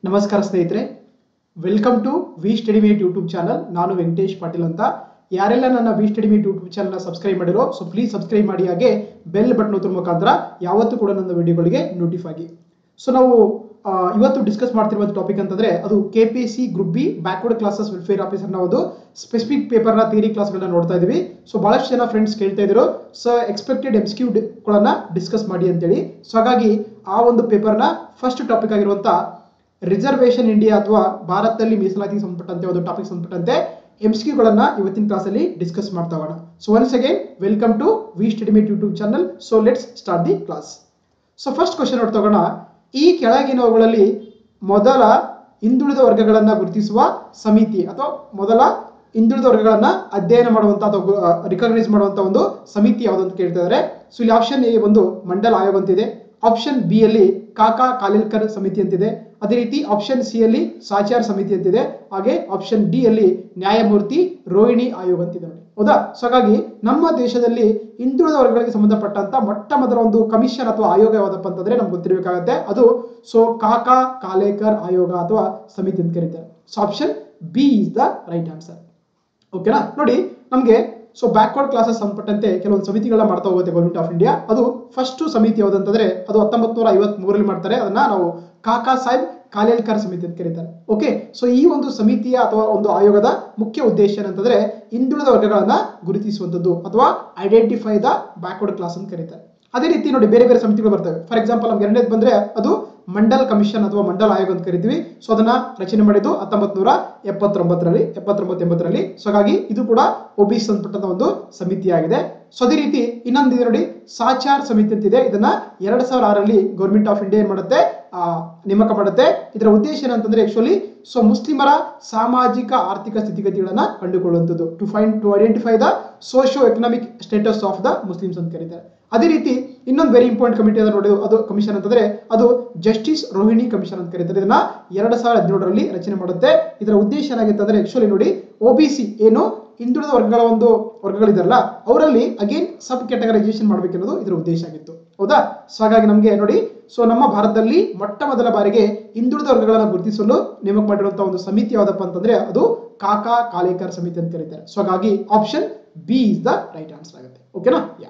ನಮಸ್ಕಾರ ಸ್ನೇಹಿತರೆ welcome to V StudyMate YouTube channel ನಾನು ವೆಂಕಟೇಶ್ ಪಾಟೀಲ್ ಅಂತ ಯಾರೆಲ್ಲ ನನ್ನ ವಿ ಸ್ಟಡಿ ಮೇಟ್ ಯೂಟ್ಯೂಬ್ ಚಾನಲ್ನ ಸಬ್ಸ್ಕ್ರೈಬ್ ಮಾಡಿರೋ ಸೊ ಪ್ಲೀಸ್ ಸಬ್ಸ್ಕ್ರೈಬ್ ಮಾಡಿ ಹಾಗೆ ಬೆಲ್ ಬಟನ್ ಒತ್ತುವ ಮುಖಾಂತರ ಯಾವತ್ತೂ ಕೂಡ ನನ್ನ ವಿಡಿಯೋಗಳಿಗೆ ನೋಟಿಫೈ ಆಗಿ ಸೊ ನಾವು ಆ, ಇವತ್ತು ಡಿಸ್ಕಸ್ ಮಾಡ್ತಿರುವ ಟಾಪಿಕ್ ಅಂತಂದ್ರೆ ಅದು K P S C group B backward classes welfare ಆಫೀಸರ್ನ ಒಂದು ಸ್ಪೆಸಿಫಿಕ್ ಪೇಪರ್ನ ಥಿಯರಿ ಕ್ಲಾಸ್ಗಳನ್ನ ನೋಡ್ತಾ ಇದೀವಿ ಸೊ ಬಹಳಷ್ಟು ಜನ ಫ್ರೆಂಡ್ಸ್ ಕೇಳ್ತಾ ಇದ್ರು ಸೊ ಎಕ್ಸ್ಪೆಕ್ಟೆಡ್ ಎಮ್ ಕ್ಯೂ ಗಳನ್ನ ಡಿಸ್ಕಸ್ ಮಾಡಿ ಅಂತೇಳಿ ಸೊ ಹಾಗಾಗಿ ಆ ಒಂದು ಪೇಪರ್ನ ಫಸ್ಟ್ ಟಾಪಿಕ್ ಆಗಿರುವಂತ ರಿಸರ್ವೇಶನ್ ಇಂಡಿಯಾ ಅಥವಾ ಭಾರತದಲ್ಲಿ ಮೀಸಲಾತಿಗೆ ಸಂಬಂಧಪಟ್ಟಂತೆ ಒಂದು ಟಾಪಿಕ್ ಸಂಬಂಧಪಟ್ಟಂತೆ ಎಮ್ ಗಳನ್ನ ಇವತ್ತಿನ ಕ್ಲಾಸಲ್ಲಿ ಡಿಸ್ಕಸ್ ಮಾಡ್ತಾ ಹೋಗೋಣ so once again welcome to V StudyMate YouTube channel so let's start the class so first question ನೋಡ್ತಾ ಹೋಗೋಣ ಈ ಕೆಳಗಿನವುಗಳಲ್ಲಿ ಮೊದಲ ಹಿಂದುಳಿದ ವರ್ಗಗಳನ್ನ ಗುರುತಿಸುವ ಸಮಿತಿ ಅಥವಾ ಮೊದಲ ಹಿಂದುಳಿದ ವರ್ಗಗಳನ್ನ ಅಧ್ಯಯನ ಮಾಡುವಂತ ಅಥವಾ ರಿಕಗ್ನೈಸ್ ಮಾಡುವಂತ ಒಂದು ಸಮಿತಿ ಯಾವುದು ಅಂತ ಕೇಳ್ತಾ ಇದ್ದಾರೆ ಸೊ ಇಲ್ಲಿ ಆಪ್ಷನ್ ಎ ಒಂದು ಮಂಡಲ್ ಆಯೋಗ ಅಂತಿದೆ ಆಪ್ಷನ್ ಬಿ ಅಲ್ಲಿ ಕಾಕಾ ಕಾಲಿಲ್ಕರ್ ಸಮಿತಿ ಅಂತಿದೆ ಅದೇ ರೀತಿ ಆಪ್ಷನ್ ಸಿ ಅಲ್ಲಿ ಸಾಚಾರ್ ಸಮಿತಿ ಅಂತಿದೆ ಹಾಗೆ ಆಪ್ಷನ್ ಡಿ ಅಲ್ಲಿ ನ್ಯಾಯಮೂರ್ತಿ ರೋಹಿಣಿ ಆಯೋಗ ಅಂತಿದೆ ನೋಡಿ ಹೌದಾ ಸೊ ಹಾಗಾಗಿ ನಮ್ಮ ದೇಶದಲ್ಲಿ ಹಿಂದುಳಿದ ವರ್ಗಗಳಿಗೆ ಸಂಬಂಧಪಟ್ಟಂತ ಮೊಟ್ಟ ಮೊದಲ ಒಂದು ಕಮಿಷನ್ ಅಥವಾ ಆಯೋಗ ಯಾವ್ದಪ್ಪ ಅಂತಂದ್ರೆ ನಮ್ಗೆ ಗೊತ್ತಿರಬೇಕಾಗತ್ತೆ ಅದು ಸೊ ಕಾಕಾ ಕಾಲೇಕರ್ ಆಯೋಗ ಅಥವಾ ಸಮಿತಿ ಅಂತ ಕರೀತಾರೆ so option B is the right answer ಓಕೆನಾ ನೋಡಿ ನಮಗೆ ಸೊ ಬ್ಯಾಕ್ವರ್ಡ್ ಕ್ಲಾಸಸ್ ಸಂಬಂಧಪಟ್ಟಂತೆ ಕೆಲವೊಂದು ಸಮಿತಿಗಳನ್ನ ಮಾಡ್ತಾ ಹೋಗುತ್ತೆ ಗೌರ್ಮೆಂಟ್ ಆಫ್ ಇಂಡಿಯಾ ಅದು ಫಸ್ಟ್ ಸಮಿತಿ ಯಾವ್ದಂತಂದ್ರೆ ಅದು ಹತ್ತೊಂಬತ್ತು ನೂರ ಐವತ್ತ್ ಮೂರರಲ್ಲಿ ಮಾಡ್ತಾರೆ ಅದನ್ನ ನಾವು ಕಾಕಾ ಸಾಹೇಬ್ ಕಾಲೇಲ್ಕರ್ ಸಮಿತಿ ಅಂತ ಕರೀತಾರೆ ಓಕೆ ಸೊ ಈ ಒಂದು ಸಮಿತಿಯ ಅಥವಾ ಒಂದು ಆಯೋಗದ ಮುಖ್ಯ ಉದ್ದೇಶ ಏನಂತಂದ್ರೆ ಹಿಂದುಳಿದ ವರ್ಗಗಳನ್ನ ಗುರುತಿಸುವಂಥದ್ದು ಅಥವಾ ಐಡೆಂಟಿಫೈ ದ ಬ್ಯಾಕ್ವರ್ಡ್ ಕ್ಲಾಸ್ ಅಂತ ಕರೀತಾರೆ ಅದೇ ರೀತಿ ನೋಡಿ ಬೇರೆ ಬೇರೆ ಸಮಿತಿಗಳು ಬರ್ತವೆ ಫಾರ್ ಎಕ್ಸಾಂಪಲ್ ನಮ್ಗೆ ಎರಡನೇದು ಬಂದ್ರೆ ಅದು ಮಂಡಲ್ ಕಮಿಷನ್ ಅಥವಾ ಮಂಡಲ್ ಆಯೋಗ ಅಂತ ಕರಿತೀವಿ ಸೊ ಅದನ್ನ ರಚನೆ ಮಾಡಿದ್ದು ಹತ್ತೊಂಬತ್ ನೂರ ಎಪ್ಪತ್ತೊಂಬತ್ತರಲ್ಲಿ ಎಪ್ಪತ್ತೊಂಬತ್ತು ಎಂಬತ್ತರಲ್ಲಿ ಸೊ ಹಾಗಾಗಿ ಇದು ಕೂಡ ಒಬಿಸಿ ಸಂಬಂಧಪಟ್ಟಂತ ಒಂದು ಸಮಿತಿಯಾಗಿದೆ ಸೊ ಅದೇ ರೀತಿ ಇನ್ನೊಂದು ಇದೆ ನೋಡಿ ಸಾಚಾರ್ ಸಮಿತಿ ಅಂತಿದೆ ಇದನ್ನ ಎರಡ್ ಸಾವಿರ ಆರರಲ್ಲಿ ಗೌರ್ಮೆಂಟ್ ಆಫ್ ಇಂಡಿಯಾ ಏನ್ ಮಾಡುತ್ತೆ ಆ, ನೇಮಕ ಮಾಡುತ್ತೆ ಇದರ ಉದ್ದೇಶ ಏನಂತಂದ್ರೆ ಆಕ್ಚುಲಿ ಸೊ ಮುಸ್ಲಿಮರ ಸಾಮಾಜಿಕ ಆರ್ಥಿಕ ಸ್ಥಿತಿಗತಿಗಳನ್ನ ಕಂಡುಕೊಳ್ಳುವಂಥದ್ದು to find to identify the socio economic status of the Muslims ಅಂತ ಕರೀತಾರೆ ಅದೇ ರೀತಿ ಇನ್ನೊಂದು ವೆರಿ ಇಂಪಾರ್ಟೆಂಟ್ ಕಮಿಟಿ ಅದ ನೋಡಿ ಅದು ಕಮಿಷನ್ ಅಂತಂದ್ರೆ ಅದು ಜಸ್ಟಿಸ್ ರೋಹಿಣಿ ಕಮಿಷನ್ ಅಂತ ಕರೀತಾರೆ ಇದನ್ನ ಎರಡ್ ಸಾವಿರದ ಹದಿನೇಳರಲ್ಲಿ ರಚನೆ ಮಾಡುತ್ತೆ ಇದರ ಉದ್ದೇಶ ಏನಾಗಿತ್ತು ಅಂದ್ರೆ ಆಕ್ಚುಲಿ ನೋಡಿ ಒಬಿಸಿ ಏನು ಹಿಂದುಳಿದ ವರ್ಗಗಳ ಒಂದು ವರ್ಗಗಳಿದಾರಲ್ಲ ಅವರಲ್ಲಿ ಅಗೇನ್ ಸಬ್ ಕ್ಯಾಟಗರೈಸೇಷನ್ ಮಾಡ್ಬೇಕೆನ್ನೋದು ಇದರ ಉದ್ದೇಶ ಆಗಿತ್ತು ಹೌದಾ ಸೊ ಹಾಗಾಗಿ ನಮಗೆ ನೋಡಿ ಸೊ ನಮ್ಮ ಭಾರತದಲ್ಲಿ ಮೊಟ್ಟ ಮೊದಲ ಬಾರಿಗೆ ಹಿಂದುಳಿದ ವರ್ಗಗಳನ್ನು ಗುರುತಿಸಲು ನೇಮಕ ಮಾಡಿರುವಂತಹ ಒಂದು ಸಮಿತಿ ಯಾವ್ದಪ್ಪ ಅಂತಂದ್ರೆ ಅದು ಕಾಕಾ ಕಾಲೇಕರ್ ಸಮಿತಿ ಅಂತ ಕರೀತಾರೆ ಸೊ ಹಾಗಾಗಿ option B is the right answer ಆಗುತ್ತೆ ಓಕೆನಾ ಯಾ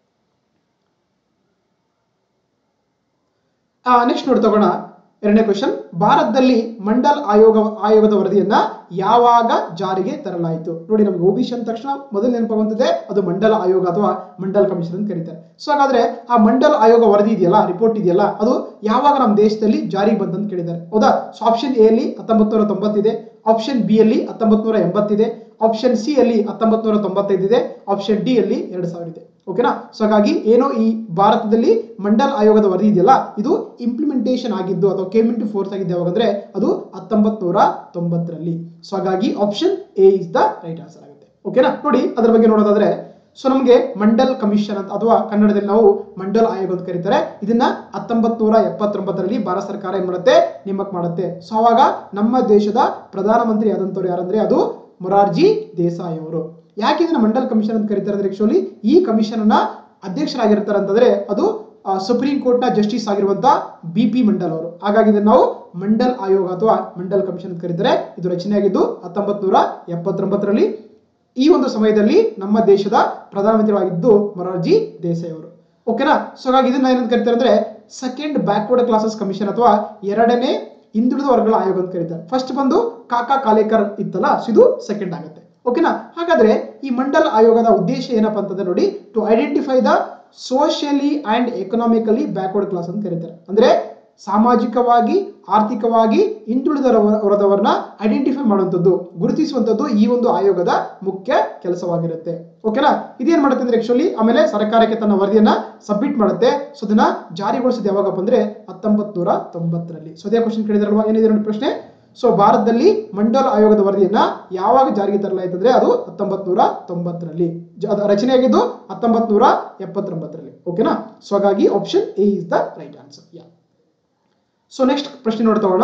ನೆಕ್ಸ್ಟ್ ನೋಡಿ ತಗೋಣ ಎರಡನೇ ಕ್ವಶನ್ ಭಾರತದಲ್ಲಿ ಮಂಡಲ್ ಆಯೋಗ ಆಯೋಗದ ವರದಿಯನ್ನ ಯಾವಾಗ ಜಾರಿಗೆ ತರಲಾಯಿತು ನೋಡಿ ನಮ್ಗೆ ಓಬಿಸಿ ಅಂದ ತಕ್ಷಣ ಮೊದಲು ನೆನಪಾಗುವಂತದೆ ಅದು ಮಂಡಲ ಆಯೋಗ ಅಥವಾ ಮಂಡಲ್ ಕಮಿಷನ್ ಅಂತ ಕರೀತಾರೆ ಸೊ ಹಾಗಾದ್ರೆ ಆ ಮಂಡಲ್ ಆಯೋಗ ವರದಿ ಇದೆಯಲ್ಲ ರಿಪೋರ್ಟ್ ಇದೆಯಲ್ಲ ಅದು ಯಾವಾಗ ನಮ್ಮ ದೇಶದಲ್ಲಿ ಜಾರಿಗೆ ಬಂತಂತ ಕೇಳಿದ್ದಾರೆ ಹೌದಾ ಸೊ ಆಪ್ಷನ್ ಎ ಅಲ್ಲಿ ಹತ್ತೊಂಬತ್ತು ನೂರ ತೊಂಬತ್ತಿದೆ ಆಪ್ಷನ್ ಬಿ ಅಲ್ಲಿ ಹತ್ತೊಂಬತ್ತು ನೂರ ಎಂಬತ್ತಿದೆ ಆಪ್ಷನ್ ಸಿ ಅಲ್ಲಿ ಹತ್ತೊಂಬತ್ತು ನೂರ ತೊಂಬತ್ತೈದು ಇದೆ ಆಪ್ಷನ್ ಡಿ ಅಲ್ಲಿ ಎರಡು ಸಾವಿರ ಇದೆ ಓಕೆನಾ ಸೊ ಹಾಗಾಗಿ ಏನೋ ಈ ಭಾರತದಲ್ಲಿ ಮಂಡಲ್ ಆಯೋಗದ ವರದಿ ಇದೆಯಲ್ಲ ಇದು ಇಂಪ್ಲಿಮೆಂಟೇಷನ್ ಆಗಿದ್ದು ಅಥವಾ ಕೇಮ್ ಇಂಟು ಫೋರ್ಸ್ ಆಗಿದ್ದು ಯಾವಾಗ ಅಂದ್ರೆ ಅದು ಹತ್ತೊಂಬತ್ ನೂರ ತೊಂಬತ್ತರಲ್ಲಿ ಸೊ ಹಾಗಾಗಿ option A is the right answer ಆಗುತ್ತೆ ಓಕೆನಾ ನೋಡಿ ಅದ್ರ ಬಗ್ಗೆ ನೋಡೋದಾದ್ರೆ ಸೊ ನಮಗೆ ಮಂಡಲ್ ಕಮಿಷನ್ ಅಂತ ಅಥವಾ ಕನ್ನಡದಲ್ಲಿ ನಾವು ಮಂಡಲ್ ಆಯೋಗ ಅಂತ ಕರೀತಾರೆ ಇದನ್ನ ಹತ್ತೊಂಬತ್ ನೂರ ಎಪ್ಪತ್ತೊಂಬತ್ತರಲ್ಲಿ ಭಾರತ ಸರ್ಕಾರ ಏನ್ ಮಾಡುತ್ತೆ ನೇಮಕ ಮಾಡುತ್ತೆ ಸೊ ಅವಾಗ ನಮ್ಮ ದೇಶದ ಪ್ರಧಾನಮಂತ್ರಿ ಆದಂತವ್ರು ಯಾರಂದ್ರೆ ಅದು ಮೊರಾರ್ಜಿ ದೇಸಾಯಿ ಅವರು ಯಾಕೆ ಇದನ್ನ ಮಂಡಲ್ ಕಮಿಷನ್ ಅಂತ ಕರೀತಾರೆ ಅಂದ್ರೆ ಆಕ್ಚುಲಿ ಈ ಕಮಿಷನ್ ಅನ್ನ ಅಧ್ಯಕ್ಷರಾಗಿರ್ತಾರೆ ಅಂತಂದ್ರೆ ಅದು ಆ, ಸುಪ್ರೀಂ ಕೋರ್ಟ್ ನ ಜಸ್ಟಿಸ್ ಆಗಿರುವಂತ ಬಿ ಪಿ ಮಂಡಲ್ ಅವರು ಹಾಗಾಗಿ ಇದನ್ನ ನಾವು ಮಂಡಲ್ ಆಯೋಗ ಅಥವಾ ಮಂಡಲ್ ಕಮಿಷನ್ ಅಂತ ಕರೀತಾರೆ ಇದು ರಚನೆಯಾಗಿದ್ದು ಹತ್ತೊಂಬತ್ ನೂರ ಎಪ್ಪತ್ತೊಂಬತ್ತರಲ್ಲಿ ಈ ಒಂದು ಸಮಯದಲ್ಲಿ ನಮ್ಮ ದೇಶದ ಪ್ರಧಾನಮಂತ್ರಿಯಾಗಿದ್ದು ಮೊರಾರ್ಜಿ ದೇಸಾಯಿ ಅವರು ಓಕೆನಾ ಸೊ ಹಾಗಾಗಿ ಇದನ್ನ ಏನಂತ ಕರೀತಾರೆ ಅಂದ್ರೆ ಸೆಕೆಂಡ್ ಬ್ಯಾಕ್ವರ್ಡ್ ಕ್ಲಾಸಸ್ ಕಮಿಷನ್ ಅಥವಾ ಎರಡನೇ ಹಿಂದುಳಿದ ವರ್ಗಗಳ ಆಯೋಗ ಅಂತ ಕರೀತಾರೆ ಫಸ್ಟ್ ಬಂದು ಕಾಕಾ ಕಾಲೇಕರ್ ಇತ್ತಲ್ಲ ಸೊ ಇದು ಸೆಕೆಂಡ್ ಆಗುತ್ತೆ ಓಕೆನಾ ಹಾಗಾದ್ರೆ ಈ ಮಂಡಲ್ ಆಯೋಗದ ಉದ್ದೇಶ ಏನಪ್ಪಾ ಅಂತಂದ್ರೆ ನೋಡಿ to identify the socially and economically backward class ಅಂತ ಕರೀತಾರೆ ಅಂದ್ರೆ ಸಾಮಾಜಿಕವಾಗಿ ಆರ್ಥಿಕವಾಗಿ ಹಿಂದುಳಿದ ವರ್ಗದವರನ್ನ ಐಡೆಂಟಿಫೈ ಮಾಡುವಂಥದ್ದು ಗುರುತಿಸುವಂಥದ್ದು ಈ ಒಂದು ಆಯೋಗದ ಮುಖ್ಯ ಕೆಲಸವಾಗಿರುತ್ತೆ ಓಕೆನಾ ಇದೇನ್ ಮಾಡುತ್ತೆ ಅಂದ್ರೆ ಆಕ್ಚುಲಿ ಆಮೇಲೆ ಸರ್ಕಾರಕ್ಕೆ ತನ್ನ ವರದಿಯನ್ನ ಸಬ್ಮಿಟ್ ಮಾಡುತ್ತೆ ಸೊ ಅದನ್ನ ಜಾರಿಗೊಳಿಸಿದ ಯಾವಾಗಪ್ಪ ಅಂದ್ರೆ ಹತ್ತೊಂಬತ್ ನೂರ ತೊಂಬತ್ತರಲ್ಲಿ ಸೊ ಅದೇ ಕ್ವಶನ್ ಕೇಳಿದ್ರಲ್ವಾ ಏನಿದೆ ನೋಡಿ ಪ್ರಶ್ನೆ ಸೊ ಭಾರತದಲ್ಲಿ ಮಂಡಲ್ ಆಯೋಗದ ವರದಿಯನ್ನ ಯಾವಾಗ ಜಾರಿಗೆ ತರಲಾಯಿತು ಅಂದ್ರೆ ಅದು ಹತ್ತೊಂಬತ್ ನೂರ ತೊಂಬತ್ತರಲ್ಲಿ ಜ- ಅದು ರಚನೆಯಾಗಿದ್ದು ಹತ್ತೊಂಬತ್ ನೂರ ಎಪ್ಪತ್ತೊಂಬತ್ತರಲ್ಲಿ ಓಕೆನಾ ಸೊ ಹಾಗಾಗಿ option A is the right answer yeah so next ಪ್ರಶ್ನೆ ನೋಡ್ತಾ ಹೋಗೋಣ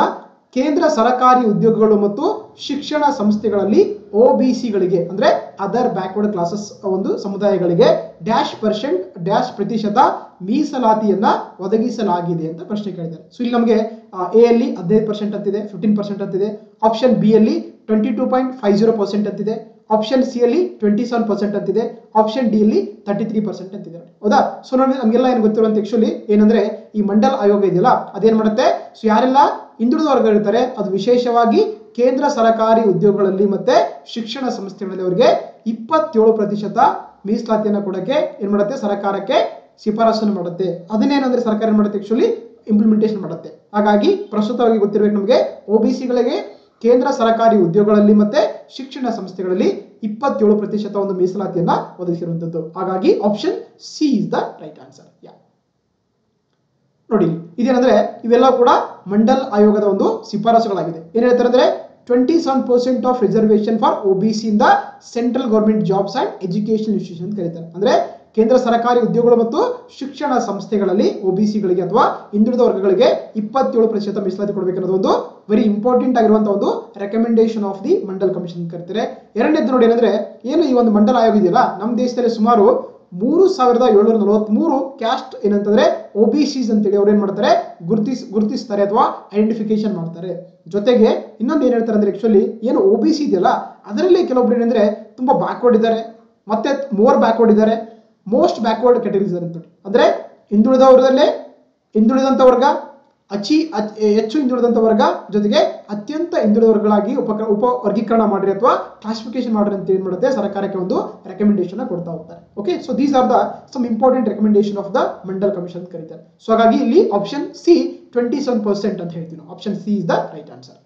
ಕೇಂದ್ರ ಸರ್ಕಾರಿ ಉದ್ಯೋಗಗಳು ಮತ್ತು ಶಿಕ್ಷಣ ಸಂಸ್ಥೆಗಳಲ್ಲಿ ಒ ಬಿ ಸಿಗಳಿಗೆ ಅಂದ್ರೆ ಅದರ್ ಬ್ಯಾಕ್ವರ್ಡ್ ಕ್ಲಾಸಸ್ ಒಂದು ಸಮುದಾಯಗಳಿಗೆ ಡ್ಯಾಶ್ ಪರ್ಸೆಂಟ್ ಡ್ಯಾಶ್ ಪ್ರತಿಶತ ಮೀಸಲಾತಿಯನ್ನ ಒದಗಿಸಲಾಗಿದೆ ಅಂತ ಪ್ರಶ್ನೆ ಕೇಳಿದ್ದಾರೆ ಸೊ ಇಲ್ಲಿ ನಮಗೆ ಎ ಅಲ್ಲಿ ಹದಿನೈದು ಪರ್ಸೆಂಟ್ ಅಂತಿದೆ ಫಿಫ್ಟೀನ್ ಪರ್ಸೆಂಟ್ ಅಂತಿದೆ ಆಪ್ಷನ್ ಬಿ ಅಲ್ಲಿ twenty two point five zero percent ಅಂತಿದೆ ಆಪ್ಷನ್ ಸಿ ಅಲ್ಲಿ ಟ್ವೆಂಟಿ ಸೆವೆನ್ ಪರ್ಸೆಂಟ್ ಅಂತಿದೆ ಆಪ್ಷನ್ ಡಿ ಅಲ್ಲಿ ತರ್ಟಿ ತ್ರೀ ಪರ್ಸೆಂಟ್ ಅಂತಿದೆ ನೋಡಿ. ಹೌದಾ ಸೊ ನೋಡಿ ನಮಗೆಲ್ಲ ಏನು ಗೊತ್ತಿರುವಂತ ಆಕ್ಚುಲಿ ಏನಂದ್ರೆ ಈ ಮಂಡಲ್ ಆಯೋಗ ಇದೆಯಲ್ಲ ಅದೇನ್ ಮಾಡುತ್ತೆ ಸೊ ಯಾರೆಲ್ಲ ಹಿಂದುಳಿದ ವರ್ಗ ಇರ್ತಾರೆ ಅದು ವಿಶೇಷವಾಗಿ ಕೇಂದ್ರ ಸರ್ಕಾರಿ ಉದ್ಯೋಗಗಳಲ್ಲಿ ಮತ್ತೆ ಶಿಕ್ಷಣ ಸಂಸ್ಥೆಗಳಲ್ಲಿ ಅವರಿಗೆ ಇಪ್ಪತ್ತೇಳು ಪ್ರತಿಶತ ಮೀಸಲಾತಿಯನ್ನು ಕೊಡಕ್ಕೆ ಏನ್ ಮಾಡುತ್ತೆ ಸರ್ಕಾರಕ್ಕೆ ಶಿಫಾರಸನ್ನು ಮಾಡುತ್ತೆ ಅದನ್ನೇನಂದ್ರೆ ಸರ್ಕಾರ ಏನ್ ಮಾಡುತ್ತೆ ಆಕ್ಚುಲಿ ಇಂಪ್ಲಿಮೆಂಟೇಷನ್ ಮಾಡುತ್ತೆ ಹಾಗಾಗಿ ಪ್ರಸ್ತುತವಾಗಿ ಗೊತ್ತಿರಬೇಕು ನಮಗೆ ಒ ಬಿ ಸಿಗಳಿಗೆ ಕೇಂದ್ರ ಸರ್ಕಾರಿ ಉದ್ಯೋಗಗಳಲ್ಲಿ ಮತ್ತೆ ಶಿಕ್ಷಣ ಸಂಸ್ಥೆಗಳಲ್ಲಿ ಇಪ್ಪತ್ತೇಳು ಪ್ರತಿಶತ ಒಂದು ಮೀಸಲಾತಿಯನ್ನ ಒದಗಿಸಿರುವಂತದ್ದು ಹಾಗಾಗಿ option C is the right answer yeah ನೋಡಿ ಇದೇನಂದ್ರೆ ಇವೆಲ್ಲ ಕೂಡ ಮಂಡಲ್ ಆಯೋಗದ ಒಂದು ಶಿಫಾರಸುಗಳಾಗಿದೆ ಏನ್ ಹೇಳ್ತಾರೆ ಅಂದ್ರೆ twenty seven percent of reservation for O B C ಇಂದ central government jobs and education institution ಅಂತ ಕರೀತಾರೆ ಅಂದ್ರೆ ಕೇಂದ್ರ ಸರ್ಕಾರಿ ಉದ್ಯೋಗಗಳು ಮತ್ತು ಶಿಕ್ಷಣ ಸಂಸ್ಥೆಗಳಲ್ಲಿ ಒ ಬಿ ಸಿಗಳಿಗೆ ಅಥವಾ ಹಿಂದುಳಿದ ವರ್ಗಗಳಿಗೆ ಇಪ್ಪತ್ತೇಳು ಪ್ರತಿಶತ ಮೀಸಲಾತಿ ಕೊಡಬೇಕನ್ನೋದು ಒಂದು ವೆರಿ ಇಂಪಾರ್ಟೆಂಟ್ ಆಗಿರುವಂತಹ ಒಂದು recommendation of the Mandal commission ಅಂತ ಕರೀತಾರೆ ಎರಡನೇದು ನೋಡಿ ಏನಂದ್ರೆ ಏನು ಈ ಒಂದು ಮಂಡಲ ಆಯೋಗ ಇದೆಯಲ್ಲ ನಮ್ಮ ದೇಶದಲ್ಲಿ ಸುಮಾರು ಮೂರು ಸಾವಿರದ ಏಳ್ನೂರ ನಲವತ್ಮೂರು ಕ್ಯಾಸ್ಟ್ ಏನಂತಂದ್ರೆ ಒ ಬಿ ಸಿಸ್ ಅಂತೇಳಿ ಅವ್ರು ಏನ್ ಮಾಡ್ತಾರೆ ಗುರುತಿಸ್ ಗುರುತಿಸ್ತಾರೆ ಅಥವಾ ಐಡೆಂಟಿಫಿಕೇಶನ್ ಮಾಡ್ತಾರೆ ಜೊತೆಗೆ ಇನ್ನೊಂದು ಏನ್ ಹೇಳ್ತಾರೆ ಅಂದ್ರೆ ಆಕ್ಚುಲಿ ಏನು ಒ ಬಿ ಸಿ ಇದೆಯಲ್ಲ ಅದರಲ್ಲಿ ಕೆಲವೊಬ್ರು ಏನಂದ್ರೆ ತುಂಬಾ ಬ್ಯಾಕ್ವರ್ಡ್ ಇದ್ದಾರೆ ಮತ್ತೆ ಮೋರ್ ಬ್ಯಾಕ್ವರ್ಡ್ ಇದ್ದಾರೆ ಮೋಸ್ಟ್ ಬ್ಯಾಕ್ವರ್ಡ್ ಕ್ಯಾಟಗರೀಸ್ ಅಂತ ಅಂದ್ರೆ ಹಿಂದುಳಿದ ವರ್ಗದಲ್ಲೇ ಹಿಂದುಳಿದಂತ ವರ್ಗ ಅಚಿ ಅಚ್- ಹೆಚ್ಚು ಹಿಂದುಳಿದಂತ ವರ್ಗ ಜೊತೆಗೆ ಅತ್ಯಂತ ಹಿಂದುಳಿದ ವರ್ಗಗಳಾಗಿ ಉಪ ಉಪ ವರ್ಗೀಕರಣ ಮಾಡ್ರಿ ಅಥವಾ ಕ್ಲಾಸಿಫಿಕೇಶನ್ ಮಾಡ್ರಿ ಅಂತ ಏನ್ ಮಾಡುತ್ತೆ ಸರ್ಕಾರಕ್ಕೆ ಒಂದು ರೆಕಮೆಂಡೇಶನ್ ಕೊಡ್ತಾ ಹೋಗ್ತಾರೆ okay so these are the some important recommendation of the Mandal commission ಅಂತ ಕರೀತಾರೆ ಸೊ ಹಾಗಾಗಿ ಇಲ್ಲಿ option C twenty seven percent ಅಂತ ಹೇಳ್ತೀವಿ option C is the right answer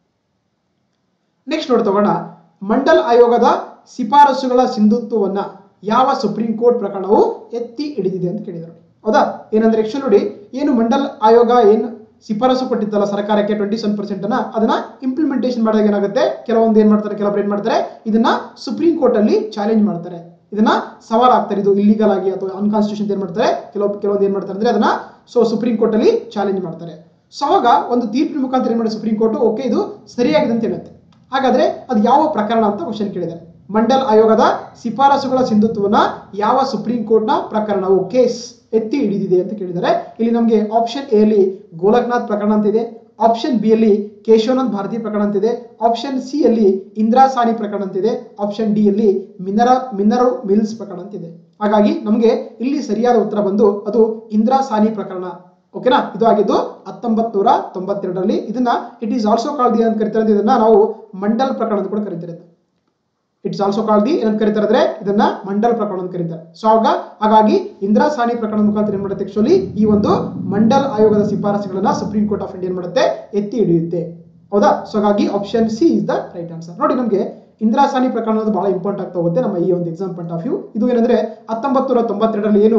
next ನೋಡಿ ತಗೋಣ ಮಂಡಲ್ ಆಯೋಗದ ಶಿಫಾರಸುಗಳ ಸಿಂಧುತ್ವವನ್ನ ಯಾವ ಸುಪ್ರೀಂ ಕೋರ್ಟ್ ಪ್ರಕರಣವು ಎತ್ತಿ ಹಿಡಿದಿದೆ ಅಂತ ಕೇಳಿದರು ಹೌದಾ ಏನಂದ್ರೆ ಆಕ್ಚುಲಿ ನೋಡಿ ಏನು ಮಂಡಲ್ ಆಯೋಗ ಏನು ಶಿಫಾರಸು ಕೊಟ್ಟಿದ್ದಲ್ಲ ಸರ್ಕಾರಕ್ಕೆ ಟ್ವೆಂಟಿ ಸೆವೆನ್ ಪರ್ಸೆಂಟ್ ಅನ್ನ ಅದನ್ನ ಇಂಪ್ಲಿಮೆಂಟೇಷನ್ ಮಾಡಿದಾಗ ಏನಾಗುತ್ತೆ ಕೆಲವೊಂದು ಏನ್ ಮಾಡ್ತಾರೆ ಕೆಲವೊಬ್ರು ಏನ್ ಮಾಡ್ತಾರೆ ಇದನ್ನ ಸುಪ್ರೀಂ ಕೋರ್ಟ್ ಅಲ್ಲಿ ಚಾಲೆಂಜ್ ಮಾಡ್ತಾರೆ ಇದನ್ನ ಸವಾಲ್ ಆಗ್ತಾರೆ ಇದು ಇಲ್ಲಿಗಲ್ ಆಗಿ ಅಥವಾ ಅನ್ಕಾನ್ಸ್ಟಿಟ್ಯೂಷನ್ ಏನ್ ಮಾಡ್ತಾರೆ ಕೆಲವೊಬ್ಬ ಕೆಲವೊಂದು ಏನ್ ಮಾಡ್ತಾರೆ ಅಂದ್ರೆ ಅದನ್ನ ಸೊ ಸುಪ್ರೀಂ ಕೋರ್ಟ್ ಅಲ್ಲಿ ಚಾಲೆಂಜ್ ಮಾಡ್ತಾರೆ ಸೊ ಅವಾಗ ಒಂದು ತೀರ್ಪಿನ ಮುಖಾಂತರ ಏನ್ ಮಾಡಿ ಸುಪ್ರೀಂ ಕೋರ್ಟ್ ಓಕೆ ಇದು ಸರಿಯಾಗಿದೆ ಅಂತ ಹೇಳುತ್ತೆ ಹಾಗಾದ್ರೆ ಅದು ಯಾವ ಪ್ರಕರಣ ಅಂತ ಕ್ವಶನ್ ಕೇಳಿದ್ದಾರೆ ಮಂಡಲ್ ಆಯೋಗದ ಶಿಫಾರಸುಗಳ ಸಿಂಧುತ್ವವನ್ನ ಯಾವ ಸುಪ್ರೀಂ ಕೋರ್ಟ್ನ ಪ್ರಕರಣವು ಕೇಸ್ ಎತ್ತಿ ಹಿಡಿದಿದೆ ಅಂತ ಕೇಳಿದ್ದಾರೆ ಇಲ್ಲಿ ನಮಗೆ ಆಪ್ಷನ್ ಎ ಅಲ್ಲಿ ಗೋಲಕ್ನಾಥ್ ಪ್ರಕರಣ ಅಂತಿದೆ ಆಪ್ಷನ್ ಬಿ ಅಲ್ಲಿ ಕೇಶವನಂದ್ ಭಾರತಿ ಪ್ರಕರಣ ಅಂತಿದೆ ಆಪ್ಷನ್ ಸಿ ಅಲ್ಲಿ ಇಂದಿರಾ ಸಾನಿ ಪ್ರಕರಣ ಅಂತಿದೆ ಆಪ್ಷನ್ ಡಿ ಅಲ್ಲಿ ಮಿನರ ಮಿನರಲ್ ಮಿಲ್ಸ್ ಪ್ರಕರಣ ಅಂತಿದೆ ಹಾಗಾಗಿ ನಮಗೆ ಇಲ್ಲಿ ಸರಿಯಾದ ಉತ್ತರ ಬಂದು ಅದು ಇಂದಿರಾ ಸಾನಿ ಪ್ರಕರಣ ಓಕೆನಾ ಇದು ಆಗಿದ್ದು ಹತ್ತೊಂಬತ್ ನೂರ ತೊಂಬತ್ತೆರಡರಲ್ಲಿ ಇದನ್ನ ಇಟ್ ಈಸ್ ಆಲ್ಸೋ ಕಾಲ್ದಿ ಅಂತ ಕರಿತಾರೆ ಇದನ್ನ ನಾವು ಮಂಡಲ್ ಪ್ರಕರಣ ಅಂತ ಕೂಡ ಕರಿತಾರೆ ಇಟ್ಸ್ ಆಲ್ಸೋ ಕಾಲ್ದಿ ಏನಂತ ಕರೀತಾರೆ ಅಂದ್ರೆ ಇದನ್ನ ಮಂಡಲ್ ಪ್ರಕರಣ ಅಂತ ಕರೀತಾರೆ ಸೊ ಆಗ ಹಾಗಾಗಿ ಇಂದಿರಾ ಸಾನಿ ಪ್ರಕರಣದ ಮುಖಾಂತರ ಏನ್ ಮಾಡುತ್ತೆ ಆಕ್ಚುಲಿ ಈ ಒಂದು ಮಂಡಲ್ ಆಯೋಗದ ಶಿಫಾರಸುಗಳನ್ನ ಸುಪ್ರೀಂ ಕೋರ್ಟ್ ಆಫ್ ಇಂಡಿಯಾ ಏನ್ ಮಾಡುತ್ತೆ ಎತ್ತಿ ಹಿಡಿಯುತ್ತೆ ಹೌದಾ ಸೊ ಹಾಗಾಗಿ option C is the right answer ನೋಡಿ ನಮಗೆ ಇಂದಿರಾ ಸಾನಿ ಪ್ರಕರಣ ಅನ್ನೋದು ಬಹಳ ಇಂಪಾರ್ಟೆಂಟ್ ಆಗ್ತಾ ಹೋಗುತ್ತೆ ನಮ್ಮ ಈ ಒಂದು ಎಕ್ಸಾಮ್ ಪಾಯಿಂಟ್ ಆಫ್ ವ್ಯೂ ಇದು ಏನಂದ್ರೆ ಹತ್ತೊಂಬತ್ತು ನೂರ ತೊಂಬತ್ತೆರಡರಲ್ಲಿ ಏನು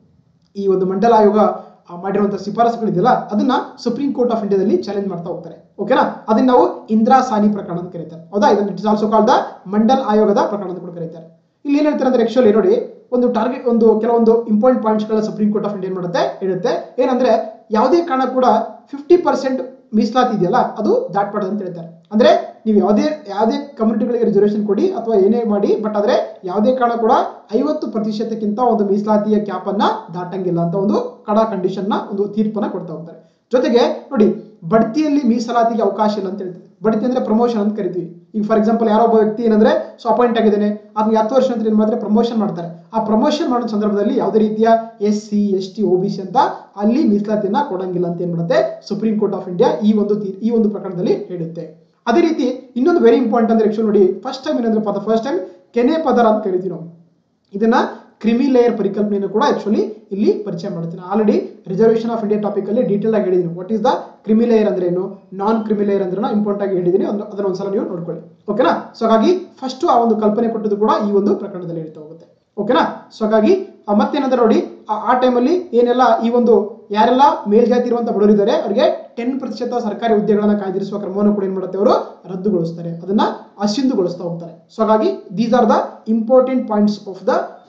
ಈ ಒಂದು ಮಂಡಲ ಆಯೋಗ ಆ, ಮಾಡಿರುವಂತಹ ಶಿಫಾರಸುಗಳಿದೆಯಲ್ಲ ಅದನ್ನ ಸುಪ್ರೀಂ ಕೋರ್ಟ್ ಆಫ್ ಇಂಡಿಯಾದಲ್ಲಿ ಚಾಲೆಂಜ್ ಮಾಡ್ತಾ ಹೋಗ್ತಾರೆ ಓಕೆನಾ ಅದನ್ನ ನಾವು ಇಂದಿರಾ ಸಾನಿ ಪ್ರಕರಣ ಅಂತ ಕರೀತಾರೆ ಹೌದಾ ಇದನ್ನ it's also called the Mandal ಆಯೋಗದ ಪ್ರಕರಣ ಅಂತ ಕೂಡ ಕರೀತಾರೆ ಇಲ್ಲಿ ಏನ್ ಹೇಳ್ತಾರೆ ಅಂದ್ರೆ ಆಕ್ಚುಲಿ ನೋಡಿ ಒಂದು ಟಾರ್ಗೆಟ್ ಒಂದು ಕೆಲವೊಂದು ಇಂಪಾರ್ಟೆಂಟ್ ಪಾಯಿಂಟ್ಸ್ ಗಳ ಸುಪ್ರೀಂ ಕೋರ್ಟ್ ಆಫ್ ಇಂಡಿಯಾ ಏನ್ ಮಾಡುತ್ತೆ ಹೇಳುತ್ತೆ ಏನಂದ್ರೆ ಯಾವುದೇ ಕಾರಣ ಕೂಡ ಫಿಫ್ಟಿ ಪರ್ಸೆಂಟ್ ಮೀಸಲಾತಿ ಇದೆಯಲ್ಲ ಅದು ದಾಟ್ಬಾರ್ದು ಅಂತ ಹೇಳ್ತಾರೆ ಅಂದ್ರೆ ನೀವು ಯಾವುದೇ ಯಾವುದೇ ಕಮ್ಯುನಿಟಿಗಳಿಗೆ ರಿಸರ್ವೇಶನ್ ಕೊಡಿ ಅಥವಾ ಏನೇ ಮಾಡಿ ಬಟ್ ಆದ್ರೆ ಯಾವುದೇ ಕಾರಣ ಕೂಡ ಐವತ್ತು ಪ್ರತಿಶತಕ್ಕಿಂತ ಒಂದು ಮೀಸಲಾತಿಯ ಕ್ಯಾಪ್ ಅನ್ನ ದಾಟಂಗಿಲ್ಲ ಅಂತ ಒಂದು ಕಡ ಕಂಡೀಷನ್ ನ ಒಂದು ತೀರ್ಪನ್ನ ಕೊಡ್ತಾ ಹೋಗ್ತಾರೆ ಜೊತೆಗೆ ನೋಡಿ ಬಡ್ತಿಯಲ್ಲಿ ಮೀಸಲಾತಿಗೆ ಅವಕಾಶ ಇಲ್ಲ ಅಂತ ಹೇಳ್ತೀವಿ ಬಡ್ತಿ ಅಂದ್ರೆ ಪ್ರಮೋಷನ್ ಅಂತ ಕರಿತೀವಿ ಈಗ ಫಾರ್ ಎಕ್ಸಾಂಪಲ್ ಯಾರೋ ಒಬ್ಬ ವ್ಯಕ್ತಿ ಏನಂದ್ರೆ ಸೊ ಅಪಾಯಿಂಟ್ ಆಗಿದ್ದಾನೆ ಅದನ್ನ ಹತ್ತು ವರ್ಷ ಅಂತ ಏನ್ ಮಾಡಿದ್ರೆ ಪ್ರಮೋಷನ್ ಮಾಡ್ತಾರೆ ಆ ಪ್ರಮೋಷನ್ ಮಾಡೋ ಸಂದರ್ಭದಲ್ಲಿ ಯಾವುದೇ ರೀತಿಯ S C S T O B C ಅಂತ ಅಲ್ಲಿ ಮೀಸಲಾತಿಯನ್ನ ಕೊಡಂಗಿಲ್ಲ ಅಂತ ಏನ್ ಮಾಡುತ್ತೆ ಸುಪ್ರೀಂ ಕೋರ್ಟ್ ಆಫ್ ಇಂಡಿಯಾ ಈ ಒಂದು ತೀರ್- ಈ ಒಂದು ಪ್ರಕರಣದಲ್ಲಿ ಹೇಳುತ್ತೆ ಅದೇ ರೀತಿ ಇನ್ನೊಂದು ವೆರಿ ಇಂಪಾರ್ಟೆಂಟ್ ಅಂದ್ರೆ ಆಕ್ಚುಲಿ ನೋಡಿ ಫಸ್ಟ್ ಟೈಮ್ ಏನಂದ್ರೆ ಫಾರ್ ದ ಫಸ್ಟ್ ಟೈಮ್ ಕೆನೆ ಪದರ ಅಂತ ಕರಿತೀವಿ ನಾವು ಇದನ್ನ ಕ್ರಿಮಿ ಲೇಯರ್ ಪರಿಕಲ್ಪನೆಯನ್ನು ಕೂಡ ಆಕ್ಚುಲಿ ಇಲ್ಲಿ ಪರಿಚಯ ಮಾಡ್ತೀನಿ already reservation of India topic ಅಲ್ಲಿ ಡೀಟೇಲ್ ಆಗಿ ಹೇಳಿದ್ದೀನಿ what is the creamy layer ಅಂದ್ರೆ ಏನು ನಾನ್ ಕ್ರಿಮಿ ಲೇಯರ್ ಅಂದ್ರೆ ಇಂಪಾರ್ಟೆಂಟ್ ಆಗಿ ಹೇಳಿದ್ದೀನಿ ಅದನ್ನ ಅದನ್ನ ಒಂದ್ಸಲ ನೀವು ನೋಡ್ಕೊಳ್ಳಿ ಓಕೆನಾ ಸೊ ಹಾಗಾಗಿ ಫಸ್ಟ್ ಆ ಒಂದು ಕಲ್ಪನೆ ಕೊಟ್ಟದ್ದು ಕೂಡ ಈ ಒಂದು ಪ್ರಕರಣದಲ್ಲಿ ಹೇಳ್ತಾ ಹೋಗುತ್ತೆ ಓಕೆನಾ ಸೊ ಹಾಗಾಗಿ ಆ ಮತ್ತೇನಂದ್ರೆ ನೋಡಿ ಆ- ಆ ಟೈಮಲ್ಲಿ ಏನೆಲ್ಲ ಈ ಒಂದು ಯಾರೆಲ್ಲ ಮೇಲ್ಜಾತಿ ಇರುವಂತ ಬಡವರಿದ್ದಾರೆ ಅವರಿಗೆ ಟೆನ್ ಪ್ರತಿಶತ ಸರ್ಕಾರಿ ಹುದ್ದೆಗಳನ್ನ ಕಾಯ್ದಿರಿಸುವ ಕ್ರಮವನ್ನು ಕೂಡ ಏನ್ ಮಾಡುತ್ತೆ ಅವರು ರದ್ದುಗೊಳಿಸ್ತಾರೆ ಅದನ್ನ ಅಸಿಂಧುಗೊಳಿಸ್ತಾ ಹೋಗ್ತಾರೆ ಸೊ ಹಾಗಾಗಿ these are the important points of the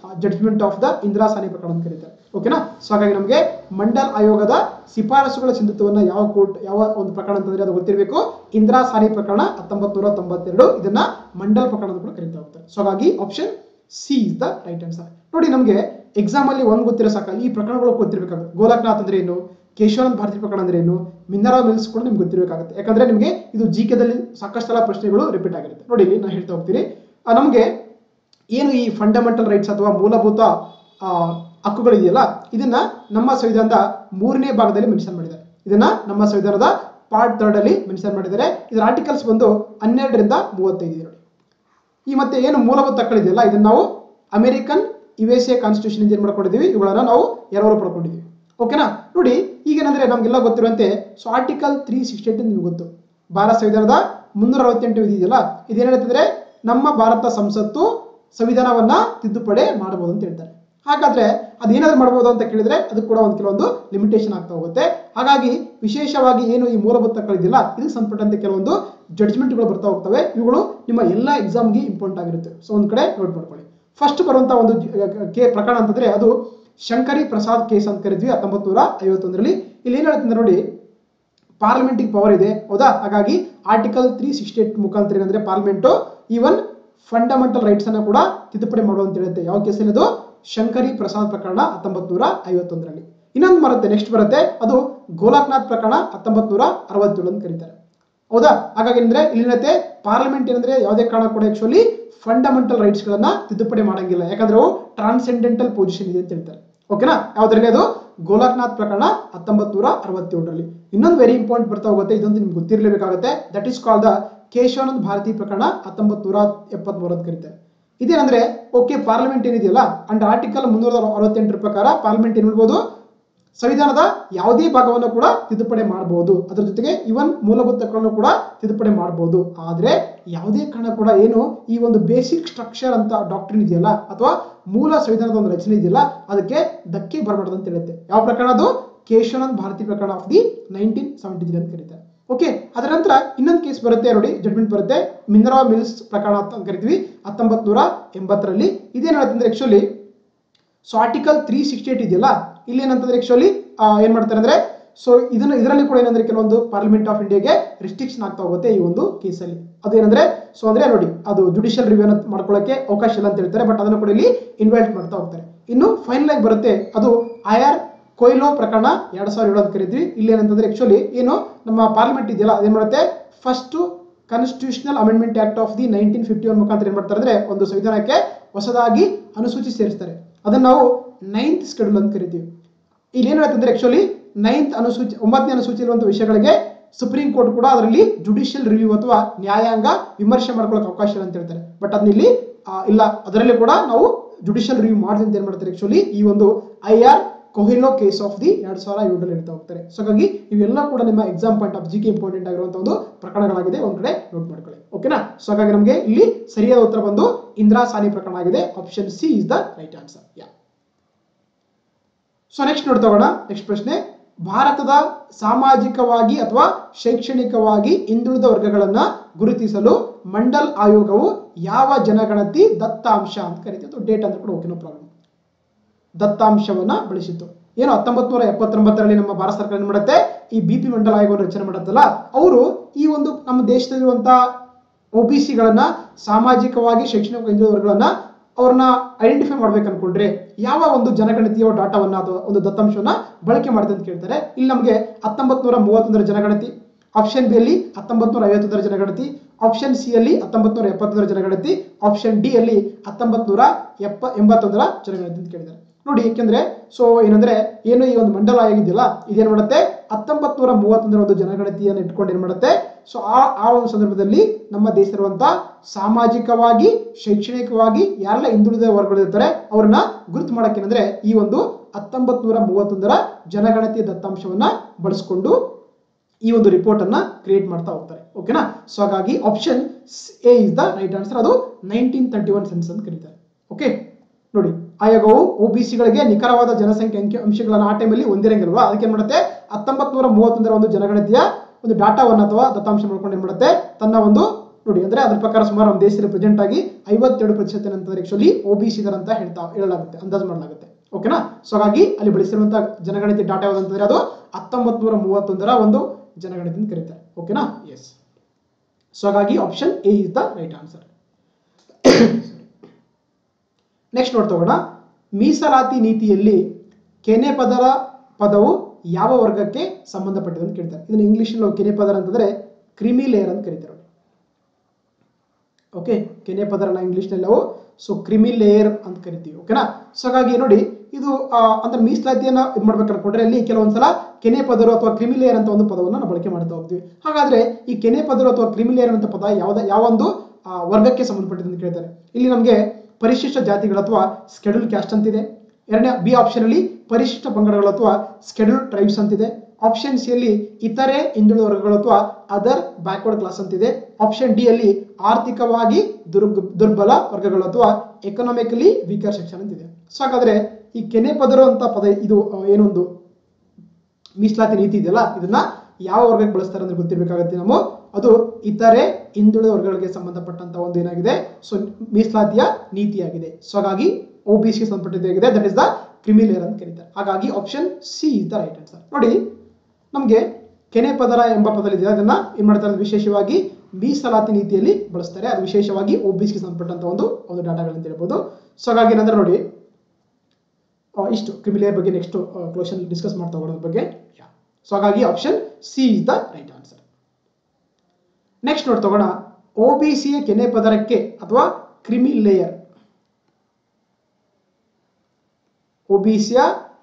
judgement of the Indira Sawhney ಪ್ರಕರಣ ಅಂತ ಕರೀತಾರೆ ಓಕೆನಾ ಸೊ ಹಾಗಾಗಿ ನಮಗೆ ಮಂಡಲ್ ಆಯೋಗದ ಶಿಫಾರಸುಗಳ ಸಿಂಧುತ್ವವನ್ನು ಯಾವ ಕೋರ್ಟ್ ಯಾವ ಒಂದು ಪ್ರಕರಣ ಅಂತಂದ್ರೆ ಅದು ಗೊತ್ತಿರಬೇಕು ಇಂದಿರಾ ಸಾನಿ ಪ್ರಕರಣ ಹತ್ತೊಂಬತ್ತು ನೂರ ತೊಂಬತ್ತೆರಡು ಇದನ್ನ ಮಂಡಲ್ ಪ್ರಕರಣ ಅಂತ ಕೂಡ ಕರೀತಾ ಹೋಗ್ತಾರೆ ಸೊ ಹಾಗಾಗಿ option C is the right answer ನೋಡಿ ನಮಗೆ ಎಕ್ಸಾಮ್ ಅಲ್ಲಿ ಒಂದು ಗೊತ್ತಿರೋ ಸಾಕಲ್ಲ ಈ ಪ್ರಕರಣಗಳು ಗೊತ್ತಿರಬೇಕಾಗುತ್ತೆ ಗೋಲಕ್ನಾಥ್ ಅಂದ್ರೆ ಏನು ಕೇಶವಾನಂದ್ ಭಾರತಿ ಪ್ರಕರಣ ಅಂದ್ರೆ ಏನು ಮಿನ್ನರಾ ಮಿಲ್ಸ್ ಕೂಡ ನಿಮ್ಗೆ ಗೊತ್ತಿರಬೇಕಾಗುತ್ತೆ ಯಾಕಂದ್ರೆ ನಿಮಗೆ ಇದು ಜಿ ದಲ್ಲಿ ಸಾಕಷ್ಟು ಸಲ ಪ್ರಶ್ನೆಗಳು ರಿಪೀಟ್ ಆಗಿರುತ್ತೆ ನೋಡಿ ಇಲ್ಲಿ ನಾನು ಹೇಳ್ತಾ ಹೋಗ್ತೀನಿ ಆ, ನಮಗೆ ಏನು ಈ ಫಂಡಮೆಂಟಲ್ ರೈಟ್ಸ್ ಅಥವಾ ಮೂಲಭೂತ ಆ, ಹಕ್ಕುಗಳಿದೆಯಲ್ಲ ಇದನ್ನ ನಮ್ಮ ಸಂವಿಧಾನದ ಮೂರನೇ ಭಾಗದಲ್ಲಿ ಮೆನ್ಷನ್ ಮಾಡಿದ್ದಾರೆ ಇದನ್ನ ನಮ್ಮ ಸಂವಿಧಾನದ ಪಾರ್ಟ್ ಥರ್ಡ್ ಅಲ್ಲಿ ಮೆನ್ಷನ್ ಮಾಡಿದ್ದಾರೆ ಇದರ ಆರ್ಟಿಕಲ್ಸ್ ಬಂದು ಹನ್ನೆರಡರಿಂದ ಮೂವತ್ತೈದು ಇದೆ ನೋಡಿ ಈ ಮತ್ತೆ ಏನು ಮೂಲಭೂತ ಹಕ್ಕುಗಳಿದೆಯಲ್ಲ ಇದನ್ನ ನಾವು American U S A constitution ಏನ್ ಮಾಡ್ಕೊಂಡಿದ್ದೀವಿ ಇವುಗಳನ್ನ ನಾವು ಎರವರು ಪಡ್ಕೊಂಡಿದ್ದೀವಿ ಓಕೆನಾ ನೋಡಿ ಈಗೇನಂದ್ರೆ ನಮಗೆಲ್ಲ ಗೊತ್ತಿರುವಂತೆ so article three sixty eight ನಿಮ್ಗೆ ಗೊತ್ತು ಭಾರತ ಸಂವಿಧಾನದ ಮುನ್ನೂರ ಅರವತ್ತೆಂಟು ವಿಧಿ ಇದೆಯಲ್ಲ ಇದೇನ್ ಹೇಳ್ತಿದ್ರೆ ನಮ್ಮ ಭಾರತ ಸಂಸತ್ತು ಸಂವಿಧಾನವನ್ನ ತಿದ್ದುಪಡಿ ಮಾಡಬಹುದು ಅಂತ ಹೇಳ್ತಾರೆ ಹಾಗಾದ್ರೆ ಅದೇನಾದ್ರೂ ಮಾಡ್ಬೋದು ಅಂತ ಕೇಳಿದ್ರೆ ಅದು ಕೂಡ ಒಂದು ಕೆಲವೊಂದು ಲಿಮಿಟೇಷನ್ ಆಗ್ತಾ ಹೋಗುತ್ತೆ ಹಾಗಾಗಿ ವಿಶೇಷವಾಗಿ ಏನು ಈ ಮೂಲಭೂತ ಹಕ್ಕುಗಳಿದೆಯಲ್ಲ ಇದಕ್ಕೆ ಸಂಬಂಧಪಟ್ಟಂತೆ ಕೆಲವೊಂದು ಜಡ್ಜ್ಮೆಂಟ್ಗಳು ಬರ್ತಾ ಹೋಗ್ತವೆ ಇವುಗಳು ನಿಮ್ಮ ಎಲ್ಲ ಎಕ್ಸಾಮ್ಗೆ ಇಂಪಾರ್ಟೆಂಟ್ ಆಗಿರುತ್ತೆ ಸೊ ಒಂದ್ ಕಡೆ ನೋಟ್ ಮಾಡ್ಕೊಳ್ಳಿ ಫಸ್ಟ್ ಬರುವಂತ ಒಂದು ಜ- ಕೆ ಪ್ರಕರಣ ಅಂತಂದ್ರೆ ಅದು ಶಂಕರಿ ಪ್ರಸಾದ್ ಕೇಸ್ ಅಂತ ಕರಿದ್ವಿ ಹತ್ತೊಂಬತ್ತು ನೂರ ಐವತ್ತೊಂದರಲ್ಲಿ ಇಲ್ಲಿ ಏನ್ ಹೇಳ್ತಂದ್ರೆ ನೋಡಿ ಪಾರ್ಲಿಮೆಂಟಿಗೆ ಪವರ್ ಇದೆ ಹೌದಾ ಹಾಗಾಗಿ ಆರ್ಟಿಕಲ್ ತ್ರೀ ಸಿಕ್ಸ್ಟಿ ಏಟ್ ಮುಖಾಂತರ ಏನಂದ್ರೆ ಪಾರ್ಲಿಮೆಂಟ್ ಈವನ್ ಫಂಡಮೆಂಟಲ್ ರೈಟ್ಸ್ ಅನ್ನ ಕೂಡ ತಿದ್ದುಪಡಿ ಮಾಡುವ ಅಂತ ಹೇಳುತ್ತೆ ಯಾವ ಕೇಸಲ್ಲಿ ಅದು ಶಂಕರಿ ಪ್ರಸಾದ್ ಪ್ರಕರಣ ಹತ್ತೊಂಬತ್ತು ನೂರ ಐವತ್ತೊಂದರಲ್ಲಿ ಇನ್ನೊಂದು ಬರುತ್ತೆ ನೆಕ್ಸ್ಟ್ ಬರುತ್ತೆ ಅದು ಗೋಲಾಕ್ನಾಥ್ ಪ್ರಕರಣ ಹತ್ತೊಂಬತ್ತು ನೂರ ಅರವತ್ತೇಳು ಅಂತ ಕರೀತಾರೆ ಹೌದಾ ಹಾಗಾಗಿ ಅಂದ್ರೆ ಇಲ್ಲಿನತೆ ಪಾರ್ಲಿಮೆಂಟ್ ಏನಂದ್ರೆ ಯಾವುದೇ ಕಾರಣ ಕೂಡ ಆಕ್ಚುಲಿ ಫಂಡಮೆಂಟಲ್ ರೈಟ್ಸ್ ಗಳನ್ನ ತಿದ್ದುಪಡಿ ಮಾಡಂಗಿಲ್ಲ ಯಾಕಂದ್ರೆ ಅವು ಟ್ರಾನ್ಸೆಂಡೆಂಟಲ್ ಪೊಸಿಷನ್ ಇದೆ ಅಂತ ಹೇಳ್ತಾರೆ ಓಕೆನಾ ಯಾವ್ದ್ರಲ್ಲಿ ಅದು ಗೋಲಕ್ನಾಥ್ ಪ್ರಕರಣ ಹತ್ತೊಂಬತ್ತು ನೂರ ಅರವತ್ತೇಳರಲ್ಲಿ ಇನ್ನೊಂದು ವೆರಿ ಇಂಪಾರ್ಟೆಂಟ್ ಬರ್ತಾ ಹೋಗುತ್ತೆ ಇದೊಂದು ನಿಮ್ಗೆ ಗೊತ್ತಿರಲೇಬೇಕಾಗುತ್ತೆ that is call the Keshavanand Bharati ಪ್ರಕರಣ ಹತ್ತೊಂಬತ್ತು ನೂರ ಎಪ್ಪತ್ಮೂರು ಅಂತ ಕರೀತಾರೆ ಇದೇನಂದ್ರೆ ಓಕೆ ಪಾರ್ಲಿಮೆಂಟ್ ಏನಿದೆಯಲ್ಲ ಅಂಡ್ ಆರ್ಟಿಕಲ್ ಮುನ್ನೂರ ಅರವತ್ತೆಂಟರ ಪ್ರಕಾರ ಪಾರ್ಲಿಮೆಂಟ್ ಏನ್ ಮಾಡ್ಬೋದು ಸಂವಿಧಾನದ ಯಾವುದೇ ಭಾಗವನ್ನು ಕೂಡ ತಿದ್ದುಪಡಿ ಮಾಡಬಹುದು ಅದರ ಜೊತೆಗೆ ಇವನ್ ಮೂಲಭೂತ ಹಕ್ಕುಗಳನ್ನು ಕೂಡ ತಿದ್ದುಪಡಿ ಮಾಡಬಹುದು ಆದ್ರೆ ಯಾವುದೇ ಕಾರಣ ಕೂಡ ಏನು ಈ ಒಂದು ಬೇಸಿಕ್ ಸ್ಟ್ರಕ್ಚರ್ ಅಂತ ಡಾಕ್ಟ್ರಿನ್ ಇದೆಯಲ್ಲ ಅಥವಾ ಮೂಲ ಸಂವಿಧಾನದ ಒಂದು ರಚನೆ ಇದೆಯಲ್ಲ ಅದಕ್ಕೆ ಧಕ್ಕೆ ಬರಬಾರ್ದು ಅಂತ ಹೇಳುತ್ತೆ ಯಾವ ಪ್ರಕರಣ ಅದು ಕೇಶವಾನಂದ್ ಭಾರತಿ ಪ್ರಕರಣ of the nineteen seventy three ಅಂತ ಕರೀತಾರೆ ಓಕೆ ಅದರ ನಂತರ ಇನ್ನೊಂದು ಕೇಸ್ ಬರುತ್ತೆ ನೋಡಿ ಜಡ್ಮೆಂಟ್ ಬರುತ್ತೆ ಮಿನರಾ ಮಿಲ್ಸ್ ಪ್ರಕರಣ ಅಂತ ಕರಿತೀವಿ ಹತ್ತೊಂಬತ್ತು ನೂರ ಎಂಬತ್ತರಲ್ಲಿ ಇದೇನು ಹೇಳುತ್ತಂದ್ರೆ actually so article three sixty eight ಇದೆಯಲ್ಲ ಇಲ್ಲಿ ಏನಂತಂದ್ರೆ ಆಕ್ಚುಲಿ ಏನ್ ಮಾಡ್ತಾರೆ ಅಂದ್ರೆ ಸೊ ಇದನ್ನ ಇದರಲ್ಲಿ ಕೂಡ ಏನಂದ್ರೆ ಕೆಲವೊಂದು ಪಾರ್ಲಿಮೆಂಟ್ ಆಫ್ ಇಂಡಿಯಾಗೆ ರಿಸ್ಟ್ರಿಕ್ಷನ್ ಆಗ್ತಾ ಹೋಗುತ್ತೆ ಈ ಒಂದು ಕೇಸಲ್ಲಿ ಅದೇನಂದ್ರೆ ಸೊ ಅಂದ್ರೆ ನೋಡಿ ಅದು ಜುಡಿಷಿಯಲ್ ರಿವ್ಯೂ ಮಾಡ್ಕೊಳ್ಳೋಕೆ ಅವಕಾಶ ಇಲ್ಲ ಅಂತ ಹೇಳ್ತಾರೆ ಬಟ್ ಅದನ್ನು ಕೂಡ ಇಲ್ಲಿ ಇನ್ವೈಟ್ ಮಾಡ್ತಾ ಹೋಗ್ತಾರೆ ಇನ್ನು ಫೈನಲ್ ಆಗಿ ಬರುತ್ತೆ ಅದು ಐ ಆರ್ ಕೊಯ್ಲೋ ಪ್ರಕರಣ ಎರಡ್ ಸಾವಿರದ ಏಳು ಅಂತ ಕರಿತೀವಿ ಇಲ್ಲಿ ಏನಂತಂದ್ರೆ ಆಕ್ಚುಲಿ ಏನು ನಮ್ಮ ಪಾರ್ಲಿಮೆಂಟ್ ಇದೆಯಲ್ಲ ಅದೇನ್ ಮಾಡುತ್ತೆ first constitutional amendment act of the nineteen fifty one ಮುಖಾಂತರ ಏನ್ ಮಾಡ್ತಾರೆ ಅಂದ್ರೆ ಒಂದು ಸಂವಿಧಾನಕ್ಕೆ ಹೊಸದಾಗಿ ಅನುಸೂಚಿ ಸೇರಿಸ್ತಾರೆ ಅದನ್ನ ನಾವು ನೈನ್ತ್ ಸ್ಕೆಡ್ಯೂಲ್ ಅಂತ ಕರಿತೀವಿ ಇಲ್ಲಿ ಏನು ಹೇಳ್ತಂದ್ರೆ ಆಕ್ಚುಲಿ ನೈನ್ತ್ ಅನುಸೂಚಿ ಒಂಬತ್ತನೇ ಅನುಸೂಚಿ ಇರುವಂತಹ ವಿಷಯಗಳಿಗೆ ಸುಪ್ರೀಂ ಕೋರ್ಟ್ ಕೂಡ ಅದರಲ್ಲಿ ಜುಡಿಷಿಯಲ್ ರಿವ್ಯೂ ಅಥವಾ ನ್ಯಾಯಾಂಗ ವಿಮರ್ಶೆ ಮಾಡ್ಕೊಳ್ಳೋಕೆ ಅವಕಾಶ ಇಲ್ಲ ಅಂತ ಹೇಳ್ತಾರೆ ಬಟ್ ಅದನ್ನ ಇಲ್ಲಿ ಆ, ಇಲ್ಲ ಅದರಲ್ಲಿ ಕೂಡ ನಾವು ಜುಡಿಷಿಯಲ್ ರಿವ್ಯೂ ಮಾಡಿದೆ ಅಂತ ಏನ್ ಮಾಡ್ತಾರೆ ಆಕ್ಚುಲಿ ಈ ಒಂದು I R Coelho case of the ಎರಡ್ ಸಾವಿರ ಏಳರಲ್ಲಿ ಹೇಳ್ತಾ ಹೋಗ್ತಾರೆ ಸೊ ಹಾಗಾಗಿ ಇವೆಲ್ಲ ಕೂಡ ನಿಮ್ಮ exam point of G K important ಆಗಿರುವಂತಹ ಒಂದು ಪ್ರಕರಣಗಳಾಗಿದೆ ಒಂದ್ ಕಡೆ ನೋಟ್ ಮಾಡ್ಕೊಳ್ಳಿ ಓಕೆನಾ ಸೊ ಹಾಗಾಗಿ ನಮಗೆ ಇಲ್ಲಿ ಸರಿಯಾದ ಉತ್ತರ ಬಂದು ಇಂದಿರಾ ಸಾನಿ ಪ್ರಕರಣ ಆಗಿದೆ option C is the right answer yeah so next ನೋಡ್ತಾ ಹೋಗೋಣ ನೆಕ್ಸ್ಟ್ ಪ್ರಶ್ನೆ ಭಾರತದ ಸಾಮಾಜಿಕವಾಗಿ ಅಥವಾ ಶೈಕ್ಷಣಿಕವಾಗಿ ಹಿಂದುಳಿದ ವರ್ಗಗಳನ್ನ ಗುರುತಿಸಲು ಮಂಡಲ್ ಆಯೋಗವು ಯಾವ ಜನಗಣತಿ ದತ್ತಾಂಶ ಅಂತ ಕರೀತೀವಿ ಅಥವಾ ಡೇಟ್ ಅಂತ ಕೂಡ ಓಕೆ ನೋ ಪ್ರಾಬ್ಲಮ್ ದತ್ತಾಂಶವನ್ನ ಬಳಸಿತ್ತು ಏನು ಹತ್ತೊಂಬತ್ ನೂರ ಎಪ್ಪತ್ತೊಂಬತ್ತರಲ್ಲಿ ನಮ್ಮ ಭಾರತ ಸರ್ಕಾರ ಏನ್ ಮಾಡುತ್ತೆ ಈ ಬಿ ಪಿ ಮಂಡಲ ಆಯೋಗವನ್ನು ರಚನೆ ಮಾಡುತ್ತಲ್ಲ ಅವರು ಈ ಒಂದು ನಮ್ಮ ದೇಶದಲ್ಲಿರುವಂತಹ ಒ ಬಿ ಸಿಗಳನ್ನ ಸಾಮಾಜಿಕವಾಗಿ ಶೈಕ್ಷಣಿಕ ಹಿಂದುಳಿದ ವರ್ಗಗಳನ್ನ ಅವ್ರನ್ನ ಐಡೆಂಟಿಫೈ ಮಾಡ್ಬೇಕು ಅನ್ಕೊಂಡ್ರೆ ಯಾವ ಒಂದು ಜನಗಣತಿಯ ಡಾಟಾವನ್ನ ಅಥವಾ ಒಂದು ದತ್ತಾಂಶವನ್ನ ಬಳಕೆ ಮಾಡುತ್ತೆ ಅಂತ ಕೇಳ್ತಾರೆ ಇಲ್ಲಿ ನಮಗೆ ಹತ್ತೊಂಬತ್ ನೂರ ಮೂವತ್ತೊಂದರ ಜನಗಣತಿ ಆಪ್ಷನ್ ಬಿ ಅಲ್ಲಿ ಹತ್ತೊಂಬತ್ ನೂರ ಐವತ್ತೊಂದರ ಜನಗಣತಿ ಆಪ್ಷನ್ ಸಿ ಅಲ್ಲಿ ಹತ್ತೊಂಬತ್ ನೂರ ಎಪ್ಪತ್ತೊಂದರ ಜನಗಣತಿ ಆಪ್ಷನ್ ಡಿ ಅಲ್ಲಿ ಹತ್ತೊಂಬತ್ ನೂರ ಎಪ್ಪ ಎಂಬತ್ತೊಂದರ ಜನಗಣತಿ ಅಂತ ಕೇಳಿದ್ದಾರೆ ನೋಡಿ ಏಕೆಂದ್ರೆ ಸೊ ಏನಂದ್ರೆ ಏನು ಈ ಒಂದು ಮಂಡಲ ಆಗಿದೆಯಲ್ಲ ಇದೇನ್ ಮಾಡುತ್ತೆ ಹತ್ತೊಂಬತ್ ನೂರ ಮೂವತ್ತೊಂದರ ಒಂದು ಜನಗಣತಿಯನ್ನು ಇಟ್ಕೊಂಡು ಏನ್ ಮಾಡುತ್ತೆ ಸೊ ಆ ಆ ಒಂದು ಸಂದರ್ಭದಲ್ಲಿ ನಮ್ಮ ದೇಶದಲ್ಲಿರುವಂತ ಸಾಮಾಜಿಕವಾಗಿ ಶೈಕ್ಷಣಿಕವಾಗಿ ಯಾರೆಲ್ಲ ಹಿಂದುಳಿದ ವರ್ಗಗಳಿರ್ತಾರೆ ಅವ್ರನ್ನ ಗುರುತು ಮಾಡಕ್ಕೆ ಏನಂದ್ರೆ ಈ ಒಂದು ಹತ್ತೊಂಬತ್ ನೂರ ಮೂವತ್ತೊಂದರ ಜನಗಣತಿಯ ದತ್ತಾಂಶವನ್ನ ಬಳಸ್ಕೊಂಡು ಈ ಒಂದು ರಿಪೋರ್ಟ್ ಅನ್ನ ಕ್ರಿಯೇಟ್ ಮಾಡ್ತಾ ಹೋಗ್ತಾರೆ ಓಕೆನಾ ಸೊ ಹಾಗಾಗಿ option A is the right answer ಅದು ನೈನ್ಟೀನ್ ತರ್ಟಿ ಒನ್ ಸೆನ್ಸ್ ಅಂತ ಕರೀತಾರೆ ಓಕೆ ನೋಡಿ ಆಯೋಗವು ಒ ಬಿ ಸಿಗಳಿಗೆ ನಿಖರವಾದ ಜನಸಂಖ್ಯೆ ಅಂಕಿ ಅಂಶಗಳನ್ನು ಆ ಟೈಮಲ್ಲಿ ಹೊಂದಿರಂಗಿಲ್ವಾ ಅದಕ್ಕೆ ಏನ್ ಮಾಡುತ್ತೆ ಹತ್ತೊಂಬತ್ ನೂರ ಮೂವತ್ತೊಂದರ ಒಂದು ಜನಗಣತಿಯ ಒಂದು ಡಾಟಾವನ್ನು ಅಥವಾ ದತ್ತಾಂಶ ಮಾಡ್ಕೊಂಡು ಏನ್ ಮಾಡುತ್ತೆ ತನ್ನ ಒಂದು ನೋಡಿ ಅಂದ್ರೆ ಅದ್ರ ಪ್ರಕಾರ ಸುಮಾರು ನಮ್ಮ ದೇಶದಲ್ಲಿ ಪ್ರೆಸೆಂಟ್ ಆಗಿ ಐವತ್ತೆರಡು ಪ್ರತಿಶತ ಏನಂತಂದ್ರೆ ಆಕ್ಚುಲಿ ಒ ಬಿ ಸಿ ಇದಾರೆ ಅಂತ ಹೇಳ್ತಾ ಹೇಳಲಾಗುತ್ತೆ ಅಂದಾಜು ಮಾಡಲಾಗುತ್ತೆ ಓಕೆನಾ ಸೊ ಹಾಗಾಗಿ ಅಲ್ಲಿ ಬಳಸಿರುವಂತಹ ಜನಗಣತಿ ಡಾಟಾ ಯಾವ್ದಂತಂದ್ರೆ ಅದು ಹತ್ತೊಂಬತ್ ನೂರ ಮೂವತ್ತೊಂದರ ಒಂದು ಜನಗಣತಿ ಅಂತ ಕರೀತಾರೆ ಓಕೆನಾ ಎಸ್ ಸೊ ಹಾಗಾಗಿ option A is the right answer next ನೋಡ್ತಾ ಹೋಗೋಣ ಮೀಸಲಾತಿ ನೀತಿಯಲ್ಲಿ ಕೆನೆ ಪದರ ಪದವು ಯಾವ ವರ್ಗಕ್ಕೆ ಸಂಬಂಧಪಟ್ಟಿದೆ ಅಂತ ಕೇಳ್ತಾರೆ ಇದನ್ನ ಇಂಗ್ಲಿಷ್ ಕೆನೆ ಪದರ ಅಂತಂದ್ರೆ ಕ್ರಿಮಿ ಲೇಯರ್ ಅಂತ ಕರೀತಾರೆ ಓಕೆ ಕೆನೆ ಪದರನ ಇಂಗ್ಲಿಷ್ನಲ್ಲಿ ನಾವು ಸೊ ಕ್ರಿಮಿ ಲೇಯರ್ ಅಂತ ಕರಿತೀವಿ ಓಕೆನಾ ಸೊ ಹಾಗಾಗಿ ನೋಡಿ ಇದು ಆ, ಅಂದ್ರೆ ಮೀಸಲಾತಿಯನ್ನ ಇದು ಮಾಡ್ಬೇಕು ಅನ್ಕೊಂಡ್ರೆ ಅಲ್ಲಿ ಕೆಲವೊಂದ್ಸಲ ಕೆನೆ ಪದರು ಅಥವಾ ಕ್ರಿಮಿ ಲೇಯರ್ ಅಂತ ಒಂದು ಪದವನ್ನು ನಾವು ಬಳಕೆ ಮಾಡ್ತಾ ಹೋಗ್ತೀವಿ ಹಾಗಾದ್ರೆ ಈ ಕೆನೆ ಪದರು ಅಥವಾ ಕ್ರಿಮಿ ಲೇಯರ್ ಅಂತ ಪದ ಯಾವ್ದ ಯಾವೊಂದು ಆ, ವರ್ಗಕ್ಕೆ ಸಂಬಂಧಪಟ್ಟಿದೆ ಅಂತ ಕೇಳ್ತಾರೆ ಇಲ್ಲಿ ನಮಗೆ ಪರಿಶಿಷ್ಟ ಜಾತಿಗಳು ಅಥವಾ ಸ್ಕೆಡ್ಯೂಲ್ ಕ್ಯಾಸ್ಟ್ ಅಂತಿದೆ ಎರಡನೇ ಬಿ ಆಪ್ಷನ್ ಅಲ್ಲಿ ಪರಿಶಿಷ್ಟ ಪಂಗಡಗಳು ಅಥವಾ ಸ್ಕೆಡ್ಯೂಲ್ ಟ್ರೈಬ್ಸ್ ಅಂತಿದೆ ಆಪ್ಷನ್ ಸಿ ಅಲ್ಲಿ ಇತರೆ ಹಿಂದುಳಿದ ವರ್ಗಗಳು ಅಥವಾ ಅದರ್ ಬ್ಯಾಕ್ವರ್ಡ್ ಕ್ಲಾಸ್ ಅಂತಿದೆ ಆಪ್ಷನ್ ಡಿ ಅಲ್ಲಿ ಆರ್ಥಿಕವಾಗಿ ದುರ್ಗ ದುರ್ಬಲ ವರ್ಗಗಳು ಅಥವಾ ಎಕನಾಮಿಕಲಿ ವೀಕರ್ ಸೆಕ್ಷನ್ ಅಂತಿದೆ ಸೊ ಹಾಗಾದ್ರೆ ಈ ಕೆನೆ ಪದರು ಅಂತ ಪದ ಇದು ಆ, ಏನೊಂದು ಮೀಸಲಾತಿ ನೀತಿ ಇದೆಯಲ್ಲ ಇದನ್ನ ಯಾವ ವರ್ಗಕ್ಕೆ ಬಳಸ್ತಾರೆ ಅಂದ್ರೆ ಗೊತ್ತಿರಬೇಕಾಗತ್ತೆ ನಾವು ಅದು ಇತರೆ ಹಿಂದುಳಿದ ವರ್ಗಗಳಿಗೆ ಸಂಬಂಧಪಟ್ಟಂತ ಒಂದು ಏನಾಗಿದೆ ಸೊ ಮೀಸಲಾತಿಯ ನೀತಿಯಾಗಿದೆ ಸೊ ಹಾಗಾಗಿ ಒ ಬಿ ಸಿ ಸಂಬಂಧಪಟ್ಟಿದ್ದಾಗಿದೆ ದಟ್ ಇಸ್ ದ ಕ್ರಿಮಿಲೇಯರ್ ಅಂತ ಕರೀತಾರೆ ಹಾಗಾಗಿ option C is the right answer ನೋಡಿ ನಮಗೆ ಕೆನೆ ಪದರ ಎಂಬ ಪದವಿದೆ ಅದನ್ನ ಏನ್ ಮಾಡ್ತಾರೆ ಅಂದ್ರೆ ವಿಶೇಷವಾಗಿ ಮೀಸಲಾತಿ ನೀತಿಯಲ್ಲಿ ಬಳಸ್ತಾರೆ ಅದು ವಿಶೇಷವಾಗಿ ಒ ಬಿ ಸಿಗೆ ಸಂಬಂಧಪಟ್ಟಂತ ಒಂದು ಒಂದು ಡಾಟಾಗಳಂತ ಹೇಳ್ಬೋದು ಸೊ ಹಾಗಾಗಿ ಏನಂದ್ರೆ ನೋಡಿ ಆ, ಇಷ್ಟು ಕ್ರಿಮಿಲೇಯರ್ ಬಗ್ಗೆ ನೆಕ್ಸ್ಟ್ ಕ್ಲೋಷನ್ ಡಿಸ್ಕಸ್ ಮಾಡ್ತಾ ಹೋಗೋದ್ರ ಬಗ್ಗೆ ಸೊ ಹಾಗಾಗಿ option C is the right answer next ನೋಡಿ ತಗೋಣ ಒ ಬಿ ಸಿಯ ಕೆನೆ ಪದರಕ್ಕೆ ಅಥವಾ ಕ್ರಿಮಿ ಲೇಯರ್ ಒ ಬಿ ಸಿಯ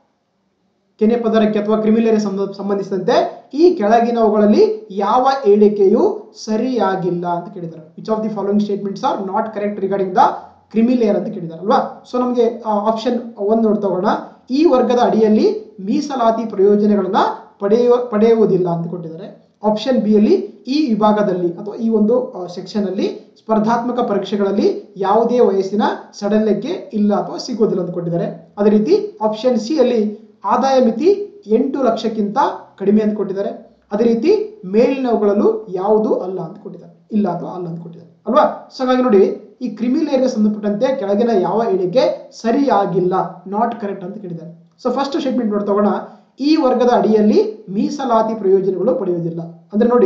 ಕೆನೆ ಪದರಕ್ಕೆ ಅಥವಾ ಕ್ರಿಮಿಲೇಯರ್ ಸಂಬಂಧಿಸಿದಂತೆ ಈ ಕೆಳಗಿನವುಗಳಲ್ಲಿ ಯಾವ ಹೇಳಿಕೆಯು ಸರಿಯಾಗಿಲ್ಲ ಅಂತ ಕೇಳಿದ್ದಾರೆ which of the following statements are not correct regarding the creamy layer ಅಂತ ಕೇಳಿದ್ದಾರೆ ಅಲ್ವಾ ಸೊ ನಮಗೆ ಆಪ್ಷನ್ ಒಂದು ನೋಡ್ತಾ ಹೋಗೋಣ ಈ ವರ್ಗದ ಅಡಿಯಲ್ಲಿ ಮೀಸಲಾತಿ ಪ್ರಯೋಜನಗಳನ್ನ ಪಡೆಯುವ ಪಡೆಯುವುದಿಲ್ಲ ಅಂತ ಕೊಟ್ಟಿದ್ದಾರೆ ಆಪ್ಷನ್ ಬಿ ಅಲ್ಲಿ ಈ ವಿಭಾಗದಲ್ಲಿ ಅಥವಾ ಈ ಒಂದು ಸೆಕ್ಷನ್ ಅಲ್ಲಿ ಸ್ಪರ್ಧಾತ್ಮಕ ಪರೀಕ್ಷೆಗಳಲ್ಲಿ ಯಾವುದೇ ವಯಸ್ಸಿನ ಸಡಲಿಕೆ ಇಲ್ಲ ಅಥವಾ ಸಿಗೋದಿಲ್ಲ ಅಂತ ಕೊಟ್ಟಿದ್ದಾರೆ ಅದೇ ರೀತಿ ಆಪ್ಷನ್ ಸಿ ಅಲ್ಲಿ ಆದಾಯ ಮಿತಿ ಎಂಟು ಲಕ್ಷಕ್ಕಿಂತ ಕಡಿಮೆ ಅಂತ ಕೊಟ್ಟಿದ್ದಾರೆ ಅದೇ ರೀತಿ ಮೇಲಿನವುಗಳಲ್ಲೂ ಯಾವುದು ಅಲ್ಲ ಅಂತ ಕೊಟ್ಟಿದ್ದಾರೆ ಇಲ್ಲ ಅಥವಾ ಅಲ್ಲ ಅಂತ ಕೊಟ್ಟಿದ್ದಾರೆ ಅಲ್ವಾ ಸೊ ಹಾಗಾಗಿ ನೋಡಿ ಈ ಕ್ರಿಮಿಲೇಯರ್ಗೆ ಸಂಬಂಧಪಟ್ಟಂತೆ ಕೆಳಗಿನ ಯಾವ ಹೇಳಿಕೆ ಸರಿಯಾಗಿಲ್ಲ ನಾಟ್ ಕರೆಕ್ಟ್ ಅಂತ ಕೇಳಿದ್ದಾರೆ ಸೊ ಫಸ್ಟ್ ಸ್ಟೇಟ್ಮೆಂಟ್ ನೋಡ್ತಾ ಹೋಗೋಣ ಈ ವರ್ಗದ ಅಡಿಯಲ್ಲಿ ಮೀಸಲಾತಿ ಪ್ರಯೋಜನಗಳು ಪಡೆಯುವುದಿಲ್ಲ ಅಂದ್ರೆ ನೋಡಿ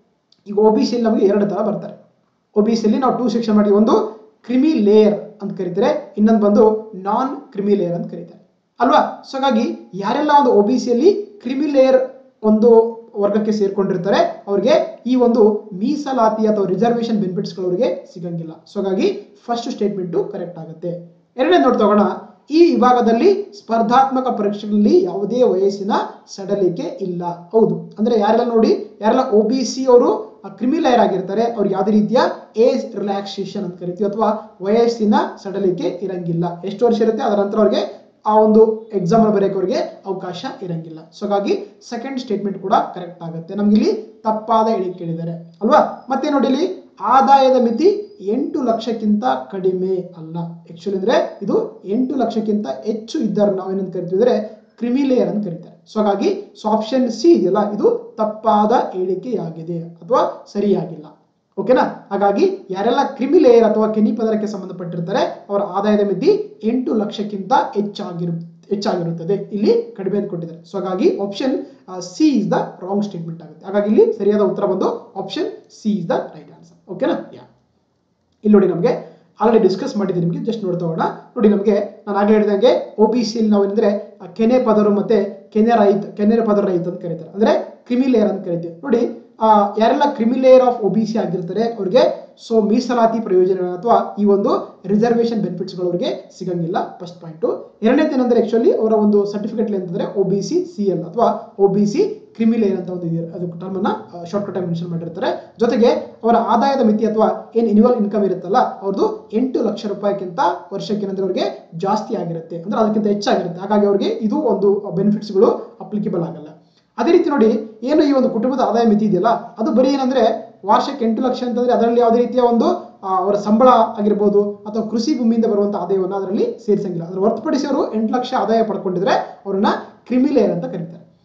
ಈಗ ಒ ಬಿ ಸಿಯಲ್ಲಿ ನಮಗೆ ಎರಡು ತರ ಬರ್ತಾರೆ ಒ ಬಿ ಸಿಯಲ್ಲಿ ನಾವು ಟೂ ಸೆಕ್ಷನ್ ಮಾಡಿ ಒಂದು ಕ್ರಿಮಿ ಲೇಯರ್ ಅಂತ ಕರೀತಾರೆ ಇನ್ನೊಂದು ಬಂದು ನಾನ್ ಕ್ರಿಮಿ ಲೇಯರ್ ಅಂತ ಕರೀತಾರೆ ಅಲ್ವಾ ಸೊ ಹಾಗಾಗಿ ಯಾರೆಲ್ಲ ಒಂದು ಒ ಬಿ ಸಿಯಲ್ಲಿ ಕ್ರಿಮಿ ಲೇಯರ್ ಒಂದು ವರ್ಗಕ್ಕೆ ಸೇರ್ಕೊಂಡಿರ್ತಾರೆ ಅವ್ರಿಗೆ ಈ ಒಂದು ಮೀಸಲಾತಿ ಅಥವಾ ರಿಸರ್ವೇಶನ್ ಬೆನಿಫಿಟ್ಸ್ಗಳು ಅವರಿಗೆ ಸಿಗಂಗಿಲ್ಲ ಸೊ ಹಾಗಾಗಿ ಫಸ್ಟ್ ಸ್ಟೇಟ್ಮೆಂಟು ಕರೆಕ್ಟ್ ಆಗುತ್ತೆ ಎರಡನೇ ನೋಡ್ ತಗೋಣ ಈ ವಿಭಾಗದಲ್ಲಿ ಸ್ಪರ್ಧಾತ್ಮಕ ಪರೀಕ್ಷೆಗಳಲ್ಲಿ ಯಾವುದೇ ವಯಸ್ಸಿನ ಸಡಲಿಕೆ ಇಲ್ಲ ಹೌದು ಅಂದ್ರೆ ಯಾರೆಲ್ಲ ನೋಡಿ ಯಾರೆಲ್ಲ ಒ ಬಿ ಸಿ ಅವರು ಕ್ರಿಮಿಲೇಯರ್ ಆಗಿರ್ತಾರೆ ಅವ್ರಿಗೆ ಯಾವುದೇ ರೀತಿಯ ಏಜ್ ರಿಲ್ಯಾಕ್ಸೇಷನ್ ಅಂತ ಕರಿತೀವಿ ಅಥವಾ ವಯಸ್ಸಿನ ಸಡಲಿಕೆ ಇರಂಗಿಲ್ಲ ಎಷ್ಟು ವರ್ಷ ಇರುತ್ತೆ ಅದರ ನಂತರ ಅವ್ರಿಗೆ ಆ ಒಂದು ಎಕ್ಸಾಮ್ ಬರೆಯಕ್ಕೆ ಅವರಿಗೆ ಅವಕಾಶ ಇರಂಗಿಲ್ಲ ಸೊ ಹಾಗಾಗಿ ಸೆಕೆಂಡ್ ಸ್ಟೇಟ್ಮೆಂಟ್ ಕೂಡ ಕರೆಕ್ಟ್ ಆಗುತ್ತೆ ನಮ್ಗೆ ಇಲ್ಲಿ ತಪ್ಪಾದ ಹೇಳಿಕೆ ಕೇಳಿದ್ದಾರೆ ಅಲ್ವಾ ಮತ್ತೆ ನೋಡಿ ಇಲ್ಲಿ ಆದಾಯದ ಮಿತಿ ಎಂಟು ಲಕ್ಷಕ್ಕಿಂತ ಕಡಿಮೆ ಅಲ್ಲ ಆಕ್ಚುಲಿ ಅಂದ್ರೆ ಇದು ಎಂಟು ಲಕ್ಷಕ್ಕಿಂತ ಹೆಚ್ಚು ಇದ್ದಾರೆ ನಾವು ಏನಂತ ಕರಿತೀವಿ ಅಂದ್ರೆ ಕ್ರಿಮಿಲೇಯರ್ ಅಂತ ಕರೀತಾರೆ ಸೊ ಹಾಗಾಗಿ ಸೊ ಆಪ್ಷನ್ ಸಿ ಇದೆಯಲ್ಲ ಇದು ತಪ್ಪಾದ ಹೇಳಿಕೆಯಾಗಿದೆ ಅಥವಾ ಸರಿಯಾಗಿಲ್ಲ ಓಕೆನಾ ಹಾಗಾಗಿ ಯಾರೆಲ್ಲ ಕ್ರಿಮಿ ಲೇಯರ್ ಅಥವಾ ಕೆನಿ ಪದರಕ್ಕೆ ಸಂಬಂಧಪಟ್ಟಿರ್ತಾರೆ ಅವರ ಆದಾಯದ ಮಿತಿ ಎಂಟು ಲಕ್ಷಕ್ಕಿಂತ ಹೆಚ್ಚಾಗಿರು ಹೆಚ್ಚಾಗಿರುತ್ತದೆ ಇಲ್ಲಿ ಕಡಿಮೆ ಅಂತ ಕೊಟ್ಟಿದ್ದಾರೆ ಸೊ ಹಾಗಾಗಿ option C is the wrong statement ಆಗುತ್ತೆ ಹಾಗಾಗಿ ಇಲ್ಲಿ ಸರಿಯಾದ ಉತ್ತರ ಬಂದು option C is the right answer ಓಕೆನಾ ಯಾ ಇಲ್ಲಿ ನೋಡಿ ನಮಗೆ ಆಲ್ರೆಡಿ ಡಿಸ್ಕಸ್ ಮಾಡಿದ್ದೀನಿ ನಿಮಗೆ ಜಸ್ಟ್ ನೋಡ್ತಾ ಹೋಗೋಣ ನೋಡಿ ನಮಗೆ ನಾನು ಆಗಲೇ ಹೇಳಿದಂಗೆ ಒ ಬಿ ಸಿ ನಾವು ಏನಂದ್ರೆ ಆ ಕೆನೆ ಪದರು ಮತ್ತೆ ಕೆನೆ ರೈತ ಕೆನೆ ಪದರ ರೈತ ಅಂತ ಕರೀತಾರೆ ಅಂದ್ರೆ ಕ್ರಿಮಿ ಲೇಯರ್ ಅಂತ ಕರಿತೀವಿ ನೋಡಿ ಆ, ಯಾರೆಲ್ಲ creamy layer of O B C ಆಗಿರ್ತಾರೆ ಅವ್ರಿಗೆ ಸೊ ಮೀಸಲಾತಿ ಪ್ರಯೋಜನಗಳು ಅಥವಾ ಈ ಒಂದು ರಿಸರ್ವೇಶನ್ ಬೆನಿಫಿಟ್ಸ್ಗಳು ಅವರಿಗೆ ಸಿಗಂಗಿಲ್ಲ ಫಸ್ಟ್ ಪಾಯಿಂಟ್ ಎರಡನೇದು ಏನಂದ್ರೆ ಆಕ್ಚುಲಿ ಅವರ ಒಂದು ಸರ್ಟಿಫಿಕೇಟ್ ಅಂತಂದ್ರೆ O B C C L ಅಥವಾ ಒ ಬಿ ಸಿ ಕ್ರಿಮಿಲೇಯರ್ ಅಂತ ಒಂದು ಇದೆ ಅದು ಟರ್ಮ್ ಅನ್ನ ಶಾರ್ಟ್ ಕಟ್ ಆಗಿ ಮೆನ್ಷನ್ ಮಾಡಿರ್ತಾರೆ ಜೊತೆಗೆ ಅವರ ಆದಾಯದ ಮಿತಿ ಅಥವಾ ಏನ್ ಇನ್ವಲ್ ಇನ್ಕಮ್ ಇರುತ್ತಲ್ಲ ಅವ್ರದ್ದು ಎಂಟು ಲಕ್ಷ ರೂಪಾಯಿಗಿಂತ ವರ್ಷಕ್ಕೆ ಏನಂದ್ರೆ ಅವ್ರಿಗೆ ಜಾಸ್ತಿ ಆಗಿರುತ್ತೆ ಅಂದ್ರೆ ಅದಕ್ಕಿಂತ ಹೆಚ್ಚಾಗಿರುತ್ತೆ ಹಾಗಾಗಿ ಅವ್ರಿಗೆ ಇದು ಒಂದು ಬೆನಿಫಿಟ್ಸ್ಗಳು ಅಪ್ಲಿಕೇಬಲ್ ಆಗಲ್ಲ ಅದೇ ರೀತಿ ನೋಡಿ ಏನು ಈ ಒಂದು ಕುಟುಂಬದ ಆದಾಯ ಮಿತಿ ಇದೆಯಲ್ಲ ಅದು ಬರೀ ಏನಂದ್ರೆ ವಾರ್ಷಕ್ಕೆ ಎಂಟು ಲಕ್ಷ ಅಂತಂದ್ರೆ ಅದರಲ್ಲಿ ಯಾವುದೇ ರೀತಿಯ ಒಂದು ಆ, ಅವರ ಸಂಬಳ ಆಗಿರ್ಬೋದು ಅಥವಾ ಕೃಷಿ ಭೂಮಿಯಿಂದ ಬರುವಂತಹ ಆದಾಯವನ್ನು ಅದರಲ್ಲಿ ಸೇರಿಸಂಗಿಲ್ಲ ಅದ್ರ ಹೊರತುಪಡಿಸಿ ಅವರು ಎಂಟು ಲಕ್ಷ ಆದಾಯ ಪಡ್ಕೊಂಡಿದ್ರೆ ಅವ್ರನ್ನ ಕ್ರಿಮಿಲೇಯರ್ ಅಂತ ಕರೀತಾರೆ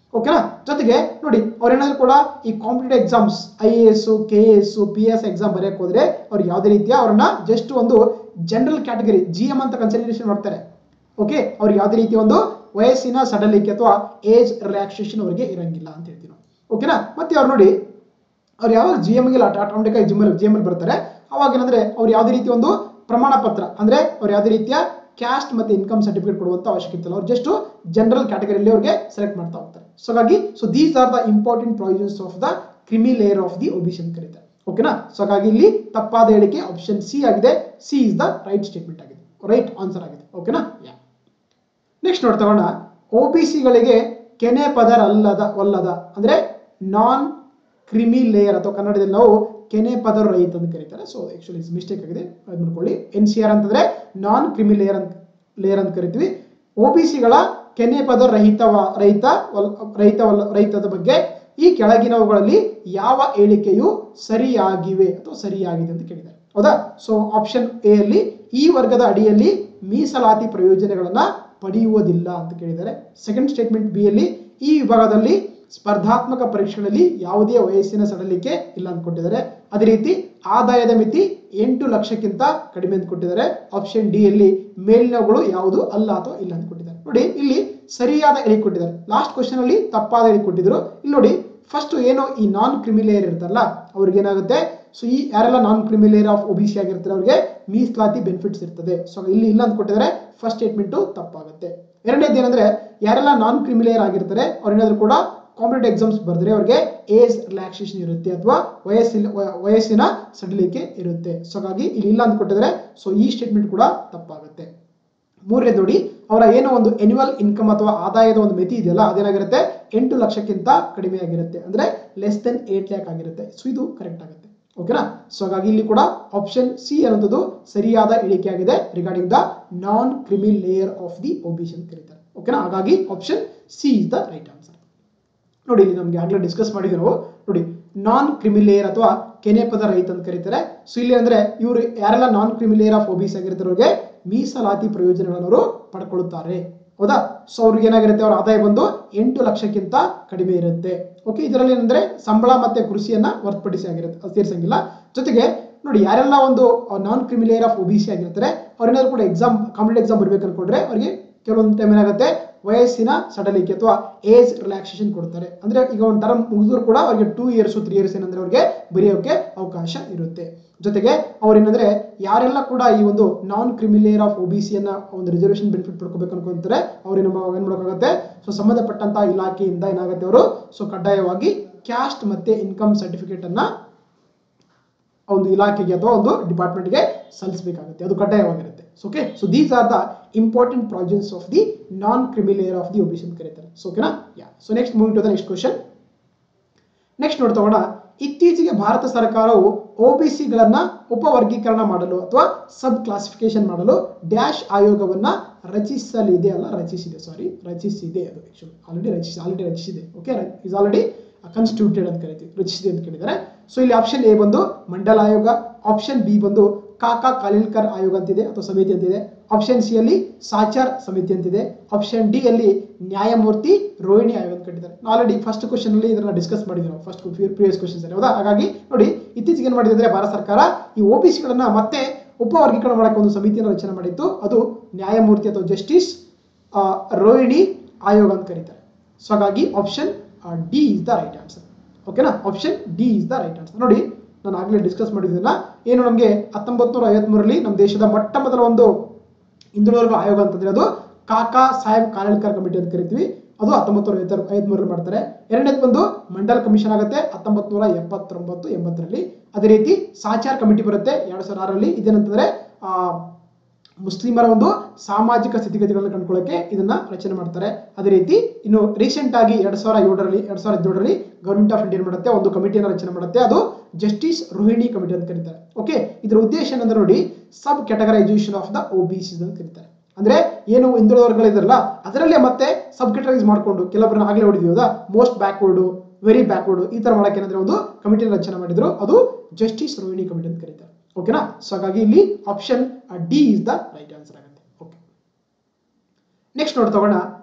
ಓಕೆನಾ ಜೊತೆಗೆ ನೋಡಿ ಅವ್ರೇನಾದ್ರೂ ಕೂಡ ಈ competitive exams I A S K A S P S exam ಬರೆಯಕ್ಕೆ ಹೋದ್ರೆ ಅವ್ರು ಯಾವುದೇ ರೀತಿಯ ಅವ್ರನ್ನ ಜಸ್ಟ್ ಒಂದು ಜನರಲ್ ಕ್ಯಾಟಗರಿ ಜಿ ಎಂ ಅಂತ ಕನ್ಸಿಡರೇಷನ್ ಮಾಡ್ತಾರೆ ಓಕೆ ಅವ್ರಿಗೆ ಯಾವುದೇ ರೀತಿಯ ಒಂದು ವಯಸ್ಸಿನ ಸಡಲಿಕೆ ಅಥವಾ ಏಜ್ ರಿಲ್ಯಾಕ್ಸೇಷನ್ ಅವರಿಗೆ ಇರಂಗಿಲ್ಲ ಅಂತ ಹೇಳ್ತೀವಿ ನಾವು ಓಕೆನಾ ಮತ್ತೆ ಅವ್ರು ನೋಡಿ ಅವ್ರು ಯಾವಾಗ ಜಿ ಎಮ್ಗೆ ಆಟೋಮೆಟಿಕ್ ಆಗಿ ಜಿಮ್ ಜಿ ಎಮ್ ಬರ್ತಾರೆ ಅವಾಗ ಏನಂದ್ರೆ ಅವ್ರು ಯಾವುದೇ ರೀತಿಯ ಒಂದು ಪ್ರಮಾಣ ಪತ್ರ ಅಂದ್ರೆ ಅವ್ರು ಯಾವುದೇ ರೀತಿಯ ಕ್ಯಾಸ್ಟ್ ಮತ್ತೆ ಇನ್ಕಮ್ ಸರ್ಟಿಫಿಕೇಟ್ ಕೊಡುವಂತ ಅವಶ್ಯಕತೆ ಇಲ್ಲ ಅವ್ರು ಜಸ್ಟ್ ಜನರಲ್ ಕ್ಯಾಟಗರಿಯಲ್ಲಿ ಅವ್ರಿಗೆ ಸೆಲೆಕ್ಟ್ ಮಾಡ್ತಾ ಹೋಗ್ತಾರೆ ಸೊ ಹಾಗಾಗಿ so these are the important provisions of the creamy layer of the OBC ಅಂತ ಕರೀತಾರೆ ಓಕೆನಾ ಸೊ ಹಾಗಾಗಿ ಇಲ್ಲಿ ತಪ್ಪಾದ ಹೇಳಿಕೆ ಆಪ್ಷನ್ ಸಿ ಆಗಿದೆ C is the right statement ಆಗಿದೆ ರೈಟ್ ಆನ್ಸರ್ ಆಗಿದೆ ಓಕೆನಾ ಯಾ ನೆಕ್ಸ್ಟ್ ನೋಡ್ತಗೋಣ ಒ ಬಿ ಸಿಗಳಿಗೆ ಕೆನೆ ಪದರ ಅಲ್ಲದ ಒಲ್ಲದ ಅಂದ್ರೆ ನಾನ್ ಕ್ರಿಮಿ ಲೇಯರ್ ಅಥವಾ ಕನ್ನಡದಲ್ಲಿ ನಾವು ಕೆನೆ ಪದರ ರಹಿತ ಅಂತ ಕರೀತಾರೆ ಸೊ ಆಕ್ಚುಲಿ ಮಿಸ್ಟೇಕ್ ಆಗಿದೆ ಅದು ನೋಡ್ಕೊಳ್ಳಿ ಎನ್ ಸಿ ಆರ್ ಅಂತಂದ್ರೆ ನಾನ್ ಕ್ರಿಮಿ ಲೇಯರ್ ಅಂತ ಲೇಯರ್ ಅಂತ ಕರಿತೀವಿ ಒ ಬಿ ಸಿಗಳ ಕೆನೆ ಪದರ ರಹಿತ ರಹಿತ ವಲ್- ರಹಿತ ವಲ್ಲ- ರಹಿತದ ಬಗ್ಗೆ ಈ ಕೆಳಗಿನವುಗಳಲ್ಲಿ ಯಾವ ಹೇಳಿಕೆಯು ಸರಿಯಾಗಿವೆ ಅಥವಾ ಸರಿಯಾಗಿದೆ ಅಂತ ಕೇಳಿದ್ದಾರೆ ಹೌದಾ ಸೊ ಆಪ್ಷನ್ ಎ ಅಲ್ಲಿ ಈ ವರ್ಗದ ಅಡಿಯಲ್ಲಿ ಮೀಸಲಾತಿ ಪ್ರಯೋಜನಗಳನ್ನ ಪಡೆಯುವುದಿಲ್ಲ ಅಂತ ಕೇಳಿದ್ದಾರೆ ಸೆಕೆಂಡ್ ಸ್ಟೇಟ್ಮೆಂಟ್ ಬಿ ಅಲ್ಲಿ ಈ ವಿಭಾಗದಲ್ಲಿ ಸ್ಪರ್ಧಾತ್ಮಕ ಪರೀಕ್ಷೆಗಳಲ್ಲಿ ಯಾವುದೇ ವಯಸ್ಸಿನ ಸಡಲಿಕೆ ಇಲ್ಲ ಅಂತ ಕೊಟ್ಟಿದ್ದಾರೆ ಅದೇ ರೀತಿ ಆದಾಯದ ಮಿತಿ ಎಂಟು ಲಕ್ಷಕ್ಕಿಂತ ಕಡಿಮೆ ಅಂತ ಕೊಟ್ಟಿದ್ದಾರೆ ಆಪ್ಷನ್ ಡಿ ಅಲ್ಲಿ ಮೇಲಿನವುಗಳು ಯಾವುದು ಅಲ್ಲ ಅಥವಾ ಇಲ್ಲ ಅಂತ ಕೊಟ್ಟಿದ್ದಾರೆ ನೋಡಿ ಇಲ್ಲಿ ಸರಿಯಾದ ಎಳಿ ಕೊಟ್ಟಿದ್ದಾರೆ ಲಾಸ್ಟ್ ಕ್ವಶನ್ ಅಲ್ಲಿ ತಪ್ಪಾದ ಎಳಿ ಕೊಟ್ಟಿದ್ರು ಇಲ್ಲಿ ನೋಡಿ ಫಸ್ಟ್ ಏನು ಈ ನಾನ್ ಕ್ರಿಮಿಲೇಯರ್ ಇರ್ತಾರಲ್ಲ ಅವ್ರಿಗೆ ಏನಾಗುತ್ತೆ ಸೊ ಈ ಯಾರೆಲ್ಲ ನಾನ್ ಕ್ರಿಮಿಲೇಯರ್ ಆಫ್ ಒಬಿಸಿ ಆಗಿರ್ತಾರೆ ಅವ್ರಿಗೆ ಮೀಸಲಾತಿ ಬೆನಿಫಿಟ್ಸ್ ಇರ್ತದೆ ಸೊ ಇಲ್ಲಿ ಇಲ್ಲ ಅಂತ ಕೊಟ್ಟಿದ್ದಾರೆ ಫಸ್ಟ್ ಸ್ಟೇಟ್ಮೆಂಟು ತಪ್ಪಾಗುತ್ತೆ ಎರಡನೇದು ಏನಂದ್ರೆ ಯಾರೆಲ್ಲ ನಾನ್ ಕ್ರಿಮಿಲೇಯರ್ ಆಗಿರ್ತಾರೆ ಅವ್ರೇನಾದ್ರೂ ಕೂಡ ಕಾಂಪಿಟೇಟಿವ್ ಎಕ್ಸಾಮ್ಸ್ ಬರೆದ್ರೆ ಅವ್ರಿಗೆ ಏಜ್ ರಿಲ್ಯಾಕ್ಸೇಷನ್ ಇರುತ್ತೆ ಅಥವಾ ವಯಸ್ಸಿನ ವ- ವಯಸ್ಸಿನ ಸಡಿಲಿಕೆ ಇರುತ್ತೆ ಸೊ ಹಾಗಾಗಿ ಇಲ್ಲಿ ಇಲ್ಲ ಅಂತ ಕೊಟ್ಟಿದ್ದಾರೆ ಸೊ ಈ ಸ್ಟೇಟ್ಮೆಂಟ್ ಕೂಡ ತಪ್ಪಾಗುತ್ತೆ ಮೂರನೇದು ನೋಡಿ ಅವರ ಏನೋ ಒಂದು ಎನ್ಯುವಲ್ ಇನ್ಕಮ್ ಅಥವಾ ಆದಾಯದ ಒಂದು ಮಿತಿ ಇದೆಯಲ್ಲ ಅದೇನಾಗಿರುತ್ತೆ ಎಂಟು ಲಕ್ಷಕ್ಕಿಂತ ಕಡಿಮೆ ಆಗಿರುತ್ತೆ ಅಂದ್ರೆ ಲೆಸ್ ದೆನ್ ಏಟ್ ಲ್ಯಾಕ್ ಆಗಿರುತ್ತೆ ಸೊ ಇದು ಕರೆಕ್ಟ್ ಆಗುತ್ತೆ ಓಕೆನಾ ಸೊ ಹಾಗಾಗಿ ಇಲ್ಲಿ ಕೂಡ ಆಪ್ಷನ್ ಸಿ ಅನ್ನೋದು ಸರಿಯಾದ ಹೇಳಿಕೆ ಆಗಿದೆ ರಿಗಾರ್ಡಿಂಗ್ ದ ನಾನ್ ಕ್ರಿಮಿ ಲೇಯರ್ ಆಫ್ ದಿ ಒಬಿಸಿ ಅಂತ ಕರೀತಾರೆ ಓಕೆನಾ ಹಾಗಾಗಿ option C is the right answer ನೋಡಿ ಇಲ್ಲಿ ನಮಗೆ ಆಗ್ಲೇ ಡಿಸ್ಕಸ್ ಮಾಡಿದ್ರು ನಾವು ನೋಡಿ ನಾನ್ ಕ್ರಿಮಿಲೇಯರ್ ಅಥವಾ ಕೆನೆ ಪದ ರಹಿತ ಅಂತ ಕರೀತಾರೆ ಸೊ ಇಲ್ಲಿ ಅಂದ್ರೆ ಇವರು ಯಾರೆಲ್ಲ ನಾನ್ ಕ್ರಿಮಿಲೇಯರ್ ಆಫ್ ಒಬಿಸ್ ಆಗಿರ್ತಾರೆ ಅವ್ರಿಗೆ ಮೀಸಲಾತಿ ಪ್ರಯೋಜನಗಳನ್ನು ಅವರು ಪಡ್ಕೊಳ್ಳುತ್ತಾರೆ ಹೌದಾ ಸೊ ಅವ್ರಿಗೆ ಏನಾಗಿರುತ್ತೆ ಅವ್ರ ಆದಾಯ ಬಂದು ಎಂಟು ಲಕ್ಷಕ್ಕಿಂತ ಕಡಿಮೆ ಇರುತ್ತೆ ಓಕೆ ಇದರಲ್ಲಿ ಏನಂದ್ರೆ ಸಂಬಳ ಮತ್ತೆ ಕೃಷಿಯನ್ನ ಹೊರತುಪಡಿಸಿ ಆಗಿರುತ್ತೆ ಅದು ಸೇರ್ಸಂಗಿಲ್ಲ ಜೊತೆಗೆ ನೋಡಿ ಯಾರೆಲ್ಲ ಒಂದು ನಾನ್ ಕ್ರಿಮಿಲೇಯರ್ ಆಫ್ ಒಬಿಸಿ ಆಗಿರ್ತಾರೆ ಅವ್ರೇನಾದ್ರು ಕೂಡ ಎಕ್ಸಾಮ್ ಕಾಂಪಿಟೇಟಿವ್ ಎಕ್ಸಾಮ್ ಬರ್ಬೇಕು ಅನ್ಕೊಂಡ್ರೆ ಅವ್ರಿಗೆ ಕೆಲವೊಂದು ಟೈಮ್ ಏನಾಗುತ್ತೆ ವಯಸ್ಸಿನ ಸಡಲಿಕೆ ಅಥವಾ ಏಜ್ ರಿಲ್ಯಾಕ್ಸೇಷನ್ ಕೊಡ್ತಾರೆ ಅಂದ್ರೆ ಈಗ ಒಂದು ಟರ್ಮ್ ಮುಗಿದ್ರು ಕೂಡ ಅವ್ರಿಗೆ ಟೂ ಇಯರ್ಸ್ ತ್ರೀ ಇಯರ್ಸ್ ಏನಂದ್ರೆ ಅವ್ರಿಗೆ ಬರೆಯೋಕೆ ಅವಕಾಶ ಇರುತ್ತೆ ಜೊತೆಗೆ ಅವ್ರೇನಂದ್ರೆ ಯಾರೆಲ್ಲ ಕೂಡ ಈ ಒಂದು ನಾನ್ ಕ್ರಿಮಿಲೇಯರ್ ಆಫ್ ಒಬಿಸಿಯನ್ನ ಒಂದು ರಿಸರ್ವೇಷನ್ ಬೆನಿಫಿಟ್ ಪಡ್ಕೋಬೇಕು ಅನ್ಕೊಂತಾರೆ ಅವ್ರು ಏನು ಏನ್ ಮಾಡೋಕ್ಕಾಗುತ್ತೆ ಸೊ ಸಂಬಂಧಪಟ್ಟಂತ ಇಲಾಖೆಯಿಂದ ಏನಾಗುತ್ತೆ ಅವರು ಸೊ ಕಡ್ಡಾಯವಾಗಿ ಕ್ಯಾಸ್ಟ್ ಮತ್ತೆ ಇನ್ಕಮ್ ಸರ್ಟಿಫಿಕೇಟ್ ಅನ್ನ ಆ ಒಂದು ಇಲಾಖೆಗೆ ಅಥವಾ ಒಂದು ಡಿಪಾರ್ಟ್ಮೆಂಟ್ಗೆ ಸಲ್ಲಿಸಬೇಕಾಗುತ್ತೆ ಅದು ಕಡ್ಡಾಯವಾಗಿರುತ್ತೆ okay so these are the important provisions of the non creamy layer of the OBC ಅಂತ ಕರೀತಾರೆ ಸೊ ಓಕೆನಾ yeah so next moving to the next question next ನೋಡ್ತಗೋಣ ಇತ್ತೀಚೆಗೆ ಭಾರತ ಸರ್ಕಾರವು ಒಬಿಸಿಗಳನ್ನ ಉಪವರ್ಗೀಕರಣ ಮಾಡಲು ಅಥವಾ ಸಬ್ ಕ್ಲಾಸಿಫಿಕೇಶನ್ ಮಾಡಲು ಡ್ಯಾಶ್ ಆಯೋಗವನ್ನ ರಚಿಸಲಿದೆ ಅಲ್ಲ ರಚಿಸಿದೆ ಸಾರಿ ರಚಿಸಿದೆ ಅದು ಆಕ್ಚುಲಿ ಆಲ್ರೆಡಿ ರಚಿಸಿ ಆಲ್ರೆಡಿ ರಚಿಸಿದೆ ಓಕೆ ಇಸ್ ಆಲ್ರೆಡಿ ಕನ್ಸ್ಟಿಟ್ಯೂಟೆಡ್ ಅಂತ ಕರಿತೀವಿ ರಚಿಸಿದೆ ಅಂತ ಕೇಳಿದ್ದಾರೆ ಸೊ ಇಲ್ಲಿ ಆಪ್ಷನ್ ಎ ಬಂದು ಮಂಡಲ ಆಯೋಗ ಆಪ್ಷನ್ ಬಿ ಬಂದು ಕಾಕಾ ಕಾಲಿಲ್ಕರ್ ಆಯೋಗ ಅಂತಿದೆ ಅಥವಾ ಸಮಿತಿ ಅಂತಿದೆ ಆಪ್ಷನ್ ಸಿ ಅಲ್ಲಿ ಸಾಚಾರ್ ಸಮಿತಿ ಅಂತಿದೆ ಆಪ್ಷನ್ ಡಿ ಅಲ್ಲಿ ನ್ಯಾಯಮೂರ್ತಿ ರೋಹಿಣಿ ಆಯೋಗ ಅಂತ ಕಟ್ಟಿದ್ದಾರೆ ಆಲ್ರೆಡಿ ಫಸ್ಟ್ ಕ್ವಶನ್ ಅಲ್ಲಿ ಇದನ್ನ ಡಿಸ್ಕಸ್ ಮಾಡಿದ್ವಿ ನಾವು ಫಸ್ಟ್ ಪ್ರಿವಿಯಸ್ ಕ್ವಶನ್ಸ್ ಅಲ್ಲಿ ಹೌದಾ ಹಾಗಾಗಿ ನೋಡಿ ಇತ್ತೀಚೆಗೆ ಏನು ಮಾಡಿದೆ ಅಂದ್ರೆ ಭಾರತ ಸರ್ಕಾರ ಈ ಗಳನ್ನ ಮತ್ತೆ ಉಪವರ್ಗೀಕರಣ ಮಾಡಕ್ಕೆ ಒಂದು ಸಮಿತಿಯನ್ನು ರಚನೆ ಮಾಡಿತ್ತು ಅದು ನ್ಯಾಯಮೂರ್ತಿ ಅಥವಾ ಜಸ್ಟಿಸ್ ರೋಹಿಣಿ ಆಯೋಗ ಅಂತ ಕರೀತಾರೆ ಸೊ ಹಾಗಾಗಿ option D is the right answer ಓಕೆನಾ option D is the right answer ನೋಡಿ ನಾನು ಆಗಲೇ ಡಿಸ್ಕಸ್ ಮಾಡಿದ್ದನ್ನ ಏನು ನಮಗೆ ಹತ್ತೊಂಬತ್ತು ನೂರ ಐವತ್ಮೂರರಲ್ಲಿ ನಮ್ಮ ದೇಶದ ಮೊಟ್ಟ ಮೊದಲ ಒಂದು ಹಿಂದುಳಿದವರ್ಗ ಆಯೋಗ ಅಂತಂದ್ರೆ ಅದು ಕಾಕಾ ಸಾಹೇಬ್ ಕಾಲೇಳ್ಕರ್ ಕಮಿಟಿ ಅಂತ ಕರಿತೀವಿ ಅದು ಹತ್ತೊಂಬತ್ತು ನೂರ ಐವತ್ತರ ಐವತ್ಮೂರರಲ್ಲಿ ಮಾಡ್ತಾರೆ ಎರಡನೇದು ಬಂದು ಮಂಡಲ್ ಕಮಿಷನ್ ಆಗುತ್ತೆ ಹತ್ತೊಂಬತ್ತು ನೂರ ಎಪ್ಪತ್ತೊಂಬತ್ತು ಎಂಬತ್ತರಲ್ಲಿ ಅದೇ ರೀತಿ ಸಾಚಾರ್ ಕಮಿಟಿ ಬರುತ್ತೆ ಎರಡ್ ಸಾವಿರದ ಆರರಲ್ಲಿ ಇದೇನಂತಂದ್ರೆ ಆ ಮುಸ್ಲಿಮರ ಒಂದು ಸಾಮಾಜಿಕ ಸ್ಥಿತಿಗತಿಗಳನ್ನು ಕಂಡುಕೊಳ್ಳಕ್ಕೆ ಇದನ್ನ ರಚನೆ ಮಾಡ್ತಾರೆ ಅದೇ ರೀತಿ ಇನ್ನು ರೀಸೆಂಟ್ ಆಗಿ ಎರಡ್ ಸಾವಿರ ಏಳರಲ್ಲಿ ಎರಡ್ ಸಾವಿರದ ಹದಿನೇಳರಲ್ಲಿ ಗವರ್ಮೆಂಟ್ ಆಫ್ ಇಂಡಿಯಾ ಮಾಡುತ್ತೆ ಒಂದು ಕಮಿಟಿಯನ್ನು ರಚನೆ ಮಾಡುತ್ತೆ ಅದು ಜಸ್ಟಿಸ್ ರೋಹಿಣಿ ಕಮಿಟಿ ಅಂತ ಕರೀತಾರೆ ಓಕೆ ಇದರ ಉದ್ದೇಶ ಏನಂದ್ರೆ ನೋಡಿ sub categorisation of the OBC ಅಂತ ಕರೀತಾರೆ ಅಂದ್ರೆ ಏನು ಹಿಂದುಳಿದವರ್ಗಳಿದಾರಲ್ಲ ಅದರಲ್ಲೇ ಮತ್ತೆ ಸಬ್ ಕ್ಯಾಟಗರೈಸ್ ಮಾಡ್ಕೊಂಡು ಕೆಲವೊಬ್ಬರನ್ನ ಆಗಲೇ ಹೊಡಿದೀವಿ ಹೌದಾ ಮೋಸ್ಟ್ ಬ್ಯಾಕ್ವರ್ಡ್ ವೆರಿ ಬ್ಯಾಕ್ವರ್ಡ್ ಈ ತರ ಮಾಡಕ್ಕೆ ಏನಂದ್ರೆ ಒಂದು ಕಮಿಟಿನ ರಚನೆ ಮಾಡಿದ್ರು ಅದು ಜಸ್ಟಿಸ್ ರೋಹಿಣಿ ಕಮಿಟಿ ಅಂತ ಕರೀತಾರೆ ಓಕೆನಾ ಸೊ ಹಾಗಾಗಿ ಇಲ್ಲಿ option D is the right answer ಆಗುತ್ತೆ ಓಕೆ ನೆಕ್ಸ್ಟ್ ನೋಡಿ ತಗೋಣ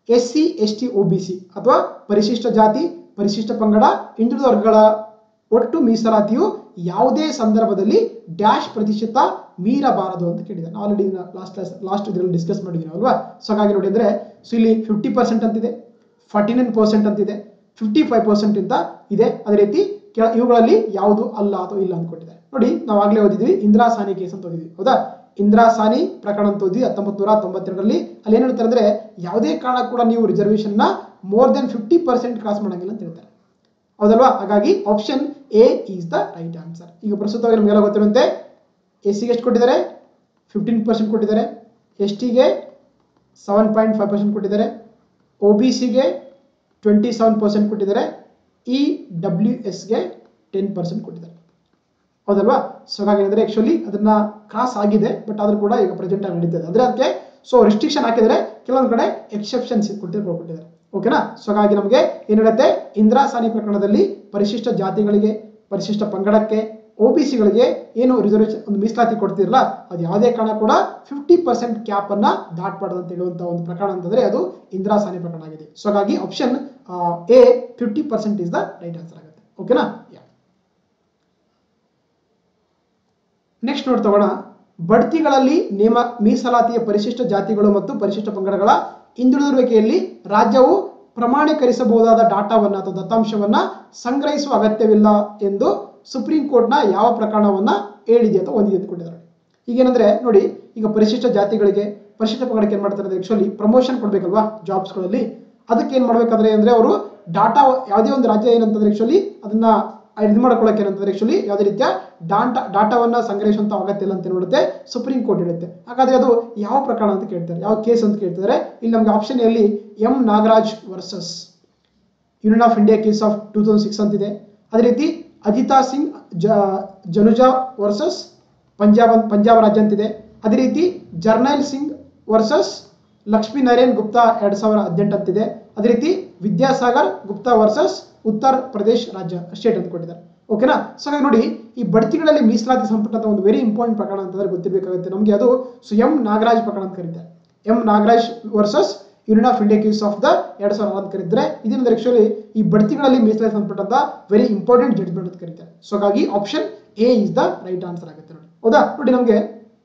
S C S T O B C ಅಥವಾ ಪರಿಶಿಷ್ಟ ಜಾತಿ ಪರಿಶಿಷ್ಟ ಪಂಗಡ ಹಿಂದುಳಿದ ವರ್ಗಗಳ ಒಟ್ಟು ಮೀಸಲಾತಿಯು ಯಾವುದೇ ಸಂದರ್ಭದಲ್ಲಿ ಡ್ಯಾಶ್ ಪ್ರತಿಶತ ಮೀರಬಾರದು ಅಂತ ಕೇಳಿದ್ದಾರೆ ನಾವು ಆಲ್ರೆಡಿ ಲಾಸ್ಟ್ ಕ್ಲಾಸ್ ಲಾಸ್ಟ್ ಇದರಲ್ಲಿ ಡಿಸ್ಕಸ್ ಮಾಡಿದ್ದೀವಿ ಅಲ್ವಾ ಸೊ ಹಾಗಾಗಿ ನೋಡಿ ಅಂದರೆ ಸೊ ಇಲ್ಲಿ ಫಿಫ್ಟಿ ಪರ್ಸೆಂಟ್ ಅಂತಿದೆ ಫಾರ್ಟಿ ನೈನ್ ಪರ್ಸೆಂಟ್ ಅಂತಿದೆ ಫಿಫ್ಟಿ ಫೈವ್ ಪರ್ಸೆಂಟ್ ಅಂತ ಇದೆ ಅದೇ ರೀತಿ ಕೆಳ ಇವುಗಳಲ್ಲಿ ಯಾವುದು ಅಲ್ಲ ಅಥವಾ ಇಲ್ಲ ಅಂತ ಕೊಟ್ಟಿದ್ದಾರೆ ನೋಡಿ ನಾವು ಆಗಲೇ ಓದಿದ್ವಿ ಇಂದಿರಾ ಸಾನಿ ಕೇಸ್ ಅಂತ ಓದಿದ್ವಿ ಹೌದಾ ಇಂದಿರಾ ಸಾನಿ ಪ್ರಕರಣ ಅಂತ ಓದಿ ಹತ್ತೊಂಬತ್ತು ನೂರ ತೊಂಬತ್ತೆರಡರಲ್ಲಿ ಅಲ್ಲಿ ಏನು ಹೇಳ್ತಾರೆ ಅಂದ್ರೆ ಯಾವುದೇ ಕಾರಣ ಕೂಡ ನೀವು ರಿಸರ್ವೇಷನ್ ನ more than fifty percent cross ಮಾಡಂಗಿಲ್ಲ ಅಂತ ಹೇಳ್ತಾರೆ ಹೌದಲ್ವಾ ಹಾಗಾಗಿ option A is the right answer ಈಗ ಪ್ರಸ್ತುತವಾಗಿ ನಮಗೆಲ್ಲ ಗೊತ್ತಿರುವಂತೆ ಎಸ್ ಸಿಗೆ ಎಷ್ಟು ಕೊಟ್ಟಿದ್ದಾರೆ ಫಿಫ್ಟೀನ್ ಪರ್ಸೆಂಟ್ ಕೊಟ್ಟಿದ್ದಾರೆ ಎಸ್ ಟಿಗೆ ಸೆವೆನ್ ಪಾಯಿಂಟ್ ಫೈವ್ ಪರ್ಸೆಂಟ್ ಕೊಟ್ಟಿದ್ದಾರೆ ಒ ಬಿ ಸಿಗೆ ಟ್ವೆಂಟಿ ಸೆವೆನ್ ಪರ್ಸೆಂಟ್ ಕೊಟ್ಟಿದ್ದಾರೆ ಇ ಡಬ್ಲ್ಯೂ ಎಸ್ಗೆ ಟೆನ್ ಪರ್ಸೆಂಟ್ ಕೊಟ್ಟಿದ್ದಾರೆ ಹೌದಲ್ವಾ ಸೊ ಹಾಗಾಗಿ ಅಂದರೆ ಆ್ಯಕ್ಚುಲಿ ಅದನ್ನ ಕ್ರಾಸ್ ಆಗಿದೆ ಬಟ್ ಆದ್ರೂ ಕೂಡ ಈಗ ಪ್ರೆಸೆಂಟ್ ಆಗಿ ನಡೀತದೆ ಅಂದರೆ ಅದಕ್ಕೆ ಸೊ ರೆಸ್ಟ್ರಿಕ್ಷನ್ ಹಾಕಿದರೆ ಕೆಲವೊಂದು ಕಡೆ ಎಕ್ಸೆಪ್ಷನ್ಸ್ ಕೊಟ್ಟಿದ್ದಾರೆ ಕೊಟ್ಟಿದ್ದಾರೆ ಓಕೆನಾ ಸೊ ಹಾಗಾಗಿ ನಮಗೆ ಏನಿರುತ್ತೆ ಇಂದಿರಾ ಸಾನಿ ಪ್ರಕರಣದಲ್ಲಿ ಪರಿಶಿಷ್ಟ ಜಾತಿಗಳಿಗೆ ಪರಿಶಿಷ್ಟ ಪಂಗಡಕ್ಕೆ ಒ ಬಿ ಸಿಗಳಿಗೆ ಏನು ರಿಸರ್ವೇಷನ್ ಒಂದು ಮೀಸಲಾತಿ ಕೊಡ್ತಿರಲ್ಲ ಅದು ಯಾವುದೇ ಕಾರಣ ಕೂಡ ಫಿಫ್ಟಿ ಪರ್ಸೆಂಟ್ ಕ್ಯಾಪ್ ಅನ್ನ ದಾಟಬಾರ್ದು ಅಂತ ಹೇಳುವಂತ ಒಂದು ಪ್ರಕರಣ ಅಂತಂದ್ರೆ ಅದು ಇಂದಿರಾ ಸಾನಿ ಪ್ರಕರಣ ಆಗಿದೆ ಸೊ ಹಾಗಾಗಿ option A fifty percent is the right answer ಆಗುತ್ತೆ ಓಕೆನಾ ಯಾ ನೆಕ್ಸ್ಟ್ ನೋಡಿ ತಗೋಣ ಬಡ್ತಿಗಳಲ್ಲಿ ನೇಮ ಮೀಸಲಾತಿಯ ಪರಿಶಿಷ್ಟ ಜಾತಿಗಳು ಮತ್ತು ಪರಿಶಿಷ್ಟ ಪಂಗಡಗಳ ಹಿಂದುಳಿದಿರುವಿಕೆಯಲ್ಲಿ ರಾಜ್ಯವು ಪ್ರಮಾಣೀಕರಿಸಬಹುದಾದ ಡಾಟಾವನ್ನ ಅಥವಾ ದತ್ತಾಂಶವನ್ನ ಸಂಗ್ರಹಿಸುವ ಅಗತ್ಯವಿಲ್ಲ ಎಂದು ಸುಪ್ರೀಂ ಕೋರ್ಟ್ನ ಯಾವ ಪ್ರಕರಣವನ್ನ ಹೇಳಿದೆ ಅಥವಾ ಹೊಂದಿದೆ ಅಂತ ಕೊಟ್ಟಿದ್ದಾರೆ ಈಗೇನಂದ್ರೆ ನೋಡಿ ಈಗ ಪರಿಶಿಷ್ಟ ಜಾತಿಗಳಿಗೆ ಪರಿಶಿಷ್ಟ ಪಂಗಡಕ್ಕೆ ಏನ್ ಮಾಡ್ತಾರೆ ಆಕ್ಚುಲಿ ಪ್ರಮೋಷನ್ ಕೊಡ್ಬೇಕಲ್ವಾ ಜಾಬ್ಸ್ಗಳಲ್ಲಿ ಅದಕ್ಕೆ ಏನ್ ಮಾಡ್ಬೇಕಾದ್ರೆ ಅಂದ್ರೆ ಅವರು ಡಾಟಾ ಯಾವುದೇ ಒಂದು ರಾಜ್ಯ ಏನಂತಂದ್ರೆ ಆಕ್ಚುಲಿ ಅದನ್ನ ಇದು ಮಾಡ್ಕೊಳ್ಳೋಕೆ ಏನಂತಂದ್ರೆ ಆಕ್ಚುಲಿ ಯಾವುದೇ ರೀತಿಯ ಡಾಟಾ ಡಾಟಾವನ್ನ ಸಂಗ್ರಹಿಸುವಂತ ಅಗತ್ಯ ಇಲ್ಲ ಅಂತ ನೋಡುತ್ತೆ ಸುಪ್ರೀಂ ಕೋರ್ಟ್ ಹೇಳುತ್ತೆ ಹಾಗಾದ್ರೆ ಅದು ಯಾವ ಪ್ರಕರಣ ಅಂತ ಕೇಳ್ತಾರೆ ಯಾವ ಕೇಸ್ ಅಂತ ಕೇಳ್ತಿದ್ದಾರೆ ಇಲ್ಲಿ ನಮಗೆ ಆಪ್ಷನ್ ಅಲ್ಲಿ M Nagaraj versus Union of India case of two thousand six ಅಂತಿದೆ ಅದೇ ರೀತಿ ಅಜಿತಾ ಸಿಂಗ್ ಜ ಜನುಜಾ ವರ್ಸಸ್ ಪಂಜಾಬ್ ಅಂತ- ಪಂಜಾಬ್ ರಾಜ್ಯ ಅಂತಿದೆ ಅದೇ ರೀತಿ ಜರ್ನೈಲ್ ಸಿಂಗ್ ವರ್ಸಸ್ ಲಕ್ಷ್ಮೀ ನಾರಾಯಣ್ ಗುಪ್ತಾ ಎರಡ್ ಸಾವಿರದ ಹದಿನೆಂಟು ಅಂತಿದೆ ಅದೇ ರೀತಿ ವಿದ್ಯಾಸಾಗರ್ ಗುಪ್ತಾ ವರ್ಸಸ್ ಉತ್ತರ ಪ್ರದೇಶ್ ರಾಜ್ಯ ಸ್ಟೇಟ್ ಅಂತ ಕೊಟ್ಟಿದ್ದಾರೆ ಓಕೆನಾ ಸೊ ಹಾಗಾಗಿ ನೋಡಿ ಈ ಬಡ್ತಿಗಳಲ್ಲಿ ಮೀಸಲಾತಿ ಸಂಪುಟದ ಒಂದು ವೆರಿ ಇಂಪಾರ್ಟೆಂಟ್ ಪ್ರಕರಣ ಅಂತಂದ್ರೆ ಗೊತ್ತಿರಬೇಕಾಗುತ್ತೆ ನಮಗೆ ಅದು ಸೊ ಎಂ ನಾಗರಾಜ್ ಪ್ರಕರಣ ಅಂತ ಕರೀತಾರೆ M Nagaraj versus Union of India case of the ಎರಡ್ ಸಾವಿರದ ಅಂತ ಕರೀತಾರೆ ಇದೇನಂದ್ರೆ ಆಕ್ಚುಲಿ ಈ ಬಡ್ತಿಗಳಲ್ಲಿ ಮೀಸಲಾತಿ ಸಂಪುಟದ ವೆರಿ ಇಂಪಾರ್ಟೆಂಟ್ ಜಡ್ಜ್ಮೆಂಟ್ ಅಂತ ಕರೀತಾರೆ ಸೊ ಹಾಗಾಗಿ option A is the right answer ಆಗುತ್ತೆ ನೋಡಿ ಹೌದಾ ನೋಡಿ ನಮಗೆ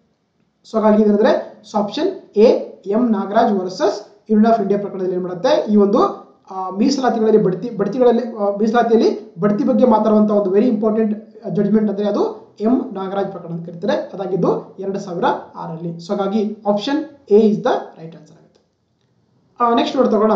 ಸೊ ಹಾಗಾಗಿ ಇದಂದ್ರೆ so option A M Nagaraj versus Union of India ಪ್ರಕರಣದಲ್ಲಿ ಏನು ಮಾಡುತ್ತೆ ಈ ಒಂದು ಆ, ಮೀಸಲಾತಿಗಳಲ್ಲಿ ಬಡ್ತಿ ಬಡ್ತಿಗಳಲ್ಲಿ ಆ, ಮೀಸಲಾತಿಯಲ್ಲಿ ಬಡ್ತಿ ಬಗ್ಗೆ ಮಾತಾಡುವಂತ ಒಂದು ವೆರಿ ಇಂಪಾರ್ಟೆಂಟ್ ಜಡ್ಜ್ಮೆಂಟ್ ಅಂದ್ರೆ ಅದು ಎಂ ನಾಗರಾಜ್ ಪ್ರಕರಣ ಅಂತ ಕರೀತಾರೆ ಅದಾಗಿದ್ದು ಎರಡು ಸಾವಿರ ಆರಲ್ಲಿ ಸೊ ಹಾಗಾಗಿ option A is the right answer ಆಗುತ್ತೆ ನೆಕ್ಸ್ಟ್ ನೋಡಿ ತಗೋಣ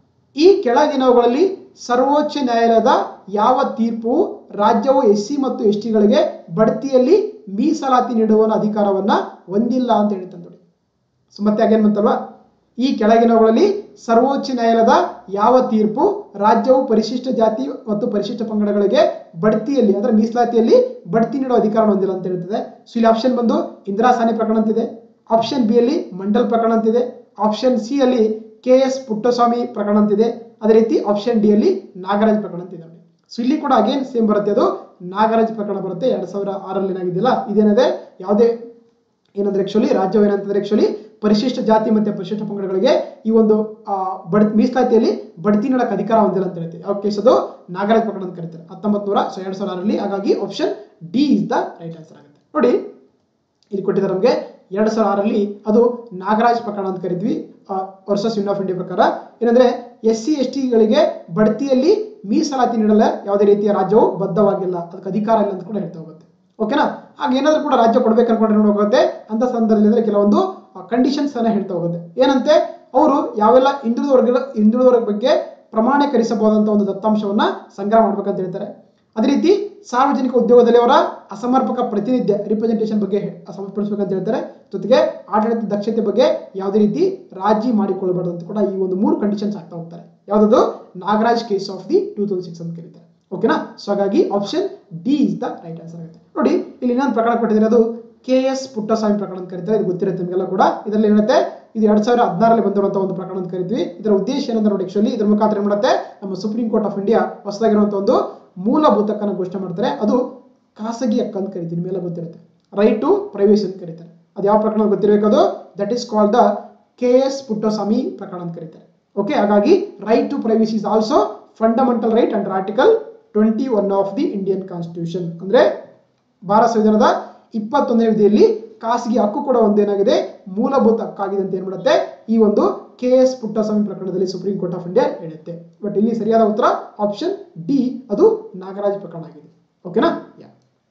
ಈ ಕೆಳಗಿನವುಗಳಲ್ಲಿ ಸರ್ವೋಚ್ಚ ನ್ಯಾಯಾಲಯದ ಯಾವ ತೀರ್ಪು ರಾಜ್ಯವು ಎಸ್ ಸಿ ಮತ್ತು ಎಸ್ ಟಿಗಳಿಗೆ ಬಡ್ತಿಯಲ್ಲಿ ಮೀಸಲಾತಿ ನೀಡುವ ಅಧಿಕಾರವನ್ನ ಹೊಂದಿಲ್ಲ ಅಂತ ಹೇಳ್ತಾರೆ ನೋಡಿ ಸೊ ಮತ್ತೆ ಅಗೇನ್ ಬಂತಲ್ವಾ ಈ ಕೆಳಗಿನವುಗಳಲ್ಲಿ ಸರ್ವೋಚ್ಚ ನ್ಯಾಯಾಲಯದ ಯಾವ ತೀರ್ಪು ರಾಜ್ಯವು ಪರಿಶಿಷ್ಟ ಜಾತಿ ಮತ್ತು ಪರಿಶಿಷ್ಟ ಪಂಗಡಗಳಿಗೆ ಬಡ್ತಿಯಲ್ಲಿ ಅಂದ್ರೆ ಮೀಸಲಾತಿಯಲ್ಲಿ ಬಡ್ತಿ ನೀಡುವ ಅಧಿಕಾರ ಹೊಂದಿಲ್ಲ ಅಂತ ಹೇಳ್ತದೆ ಸೊ ಇಲ್ಲಿ ಆಪ್ಷನ್ ಬಂದು ಇಂದಿರಾ ಸಾನಿ ಪ್ರಕರಣ ಅಂತಿದೆ ಆಪ್ಷನ್ ಬಿ ಅಲ್ಲಿ ಮಂಡಲ್ ಪ್ರಕರಣ ಅಂತಿದೆ ಆಪ್ಷನ್ ಸಿ ಅಲ್ಲಿ ಕೆ ಎಸ್ ಪುಟ್ಟಸ್ವಾಮಿ ಪ್ರಕರಣ ಅಂತಿದೆ ಅದೇ ರೀತಿ ಆಪ್ಷನ್ ಡಿ ಅಲ್ಲಿ ನಾಗರಾಜ್ ಪ್ರಕರಣ ಅಂತಿದೆ ನೋಡಿ ಸೊ ಇಲ್ಲಿ ಕೂಡ ಅಗೇನ್ ಸೇಮ್ ಬರುತ್ತೆ ಅದು ನಾಗರಾಜ್ ಪ್ರಕರಣ ಬರುತ್ತೆ ಎರಡ್ ಸಾವಿರ ಆರಲ್ಲಿ ಏನಾಗಿದ್ದಿಲ್ಲ ಇದೇನಿದೆ ಯಾವುದೇ ಏನಂದ್ರೆ ಆಕ್ಚುಲಿ ರಾಜ್ಯವು ಏನಂತಂದ್ರೆ ಆಕ್ಚುಲಿ ಪರಿಶಿಷ್ಟ ಜಾತಿ ಮತ್ತೆ ಪರಿಶಿಷ್ಟ ಪಂಗಡಗಳಿಗೆ ಈ ಒಂದು ಆ, ಬಡ್ ಮೀಸಲಾತಿಯಲ್ಲಿ ಬಡ್ತಿ ನೀಡಕ್ಕೆ ಅಧಿಕಾರ ಹೊಂದಿಲ್ಲ ಅಂತ ಹೇಳ್ತೀವಿ ಯಾವ ಕೇಸ್ ಅದು ನಾಗರಾಜ್ ಪ್ರಕರಣ ಅಂತ ಕರೀತಾರೆ ಹತ್ತೊಂಬತ್ತು ನೂರ ಸೊ ಎರಡ್ ಸಾವಿರ ಆರಲ್ಲಿ ಹಾಗಾಗಿ option D is the right answer ಆಗುತ್ತೆ ನೋಡಿ ಇಲ್ಲಿ ಕೊಟ್ಟಿದ್ದಾರೆ ನಮಗೆ ಎರಡ್ ಸಾವಿರ ಆರಲ್ಲಿ ಅದು ನಾಗರಾಜ್ ಪ್ರಕರಣ ಅಂತ ಕರಿದ್ವಿ ವರ್ಸಸ್ ಯೂನಿಯನ್ ಆಫ್ ಇಂಡಿಯಾ ಪ್ರಕಾರ ಏನಂದ್ರೆ ಎಸ್ ಸಿ ಎಸ್ ಟಿಗಳಿಗೆ ಬಡ್ತಿಯಲ್ಲಿ ಮೀಸಲಾತಿ ನೀಡಲು ಯಾವುದೇ ರೀತಿಯ ರಾಜ್ಯವು ಬದ್ಧವಾಗಿಲ್ಲ ಅದಕ್ಕೆ ಅಧಿಕಾರ ಇಲ್ಲ ಅಂತ ಕೂಡ ಹೇಳ್ತಾ ಹೋಗುತ್ತೆ ಓಕೆನಾ ಹಾಗೆ ಏನಾದ್ರೂ ಕೂಡ ರಾಜ್ಯ ಕೊಡ್ಬೇಕು ಅನ್ಕೊಂಡ್ರೆ ನೋಡೋಗುತ್ತೆ ಅಂತ ಸಂದರ್ಭದಲ್ಲಿ ಅಂದ್ರೆ ಕೆಲವೊಂದು ಕಂಡೀಷನ್ಸ್ ಅನ್ನ ಹೇಳ್ತಾ ಹೋಗುತ್ತೆ ಏನಂತೆ ಅವರು ಯಾವೆಲ್ಲ ಹಿಂದುಳಿದ ವರ್ಗಗಳ ಹಿಂದುಳಿದ ವರ್ಗದ ಬಗ್ಗೆ ಪ್ರಮಾಣೀಕರಿಸಬಹುದಂತ ಒಂದು ದತ್ತಾಂಶವನ್ನ ಸಂಗ್ರಹ ಮಾಡ್ಬೇಕಂತ ಹೇಳ್ತಾರೆ ಅದೇ ರೀತಿ ಸಾರ್ವಜನಿಕ ಉದ್ಯೋಗದಲ್ಲಿ ಅವರ ಅಸಮರ್ಪಕ ಪ್ರಾತಿನಿಧ್ಯ ರಿಪ್ರೆಸೆಂಟೇಷನ್ ಬಗ್ಗೆ ಸಮರ್ಪಡಿಸಬೇಕಂತ ಹೇಳ್ತಾರೆ ಜೊತೆಗೆ ಆಡಳಿತ ದಕ್ಷತೆ ಬಗ್ಗೆ ಯಾವುದೇ ರೀತಿ ರಾಜಿ ಮಾಡಿಕೊಳ್ಳಬಾರ್ದು ಅಂತ ಕೂಡ ಈ ಒಂದು ಮೂರು ಕಂಡೀಷನ್ಸ್ ಆಗ್ತಾ ಹೋಗ್ತಾರೆ ಯಾವ್ದು Nagaraj case of the two thousand six ಅಂತ ಕರೀತಾರೆ ಓಕೆನಾ ಸೊ ಹಾಗಾಗಿ option D is the right answer ಆಗುತ್ತೆ ನೋಡಿ ಇಲ್ಲಿ ಇನ್ನೊಂದು ಪ್ರಕರಣ ಕೊಟ್ಟಿದ್ದಾರೆ ಅದು ಕೆ ಎಸ್ ಪುಟ್ಟಸ್ವಾಮಿ ಪ್ರಕರಣ ಅಂತ ಕರೀತಾರೆ ಇದು ಗೊತ್ತಿರುತ್ತೆ ನಿಮಗೆಲ್ಲ ಕೂಡ ಇದರಲ್ಲಿ ಏನಿರುತ್ತೆ ಇದು ಎರಡ್ ಸಾವಿರ ಹದಿನಾರಲ್ಲಿ ಬಂದಿರುವಂತಹ ಒಂದು ಪ್ರಕರಣ ಅಂತ ಕರಿತೀವಿ ಇದರ ಉದ್ದೇಶ ಏನಂದ್ರೆ ನೋಡಿ ಆಕ್ಚುಲಿ ಇದ್ರ ಮುಖಾಂತರ ಏನ್ ಮಾಡುತ್ತೆ ನಮ್ಮ ಸುಪ್ರೀಂ ಕೋರ್ಟ್ ಆಫ್ ಇಂಡಿಯಾ ಹೊಸದಾಗಿರುವಂತಹ ಒಂದು ಮೂಲಭೂತ ಹಕ್ಕನ್ನು ಘೋಷಣೆ ಮಾಡ್ತಾರೆ ಅದು ಖಾಸಗಿ ಹಕ್ಕು ಅಂತ ಕರಿತೀವಿ ನಿಮ್ಮೆಲ್ಲ ಗೊತ್ತಿರುತ್ತೆ ರೈಟ್ ಟು ಪ್ರೈವೇಸಿ ಅಂತ ಕರೀತಾರೆ ಅದು ಯಾವ ಪ್ರಕರಣ ಗೊತ್ತಿರಬೇಕು ಅದು that is called the K S Puttaswamy ಪ್ರಕರಣ ಅಂತ ಕರೀತಾರೆ ಓಕೆ ಹಾಗಾಗಿ right to privacy is also fundamental right under article twenty one of the Indian constitution ಅಂದ್ರೆ ಭಾರತ ಸಂವಿಧಾನದ ಇಪ್ಪತ್ತೊಂದನೇ ವಿಧಿಯಲ್ಲಿ ಖಾಸಗಿ ಹಕ್ಕು ಕೂಡ ಒಂದೇನಾಗಿದೆ ಮೂಲಭೂತ ಹಕ್ಕಾಗಿದೆ ಅಂತ ಏನ್ ಮಾಡುತ್ತೆ ಈ ಒಂದು ಕೆ ಎಸ್ ಪುಟ್ಟಸ್ವಾಮಿ ಪ್ರಕರಣದಲ್ಲಿ ಸುಪ್ರೀಂ ಕೋರ್ಟ್ ಆಫ್ ಇಂಡಿಯಾ ಹೇಳುತ್ತೆ ಬಟ್ ಇಲ್ಲಿ ಸರಿಯಾದ ಉತ್ತರ ಆಪ್ಷನ್ ಡಿ ಅದು ನಾಗರಾಜ್ ಪ್ರಕರಣ ಆಗಿದೆ ಓಕೆನಾ ಯಾ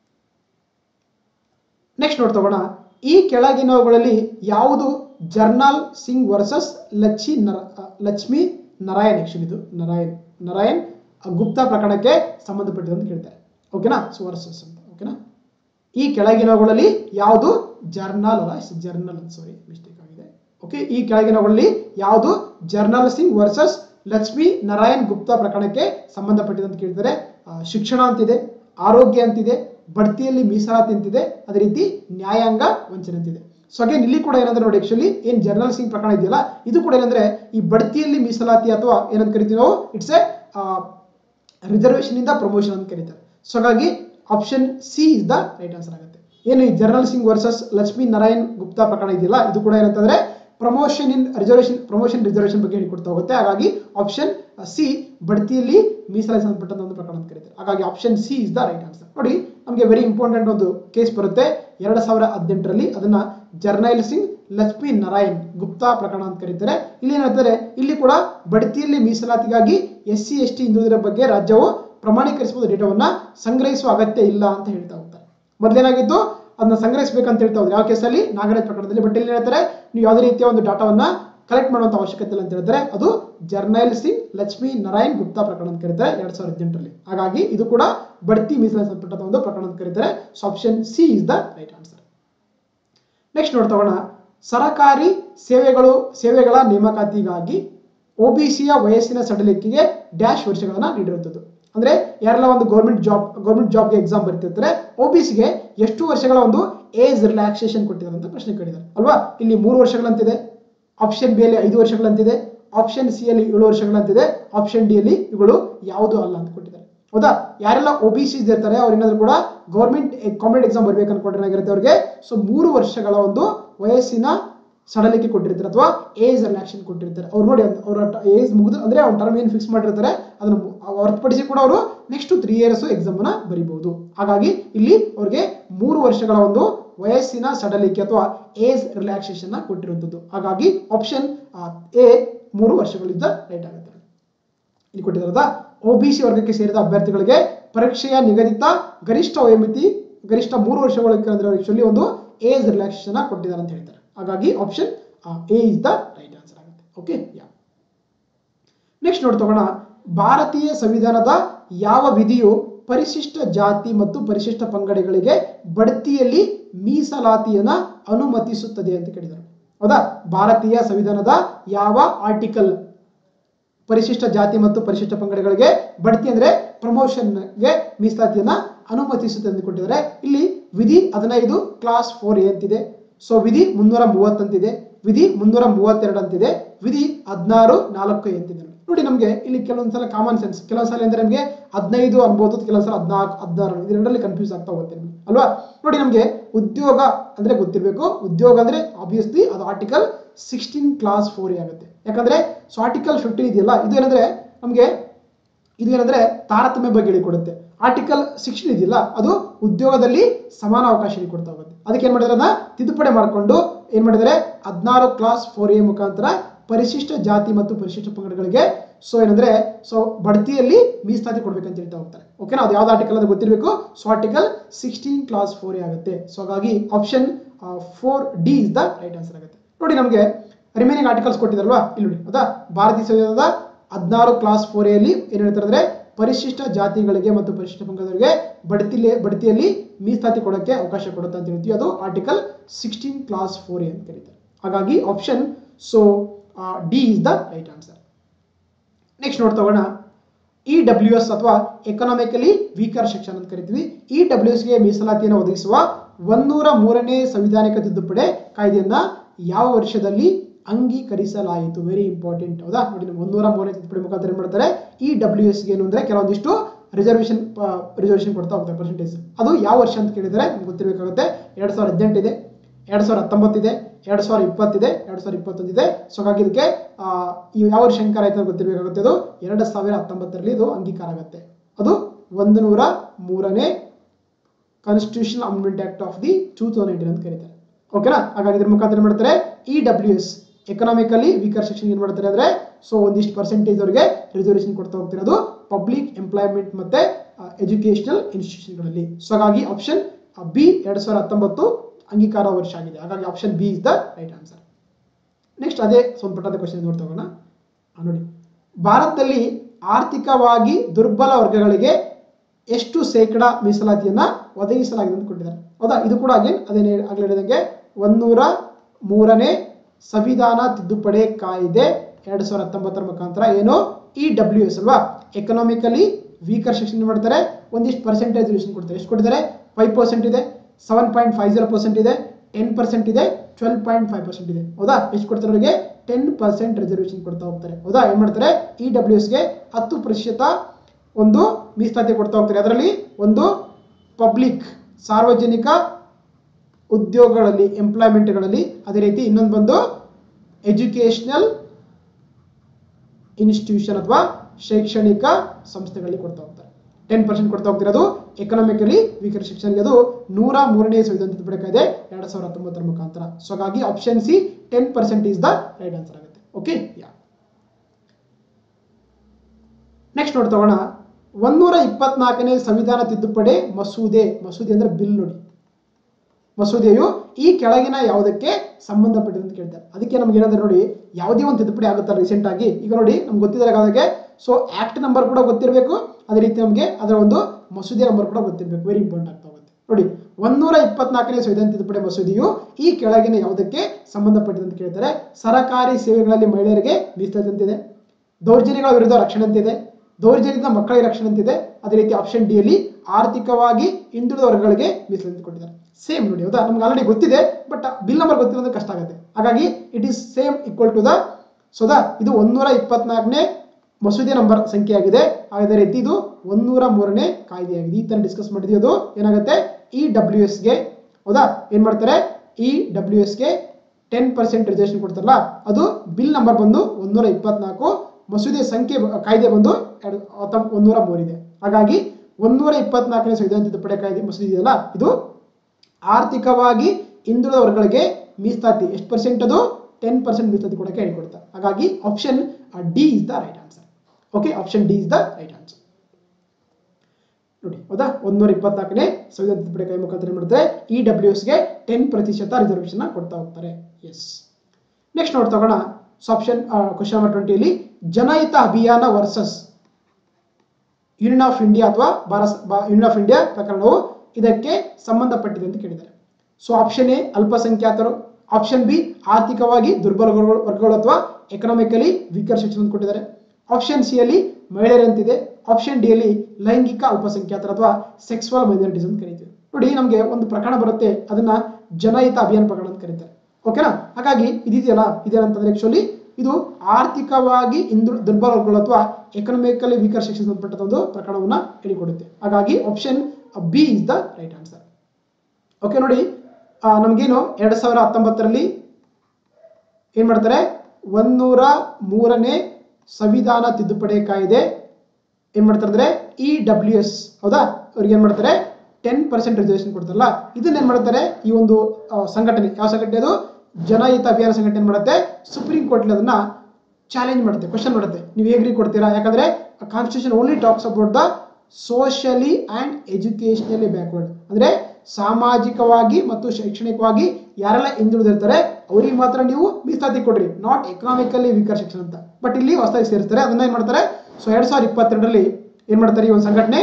ನೆಕ್ಸ್ಟ್ ನೋಡ್ ತಗೋಣ ಈ ಕೆಳಗಿನವುಗಳಲ್ಲಿ ಯಾವುದು ಜರ್ನಲ್ ಸಿಂಗ್ ವರ್ಸಸ್ ಲಚ್ಚಿ ನರ ಅ, ಲಕ್ಷ್ಮಿ ನಾರಾಯಣ್ ಆಕ್ಚುಲಿ ಇದು ನಾರಾಯಣ್ ನಾರಾಯಣ್ ಅ, ಗುಪ್ತಾ ಪ್ರಕರಣಕ್ಕೆ ಸಂಬಂಧಪಟ್ಟಿದೆ ಅಂತ ಕೇಳ್ತಾರೆ ಓಕೆನಾ ಸೊ ವರ್ಸಸ್ ಅಂತ ಓಕೆನಾ ಈ ಕೆಳಗಿನವುಗಳಲ್ಲಿ ಯಾವುದು ಜರ್ನಲ್ ಅಲ್ಲ ಜರ್ನಲ್ ಸಾರಿ ಮಿಸ್ಟೇಕ್ ಆಗಿದೆ ಓಕೆ ಈ ಕೆಳಗಿನವುಗಳಲ್ಲಿ ಯಾವುದು ಜರ್ನಲ್ ಸಿಂಗ್ ವರ್ಸಸ್ ಲಕ್ಷ್ಮಿ ನಾರಾಯಣ್ ಗುಪ್ತಾ ಪ್ರಕರಣಕ್ಕೆ ಸಂಬಂಧಪಟ್ಟಿದೆ ಅಂತ ಕೇಳ್ತಾರೆ ಆ, ಶಿಕ್ಷಣ ಅಂತಿದೆ ಆರೋಗ್ಯ ಅಂತಿದೆ ಬಡ್ತಿಯಲ್ಲಿ ಮೀಸಲಾತಿ ಅಂತಿದೆ ಅದೇ ರೀತಿ ನ್ಯಾಯಾಂಗ ವಂಚನೆ ಅಂತಿದೆ ಸೊ ಅಗೇನ್ ಇಲ್ಲಿ ಕೂಡ ಏನಂದ್ರೆ ನೋಡಿ ಆಕ್ಚುಲಿ ಏನ್ ಜರ್ನಲ್ ಸಿಂಗ್ ಪ್ರಕರಣ ಇದೆಯಲ್ಲ ಇದು ಕೂಡ ಏನಂದ್ರೆ ಈ ಬಡ್ತಿಯಲ್ಲಿ ಮೀಸಲಾತಿ ಅಥವಾ ಏನಂತ ಕರಿತೀವಿ ನಾವು ಇಟ್ಸ್ ಎ ರಿಸರ್ವೇಶನ್ ಇಂದ ಪ್ರಮೋಷನ್ ಅಂತ ಕರೀತಾರೆ ಸೊ ಹಾಗಾಗಿ option C is the right answer ಆಗುತ್ತೆ ಏನು ಈ ಜರ್ನಲ್ ಸಿಂಗ್ ವರ್ಸಸ್ ಲಕ್ಷ್ಮೀ ನಾರಾಯಣ್ ಗುಪ್ತಾ ಪ್ರಕರಣ ಇದೆಯಲ್ಲ ಇದು ಕೂಡ ಏನಂತಂದ್ರೆ promotion in reservation promotion reservation ಬಗ್ಗೆ ಹೇಳಿಕೊಡ್ತಾ ಹೋಗುತ್ತೆ ಹಾಗಾಗಿ ಆಪ್ಷನ್ ಸಿ ಬಡ್ತಿಯಲ್ಲಿ ಮೀಸಲಾತಿ ಸಂಬಂಧಪಟ್ಟಂತ ಒಂದು ಪ್ರಕರಣ ಅಂತ ಕರೀತಾರೆ ಹಾಗಾಗಿ option C is the right answer ನೋಡಿ ನಮಗೆ ವೆರಿ ಇಂಪಾರ್ಟೆಂಟ್ ಒಂದು ಕೇಸ್ ಬರುತ್ತೆ ಎರಡ್ ಸಾವಿರ ಹದಿನೆಂಟರಲ್ಲಿ ಅದನ್ನ ಜರ್ನೈಲ್ ಸಿಂಗ್ ಲಕ್ಷ್ಮೀ ನಾರಾಯಣ್ ಗುಪ್ತಾ ಪ್ರಕರಣ ಅಂತ ಕರೀತಾರೆ ಇಲ್ಲಿ ಏನಾಗ್ತಾರೆ ಇಲ್ಲಿ ಕೂಡ ಬಡ್ತಿಯಲ್ಲಿ ಮೀಸಲಾತಿಗಾಗಿ ಎಸ್ ಸಿ ಎಸ್ ಟಿ ಹಿಂದುಳಿದರ ಬಗ್ಗೆ ರಾಜ್ಯವು ಪ್ರಮಾಣೀಕರಿಸುವ ಡೇಟಾವನ್ನ ಸಂಗ್ರಹಿಸುವ ಅಗತ್ಯ ಇಲ್ಲ ಅಂತ ಹೇಳ್ತಾ ಹೋಗ್ತಾರೆ ಮೊದಲೇನಾಗಿದ್ದು ಅದನ್ನ ಸಂಗ್ರಹಿಸಬೇಕಂತ ಹೇಳ್ತಾ ಹೋದ್ರೆ ಯಾವ ಕೇಸಲ್ಲಿ ನಾಗರಾಜ್ ಪ್ರಕರಣದಲ್ಲಿ ಬಟ್ ಇಲ್ಲಿ ಹೇಳ್ತಾರೆ ನೀವು ಯಾವುದೇ ರೀತಿಯ ಒಂದು ಡಾಟಾವನ್ನ ಕಲೆಕ್ಟ್ ಮಾಡುವಂತ ಅವಶ್ಯಕತೆ ಇಲ್ಲ ಅಂತ ಹೇಳ್ತಾರೆ ಅದು ಜರ್ನೈಲ್ ಸಿಂಗ್ ಲಕ್ಷ್ಮೀ ನಾರಾಯಣ್ ಗುಪ್ತಾ ಪ್ರಕರಣ ಅಂತ ಕರೀತಾರೆ ಎರಡ್ ಸಾವಿರದ ಹದಿನೆಂಟರಲ್ಲಿ ಹಾಗಾಗಿ ಇದು ಕೂಡ ಬಡ್ತಿ ಮೀಸಲಾತಿ ಸಂಬಂಧಪಟ್ಟ ಒಂದು ಪ್ರಕರಣ ಅಂತ ಕರೀತಾರೆ so option C is the right answer next ನೋಡ್ತಗೋಣ ಸರಕಾರಿ ಸೇವೆಗಳು ಸೇವೆಗಳ ನೇಮಕಾತಿಗಾಗಿ ಒಬಿಸಿಯ ವಯಸ್ಸಿನ ಸಡಿಲಿಕೆಗೆ ಡ್ಯಾಶ್ ವರ್ಷಗಳನ್ನ ನೀಡಿರುತ್ತದೆ ಅಂದ್ರೆ ಯಾರೆಲ್ಲ ಒಂದು ಗೌರ್ಮೆಂಟ್ ಜಾಬ್ ಗೌರ್ಮೆಂಟ್ ಜಾಬ್ಗೆ ಎಕ್ಸಾಮ್ ಬರ್ತಿರ್ತಾರೆ ಒಬಿಸಿಗೆ ಎಷ್ಟು ವರ್ಷಗಳ ಒಂದು ಏಜ್ ರಿಲ್ಯಾಕ್ಸೇಷನ್ ಕೊಟ್ಟಿದ್ದಾರೆ ಅಂತ ಪ್ರಶ್ನೆ ಕೇಳಿದ್ದಾರೆ ಅಲ್ವಾ ಇಲ್ಲಿ ಮೂರು ವರ್ಷಗಳಂತಿದೆ ಆಪ್ಷನ್ ಬಿ ಅಲ್ಲಿ ಐದು ವರ್ಷಗಳಂತಿದೆ ಆಪ್ಷನ್ ಸಿ ಅಲ್ಲಿ ಏಳು ವರ್ಷಗಳಂತಿದೆ ಆಪ್ಷನ್ ಡಿ ಅಲ್ಲಿ ಇವುಗಳು ಯಾವುದು ಅಲ್ಲ ಅಂತ ಕೊಟ್ಟಿದ್ದಾರೆ ಹೌದಾ ಯಾರೆಲ್ಲ ಒ ಬಿ ಸಿ ಇರ್ತಾರೆ ಅವ್ರು ಏನಾದ್ರು ಕೂಡ ಗೌರ್ಮೆಂಟ್ ಕಾಂಪಿಟೇಟಿವ್ ಎಕ್ಸಾಮ್ ಬರ್ಬೇಕು ಅನ್ಕೊಂಡ್ರೆ ಏನಾಗಿರುತ್ತೆ ಅವ್ರಿಗೆ ಸೊ ಮೂರು ವರ್ಷಗಳ ಒಂದು ವಯಸ್ಸಿನ ಸಡಲಿಕೆ ಕೊಟ್ಟಿರ್ತಾರೆ ಅಥವಾ ಏಜ್ ರಿಲ್ಯಾಕ್ಷನ್ ಕೊಟ್ಟಿರ್ತಾರೆ ಅವ್ರು ನೋಡಿ ಅವರ ಏಜ್ ಮುಗಿದು ಅಂದ್ರೆ ಅವ್ರ ಟರ್ಮ್ ಏನು ಫಿಕ್ಸ್ ಮಾಡಿರ್ತಾರೆ ಅದನ್ನು ಹೊರತುಪಡಿಸಿ ಕೂಡ ಅವರು ನೆಕ್ಸ್ಟ್ ತ್ರೀ ಇಯರ್ಸ್ ಎಕ್ಸಾಮ್ ಅನ್ನ ಬರೀಬಹುದು ಹಾಗಾಗಿ ಇಲ್ಲಿ ಅವ್ರಿಗೆ ಮೂರು ವರ್ಷಗಳ ಒಂದು ವಯಸ್ಸಿನ ಸಡಲಿಕೆ ಅಥವಾ ಏಜ್ ರಿಲ್ಯಾಕ್ಸೇಷನ್ ಕೊಟ್ಟಿರುವಂಥದ್ದು ಹಾಗಾಗಿ ಆಪ್ಷನ್ ಎ ಮೂರು ವರ್ಷಗಳಿಂದ ರೈಟ್ ಆಗುತ್ತೆ ಇಲ್ಲಿ ಕೊಟ್ಟಿದ್ದಾರದ ಒಬಿಸಿ ವರ್ಗಕ್ಕೆ ಸೇರಿದ ಅಭ್ಯರ್ಥಿಗಳಿಗೆ ಪರೀಕ್ಷೆಯ ನಿಗದಿತ ಗರಿಷ್ಠ ವಯೋಮಿತಿ ಗರಿಷ್ಠ ಮೂರು ವರ್ಷಗಳಿಗೆ ಅಂದ್ರೆ ಆಕ್ಚುಲಿ ಒಂದು ಏಜ್ ರಿಲ್ಯಾಕ್ಸೇಷನ್ ಕೊಟ್ಟಿದ್ದಾರೆ ಅಂತ ಹೇಳ್ತಾರೆ ಹಾಗಾಗಿ option A is the right answer ಆಗುತ್ತೆ ಓಕೆ ಯಾ ನೆಕ್ಸ್ಟ್ ನೋಡಿ ತಗೋಣ ಭಾರತೀಯ ಸಂವಿಧಾನದ ಯಾವ ವಿಧಿಯು ಪರಿಶಿಷ್ಟ ಜಾತಿ ಮತ್ತು ಪರಿಶಿಷ್ಟ ಪಂಗಡಗಳಿಗೆ ಬಡ್ತಿಯಲ್ಲಿ ಮೀಸಲಾತಿಯನ್ನ ಅನುಮತಿಸುತ್ತದೆ ಅಂತ ಕೇಳಿದರು ಹೌದಾ ಭಾರತೀಯ ಸಂವಿಧಾನದ ಯಾವ ಆರ್ಟಿಕಲ್ ಪರಿಶಿಷ್ಟ ಜಾತಿ ಮತ್ತು ಪರಿಶಿಷ್ಟ ಪಂಗಡಗಳಿಗೆ ಬಡ್ತಿ ಅಂದ್ರೆ ಪ್ರಮೋಷನ್ಗೆ ಮೀಸಲಾತಿಯನ್ನ ಅನುಮತಿಸುತ್ತೆ ಎಂದು ಕೊಟ್ಟಿದ್ದಾರೆ ಇಲ್ಲಿ ವಿಧಿ ಹದಿನೈದು ಕ್ಲಾಸ್ ಫೋರ್ ಎ ಅಂತಿದೆ ಸೊ ವಿಧಿ ಮುನ್ನೂರ ಮೂವತ್ತಂತಿದೆ ವಿಧಿ ಮುನ್ನೂರ ಮೂವತ್ತೆರಡು ಅಂತಿದೆ ವಿಧಿ ಹದಿನಾರು ನಾಲ್ಕು ಅಂತಿದೆ ನೋಡಿ ನಮಗೆ ಇಲ್ಲಿ ಕೆಲವೊಂದ್ಸಲ ಕಾಮನ್ ಸೆನ್ಸ್ ಕೆಲವೊಂದ್ಸಲ ಅಂದ್ರೆ ನಮಗೆ ಹದಿನೈದು ಅನ್ಬೋದು ಕೆಲವೊಂದ್ಸಲ ಹದಿನಾಲ್ಕು ಹದಿನಾರು ಇದೆರಡರಲ್ಲಿ ಕನ್ಫ್ಯೂಸ್ ಆಗ್ತಾ ಹೋಗುತ್ತೆ ನಿಮ್ಗೆ ಅಲ್ವಾ ನೋಡಿ ನಮಗೆ ಉದ್ಯೋಗ ಅಂದ್ರೆ ಗೊತ್ತಿರಬೇಕು ಉದ್ಯೋಗ ಅಂದ್ರೆ ಆಬ್ವಿಯಸ್ಲಿ ಅದು ಆರ್ಟಿಕಲ್ ಸಿಕ್ಸ್ಟೀನ್ ಕ್ಲಾಸ್ ಫೋರ್ ಆಗುತ್ತೆ ಯಾಕಂದ್ರೆ ಸೊ ಆರ್ಟಿಕಲ್ ಫಿಫ್ಟೀನ್ ಇದೆಯಲ್ಲ ಇದು ಏನಂದ್ರೆ ನಮಗೆ ಇದು ಏನಂದ್ರೆ ತಾರತಮ್ಯ ಬಗ್ಗೆ ಹೇಳಿಕೊಡುತ್ತೆ ಆರ್ಟಿಕಲ್ ಸಿಕ್ಸ್ಟೀನ್ ಇದೆಯಲ್ಲ ಅದು ಉದ್ಯೋಗದಲ್ಲಿ ಸಮಾನ ಅವಕಾಶ ಹೇಳಿಕೊಡ್ತಾ ಹೋಗುತ್ತೆ ಅದಕ್ಕೆ ಏನ್ ಮಾಡಿದ್ರೆ ಅದನ್ನ ತಿದ್ದುಪಡಿ ಮಾಡಿಕೊಂಡು ಏನ್ ಮಾಡಿದರೆ ಹದಿನಾರು ಕ್ಲಾಸ್ ಫೋರ್ ಎ ಮುಖಾಂತರ ಪರಿಶಿಷ್ಟ ಜಾತಿ ಮತ್ತು ಪರಿಶಿಷ್ಟ ಪಂಗಡಗಳಿಗೆ ಸೊ ಏನಂದ್ರೆ ಸೊ ಬಡ್ತಿಯಲ್ಲಿ ಮೀಸಲಾತಿ ಕೊಡ್ಬೇಕಂತ ಹೇಳ್ತಾ ಹೋಗ್ತಾರೆ ಓಕೆನಾ ಅದು ಯಾವ್ದು ಆರ್ಟಿಕಲ್ ಅದು ಗೊತ್ತಿರಬೇಕು so article sixteen clause four A ಆಗುತ್ತೆ ಸೊ ಹಾಗಾಗಿ option four D is the right answer ಆಗುತ್ತೆ ನೋಡಿ ನಮಗೆ ರಿಮೈನಿಂಗ್ ಆರ್ಟಿಕಲ್ಸ್ ಕೊಟ್ಟಿದ್ದಾರಲ್ವಾ ಇಲ್ಲಿ ನೋಡಿ ಹೌದಾ ಭಾರತೀಯ ಸಂವಿಧಾನದ ಹದಿನಾರು ಕ್ಲಾಸ್ ಫೋರ್ ಎಲ್ಲಿ ಏನ್ ಹೇಳ್ತಾರೆ ಅಂದ್ರೆ ಪರಿಶಿಷ್ಟ ಜಾತಿಗಳಿಗೆ ಮತ್ತು ಪರಿಶಿಷ್ಟ ಪಂಗಡಗಳಿಗೆ ಬಡ್ತಿಲಿ ಬಡ್ತಿಯಲ್ಲಿ ಮೀಸಲಾತಿ ಕೊಡೋಕ್ಕೆ ಅವಕಾಶ ಕೊಡುತ್ತೆ ಅಂತ ಹೇಳ್ತೀವಿ ಅದು article sixteen clause four A ಅಂತ ಕರೀತಾರೆ ಹಾಗಾಗಿ option so D is the right answer next ನೋಡ್ತಗೋಣ ಇ ಡಬ್ಲ್ಯೂ ಎಸ್ ಅಥವಾ ಎಕನಾಮಿಕಲಿ ವೀಕರ್ ಸೆಕ್ಷನ್ ಅಂತ ಕರಿತೀವಿ ಇ ಡಬ್ಲ್ಯೂ ಎಸ್ಗೆ ಮೀಸಲಾತಿಯನ್ನು ಒದಗಿಸುವ ಒಂದೂರ ಮೂರನೇ ಸಂವಿಧಾನಿಕ ತಿದ್ದುಪಡಿ ಕಾಯ್ದೆಯನ್ನ ಯಾವ ವರ್ಷದಲ್ಲಿ ಅಂಗೀಕರಿಸಲಾಯಿತು ವೆರಿ ಇಂಪಾರ್ಟೆಂಟ್ ಹೌದಾ ನೋಡಿ ನಮ್ಮ ಒಂದೂರ ಮೂರನೇ ತಿದ್ದುಪಡಿ ಮುಖಾಂತರ ಏನ್ ಮಾಡ್ತಾರೆ ಇ ಡಬ್ಲ್ಯೂ ಎಸ್ಗೆ ಏನು ಅಂದ್ರೆ ಕೆಲವೊಂದಿಷ್ಟು ರಿಸರ್ವೇಷನ್ ರಿಸರ್ವೇಷನ್ ಕೊಡ್ತಾ ಹೋಗ್ತಾರೆ ಪರ್ಸೆಂಟೇಜ್ ಅದು ಯಾವ ವರ್ಷ ಅಂತ ಕೇಳಿದರೆ ನಿಮ್ಗೆ ಗೊತ್ತಿರಬೇಕಾಗುತ್ತೆ ಎರಡ್ ಸಾವಿರದ ಹದಿನೆಂಟು ಇದೆ ಎರಡ್ ಸಾವಿರದ ಹತ್ತೊಂಬತ್ತಿದೆ ಎರಡ್ ಸಾವಿರದ ಇಪ್ಪತ್ತಿದೆ ಎರಡ್ ಸಾವಿರದ ಇಪ್ಪತ್ತೊಂದಿದೆ ಸೊ ಹಾಗಾಗಿ ಇದಕ್ಕೆ ಆ, ಈ ಯಾವ ವರ್ಷ ಅಂಗೀಕಾರ ಆಯ್ತು ಅಂತ ಗೊತ್ತಿರಬೇಕಾಗುತ್ತೆ ಅದು ಎರಡು ಸಾವಿರ ಹತ್ತೊಂಬತ್ತರಲ್ಲಿ ಇದು ಅಂಗೀಕಾರ ಆಗುತ್ತೆ ಅದು ಒಂದು ನೂರ ಮೂರನೇ constitution amendment act of the two thousand eighteen ಅಂತ ಕರೀತಾರೆ ಓಕೆನಾ ಹಾಗಾಗಿ ಇದ್ರ ಮುಖಾಂತರ ಏನ್ ಮಾಡ್ತಾರೆ E W S economically weaker section ಏನ್ ಮಾಡ್ತಾರೆ ಅಂದ್ರೆ ಸೊ ಒಂದಿಷ್ಟು ಪರ್ಸೆಂಟೇಜ್ ಅವರಿಗೆ ರಿಸರ್ವೇಷನ್ ಕೊಡ್ತಾ ಹೋಗ್ತಿರೋದು ಪಬ್ಲಿಕ್ ಎಂಪ್ಲಾಯ್ಮೆಂಟ್ ಮತ್ತೆ ಎಜುಕೇಶನಲ್ ಇನ್ಸ್ಟಿಟ್ಯೂಷನ್ಗಳಲ್ಲಿ ಸೊ ಹಾಗಾಗಿ ಆಪ್ಷನ್ ಬಿ ಎರಡ್ ಸಾವಿರದ ಹತ್ತೊಂಬತ್ತು ಅಂಗೀಕಾರ ವರ್ಷ ಆಗಿದೆ ಹಾಗಾಗಿ option B is the right answer next ಅದೇ ಸಂಬಂಧಪಟ್ಟಂತ ಕ್ವಶನ್ ನೋಡ್ತಾ ಹೋಗೋಣ ಆ, ನೋಡಿ ಭಾರತದಲ್ಲಿ ಆರ್ಥಿಕವಾಗಿ ದುರ್ಬಲ ವರ್ಗಗಳಿಗೆ ಎಷ್ಟು ಶೇಕಡ ಮೀಸಲಾತಿಯನ್ನ ಒದಗಿಸಲಾಗಿದೆ ಅಂತ ಕೊಟ್ಟಿದ್ದಾರೆ ಹೌದಾ ಇದು ಕೂಡ ಅಗೇನ್ ಅದೇನೇ ಆಗ್ಲೇ ಹೇಳಿದಂಗೆ ಒಂದೂರ ಮೂರನೇ ಸಂವಿಧಾನ ತಿದ್ದುಪಡಿ ಕಾಯ್ದೆ ಎರಡ್ ಸಾವಿರದ ಹತ್ತೊಂಬತ್ತರ ಮುಖಾಂತರ ಏನು ಇ ಡಬ್ಲ್ಯೂ ಎಸ್ ಅಲ್ವಾ ಎಕನಾಮಿಕಲಿ ವೀಕರ್ ಸೆಕ್ಷನ್ ಮಾಡ್ತಾರೆ ಒಂದಿಷ್ಟು ಪರ್ಸೆಂಟೇಜ್ ರಿಲೇಷನ್ ಕೊಡ್ತಾರೆ ಎಷ್ಟು ಕೊಟ್ಟಿದ್ದಾರೆ ಫೈವ್ ಪರ್ಸೆಂಟ್ ಇದೆ seven point five zero percent ಇದೆ ಟೆನ್ ಪರ್ಸೆಂಟ್ ಇದೆ ಟ್ವೆಲ್ ಪಾಯಿಂಟ್ ಫೈವ್ ಪರ್ಸೆಂಟ್ ಇದೆ ಹೌದಾ ಎಷ್ಟು ಕೊಡ್ತಾರೆ ಅವರಿಗೆ ಟೆನ್ ಪರ್ಸೆಂಟ್ ರಿಸರ್ವೇಷನ್ ಕೊಡ್ತಾ ಹೋಗ್ತಾರೆ ಹೌದಾ ಏನ್ ಮಾಡ್ತಾರೆ ಇ ಡಬ್ಲ್ಯೂ ಎಸ್ಗೆ ಹತ್ತು ಪ್ರತಿಶತ ಒಂದು ಮೀಸಲಾತಿ ಕೊಡ್ತಾ ಹೋಗ್ತಾರೆ ಅದರಲ್ಲಿ ಒಂದು ಪಬ್ಲಿಕ್ ಸಾರ್ವಜನಿಕ ಉದ್ಯೋಗಗಳಲ್ಲಿ ಎಂಪ್ಲಾಯ್ಮೆಂಟ್ಗಳಲ್ಲಿ ಅದೇ ರೀತಿ ಇನ್ನೊಂದು ಬಂದು ಎಜುಕೇಶನಲ್ ಇನ್ಸ್ಟಿಟ್ಯೂಷನ್ ಅಥವಾ ಶೈಕ್ಷಣಿಕ ಸಂಸ್ಥೆಗಳಲ್ಲಿ ಕೊಡ್ತಾ ಹೋಗ್ತಾರೆ ಟೆನ್ ಪರ್ಸೆಂಟ್ ಕೊಡ್ತಾ ಹೋಗ್ತಿರೋದು ಎಕನಾಮಿಕಲಿ ವೀಕರ್ ಸೆಕ್ಷನ್ಗೆ ಅದು ನೂರ ಮೂರನೇ ಸಂವಿಧಾನ ತಿದ್ದುಪಡಿ ಕಾಯ್ದೆ ಎರಡ್ ಸಾವಿರದ ಹತ್ತೊಂಬತ್ತರ ಮುಖಾಂತರ ಸೊ ಹಾಗಾಗಿ option C ten percent is the right answer ಆಗುತ್ತೆ ಓಕೆ ಯಾ ನೆಕ್ಸ್ಟ್ ನೋಡಿ ತಗೋಣ ಒಂದೂರ ಇಪ್ಪತ್ನಾಲ್ಕನೇ ಸಂವಿಧಾನ ತಿದ್ದುಪಡಿ ಮಸೂದೆ ಮಸೂದೆ ಅಂದ್ರೆ ಬಿಲ್ ನೋಡಿ ಮಸೂದೆಯು ಈ ಕೆಳಗಿನ ಯಾವುದಕ್ಕೆ ಸಂಬಂಧಪಟ್ಟಿದೆ ಅಂತ ಕೇಳ್ತಾರೆ ಅದಕ್ಕೆ ನಮ್ಗೆ ಏನಂದ್ರೆ ನೋಡಿ ಯಾವುದೇ ಒಂದು ತಿದ್ದುಪಡಿ ಆಗುತ್ತಾ ರೀಸೆಂಟ್ ಆಗಿ ಈಗ ನೋಡಿ ನಮ್ಗೆ ಗೊತ್ತಿದ್ದಾರೆ ಯಾವುದಕ್ಕೆ ಸೊ ಆಕ್ಟ್ ನಂಬರ್ ಕೂಡ ಗೊತ್ತಿರಬೇಕು ಅದೇ ರೀತಿ ನಮಗೆ ಅದರ ಒಂದು ಮಸೂದೆ ನಂಬರ್ ಕೂಡ ಗೊತ್ತಿರಬೇಕು ವೆರಿ ಇಂಪಾರ್ಟೆಂಟ್ ಆಗ್ತಾ ಹೋಗುತ್ತೆ ನೋಡಿ ಒಂದೂರ ಇಪ್ಪತ್ನಾಲ್ಕನೇ ಸಂವಿಧಾನ ತಿದ್ದುಪಡಿ ಮಸೂದೆಯು ಈ ಕೆಳಗಿನ ಯಾವುದಕ್ಕೆ ಸಂಬಂಧಪಟ್ಟಿದೆ ಅಂತ ಕೇಳ್ತಾರೆ ಸರಕಾರಿ ಸೇವೆಗಳಲ್ಲಿ ಮಹಿಳೆಯರಿಗೆ ಮೀಸಲಾತಿ ಅಂತಿದೆ ದೌರ್ಜನ್ಯಗಳ ವಿರುದ್ಧ ರಕ್ಷಣೆ ಅಂತಿದೆ ದೌರ್ಜನ್ಯದಿಂದ ಮಕ್ಕಳಿಗೆ ರಕ್ಷಣೆ ಅಂತಿದೆ ಅದೇ ರೀತಿ ಆಪ್ಷನ್ ಡಿ ಅಲ್ಲಿ ಆರ್ಥಿಕವಾಗಿ ಹಿಂದುಳಿದ ವರ್ಗಗಳಿಗೆ ಮೀಸಲಾತಿ ಕೊಟ್ಟಿದ್ದಾರೆ ಸೇಮ್ ನೋಡಿ ಹೌದಾ ನಮ್ಗೆ ಆಲ್ರೆಡಿ ಗೊತ್ತಿದೆ ಬಟ್ ಬಿಲ್ ನಂಬರ್ ಗೊತ್ತಿರೋದು ಕಷ್ಟ ಆಗುತ್ತೆ ಹಾಗಾಗಿ it is same equal to the ಸೋದಾ ಇದು ಒಂದೂರ ಇಪ್ಪತ್ನಾಲ್ಕನೇ ಮಸೂದೆ ನಂಬರ್ ಸಂಖ್ಯೆ ಆಗಿದೆ ಅದೇ ರೀತಿ ಇದು ಒಂದೂರ ಮೂರನೇ ಕಾಯ್ದೆಯಾಗಿದೆ ಈ ತರ ಡಿಸ್ಕಸ್ ಮಾಡಿದ್ವಿ ಅದು ಏನಾಗುತ್ತೆ ಇ ಡಬ್ಲ್ಯೂ ಎಸ್ಗೆ ಹೌದಾ ಏನ್ ಮಾಡ್ತಾರೆ ಇ ಡಬ್ಲ್ಯೂ ಎಸ್ಗೆ ಟೆನ್ ಪರ್ಸೆಂಟ್ ರಿಸರ್ವೇಷನ್ ಕೊಡ್ತಾರಲ್ಲ ಅದು ಬಿಲ್ ನಂಬರ್ ಬಂದು ಒಂದೂರ ಇಪ್ಪತ್ನಾಲ್ಕು ಮಸೂದೆ ಸಂಖ್ಯೆ ಬ- ಕಾಯ್ದೆ ಬಂದು ಎರಡು ಹತ್ತೊಂಬ ಒಂದೂರ ಮೂರಿದೆ ಹಾಗಾಗಿ ಒಂದೂರ ಇಪ್ಪತ್ನಾಲ್ಕನೇ ಸಂವಿಧಾನ ತಿದ್ದುಪಡಿ ಕಾಯ್ದೆ ಮಸೂದೆ ಇದೆಯಲ್ಲ ಇದು ಆರ್ಥಿಕವಾಗಿ ಹಿಂದುಳಿದ ವರ್ಗಗಳಿಗೆ ಮೀಸಲಾತಿ ಎಷ್ಟು ಪರ್ಸೆಂಟ್ ಅದು ಟೆನ್ ಪರ್ಸೆಂಟ್ ಮೀಸಲಾತಿ ಕೊಡಕ್ಕೆ ಹೇಳ್ಕೊಡ್ತಾರೆ ಹಾಗಾಗಿ option D is the right answer okay option D is the right answer ನೋಡಿ ಹೌದಾ ಒಂದೂರ ಇಪ್ಪತ್ನಾಲ್ಕನೇ ಸಂವಿಧಾನ ತಿದ್ದುಪಡಿ ಕಾಯ್ದೆ ಮುಖಾಂತರ ಏನ್ ಮಾಡ್ತಾರೆ ಇ ಡಬ್ಲ್ಯೂ ಎಸ್ಗೆ ಟೆನ್ ಪ್ರತಿಶತ ರಿಸರ್ವೇಷನ್ ಕೊಡ್ತಾ ಹೋಗ್ತಾರೆ ಎಸ್ ನೆಕ್ಸ್ಟ್ ನೋಡಿ ತಗೋಣ ಸೊ ಆಪ್ಷನ್ ಕ್ವಶನ್ ನಂಬರ್ ಟ್ವೆಂಟಿಯಲ್ಲಿ ಜನಹಿತ ಅಭಿಯಾನ ವರ್ಸಸ್ ಯೂನಿಯನ್ ಆಫ್ ಇಂಡಿಯಾ ಅಥವಾ ಭಾರತ ಯೂನಿಯನ್ ಆಫ್ ಇಂಡಿಯಾ ಪ್ರಕರಣವು ಇದಕ್ಕೆ ಸಂಬಂಧಪಟ್ಟಿದೆ ಅಂತ ಕೇಳಿದ್ದಾರೆ ಸೊ ಆಪ್ಷನ್ ಎ ಅಲ್ಪಸಂಖ್ಯಾತರು ಆಪ್ಷನ್ ಬಿ ಆರ್ಥಿಕವಾಗಿ ದುರ್ಬಲ ವರ್ಗಗಳು ವರ್ಗಗಳು ಅಥವಾ ಎಕನಾಮಿಕಲಿ ವೀಕರ್ ಸೆಕ್ಷನ್ ಅಂತ ಕೊಟ್ಟಿದ್ದಾರೆ ಆಪ್ಷನ್ ಸಿ ಅಲ್ಲಿ ಮಹಿಳೆಯರಂತಿದೆ ಆಪ್ಷನ್ ಡಿ ಅಲ್ಲಿ ಲೈಂಗಿಕ ಅಲ್ಪಸಂಖ್ಯಾತರು ಅಥವಾ ಸೆಕ್ಸುವಲ್ ಮೈನಾರಿಟೀಸ್ ಅಂತ ಕರೀತೀವಿ ನೋಡಿ ನಮಗೆ ಒಂದು ಪ್ರಕರಣ ಬರುತ್ತೆ ಅದನ್ನ ಜನಹಿತ ಅಭಿಯಾನ ಪ್ರಕರಣ ಅಂತ ಕರೀತಾರೆ ಓಕೆನಾ ಹಾಗಾಗಿ ಇದಿದೆಯಲ್ಲ ಇದೇನಂತಂದ್ರೆ ಆಕ್ಚುಲಿ ಇದು ಆರ್ಥಿಕವಾಗಿ ಇಂದು ದುರ್ಬಲ ವರ್ಗಗಳು ಅಥವಾ ಎಕನಾಮಿಕಲಿ ವೀಕರ್ ಸೆಕ್ಷನ್ ಸಂಬಂಧಪಟ್ಟ ಒಂದು ಪ್ರಕರಣವನ್ನ ಹೇಳಿಕೊಡುತ್ತೆ ಹಾಗಾಗಿ option B is the right answer okay ನೋಡಿ ಆ, ನಮಗೇನು ಎರಡ್ ಸಾವಿರ ಹತ್ತೊಂಬತ್ತರಲ್ಲಿ ಏನ್ ಮಾಡ್ತಾರೆ ಒಂದೂರ ಮೂರನೇ ಸಂವಿಧಾನ ತಿದ್ದುಪಡಿ ಕಾಯ್ದೆ ಏನ್ ಮಾಡ್ತಾರೆ ಅಂದ್ರೆ ಇ ಡಬ್ಲ್ಯೂ ಎಸ್ ಹೌದಾ ಅವ್ರಿಗೆ ಏನ್ ಮಾಡ್ತಾರೆ ಟೆನ್ ಪರ್ಸೆಂಟ್ ರಿಸರ್ವೇಷನ್ ಕೊಡ್ತಾರಲ್ಲ ಇದನ್ನ ಏನ್ ಮಾಡ್ತಾರೆ ಈ ಒಂದು ಆ, ಸಂಘಟನೆ ಯಾವ ಸಂಘಟನೆ ಅದು ಜನಹಿತ ಅಭಿಯಾನ ಸಂಘಟನೆ ಏನ್ ಮಾಡುತ್ತೆ ಸುಪ್ರೀಂ ಕೋರ್ಟ್ ಅದನ್ನ ಚಾಲೆಂಜ್ ಮಾಡುತ್ತೆ ಕ್ವಶನ್ ಮಾಡುತ್ತೆ ನೀವು ಹೇಗ್ರಿ ಕೊಡ್ತೀರಾ ಯಾಕಂದ್ರೆ constitution only talks about the socially and educationally backward ಅಂದ್ರೆ ಸಾಮಾಜಿಕವಾಗಿ ಮತ್ತು ಶೈಕ್ಷಣಿಕವಾಗಿ ಯಾರೆಲ್ಲ ಹಿಂದುಳಿದಿರ್ತಾರೆ ಅವ್ರಿಗೆ ಮಾತ್ರ ನೀವು ಮೀಸಲಾತಿ ಕೊಡ್ರಿ ನಾಟ್ ಎಕನಾಮಿಕಲಿ ವೀಕರ್ ಸೆಕ್ಷನ್ ಅಂತ ಬಟ್ ಇಲ್ಲಿ ಹೊಸದಾಗಿ ಸೇರಿಸ್ತಾರೆ ಅದನ್ನ ಏನ್ ಮಾಡ್ತಾರೆ ಸೊ ಎರಡ್ ಸಾವಿರದ ಇಪ್ಪತ್ತೆರಡರಲ್ಲಿ ಏನ್ ಮಾಡ್ತಾರೆ ಈ ಒಂದು ಸಂಘಟನೆ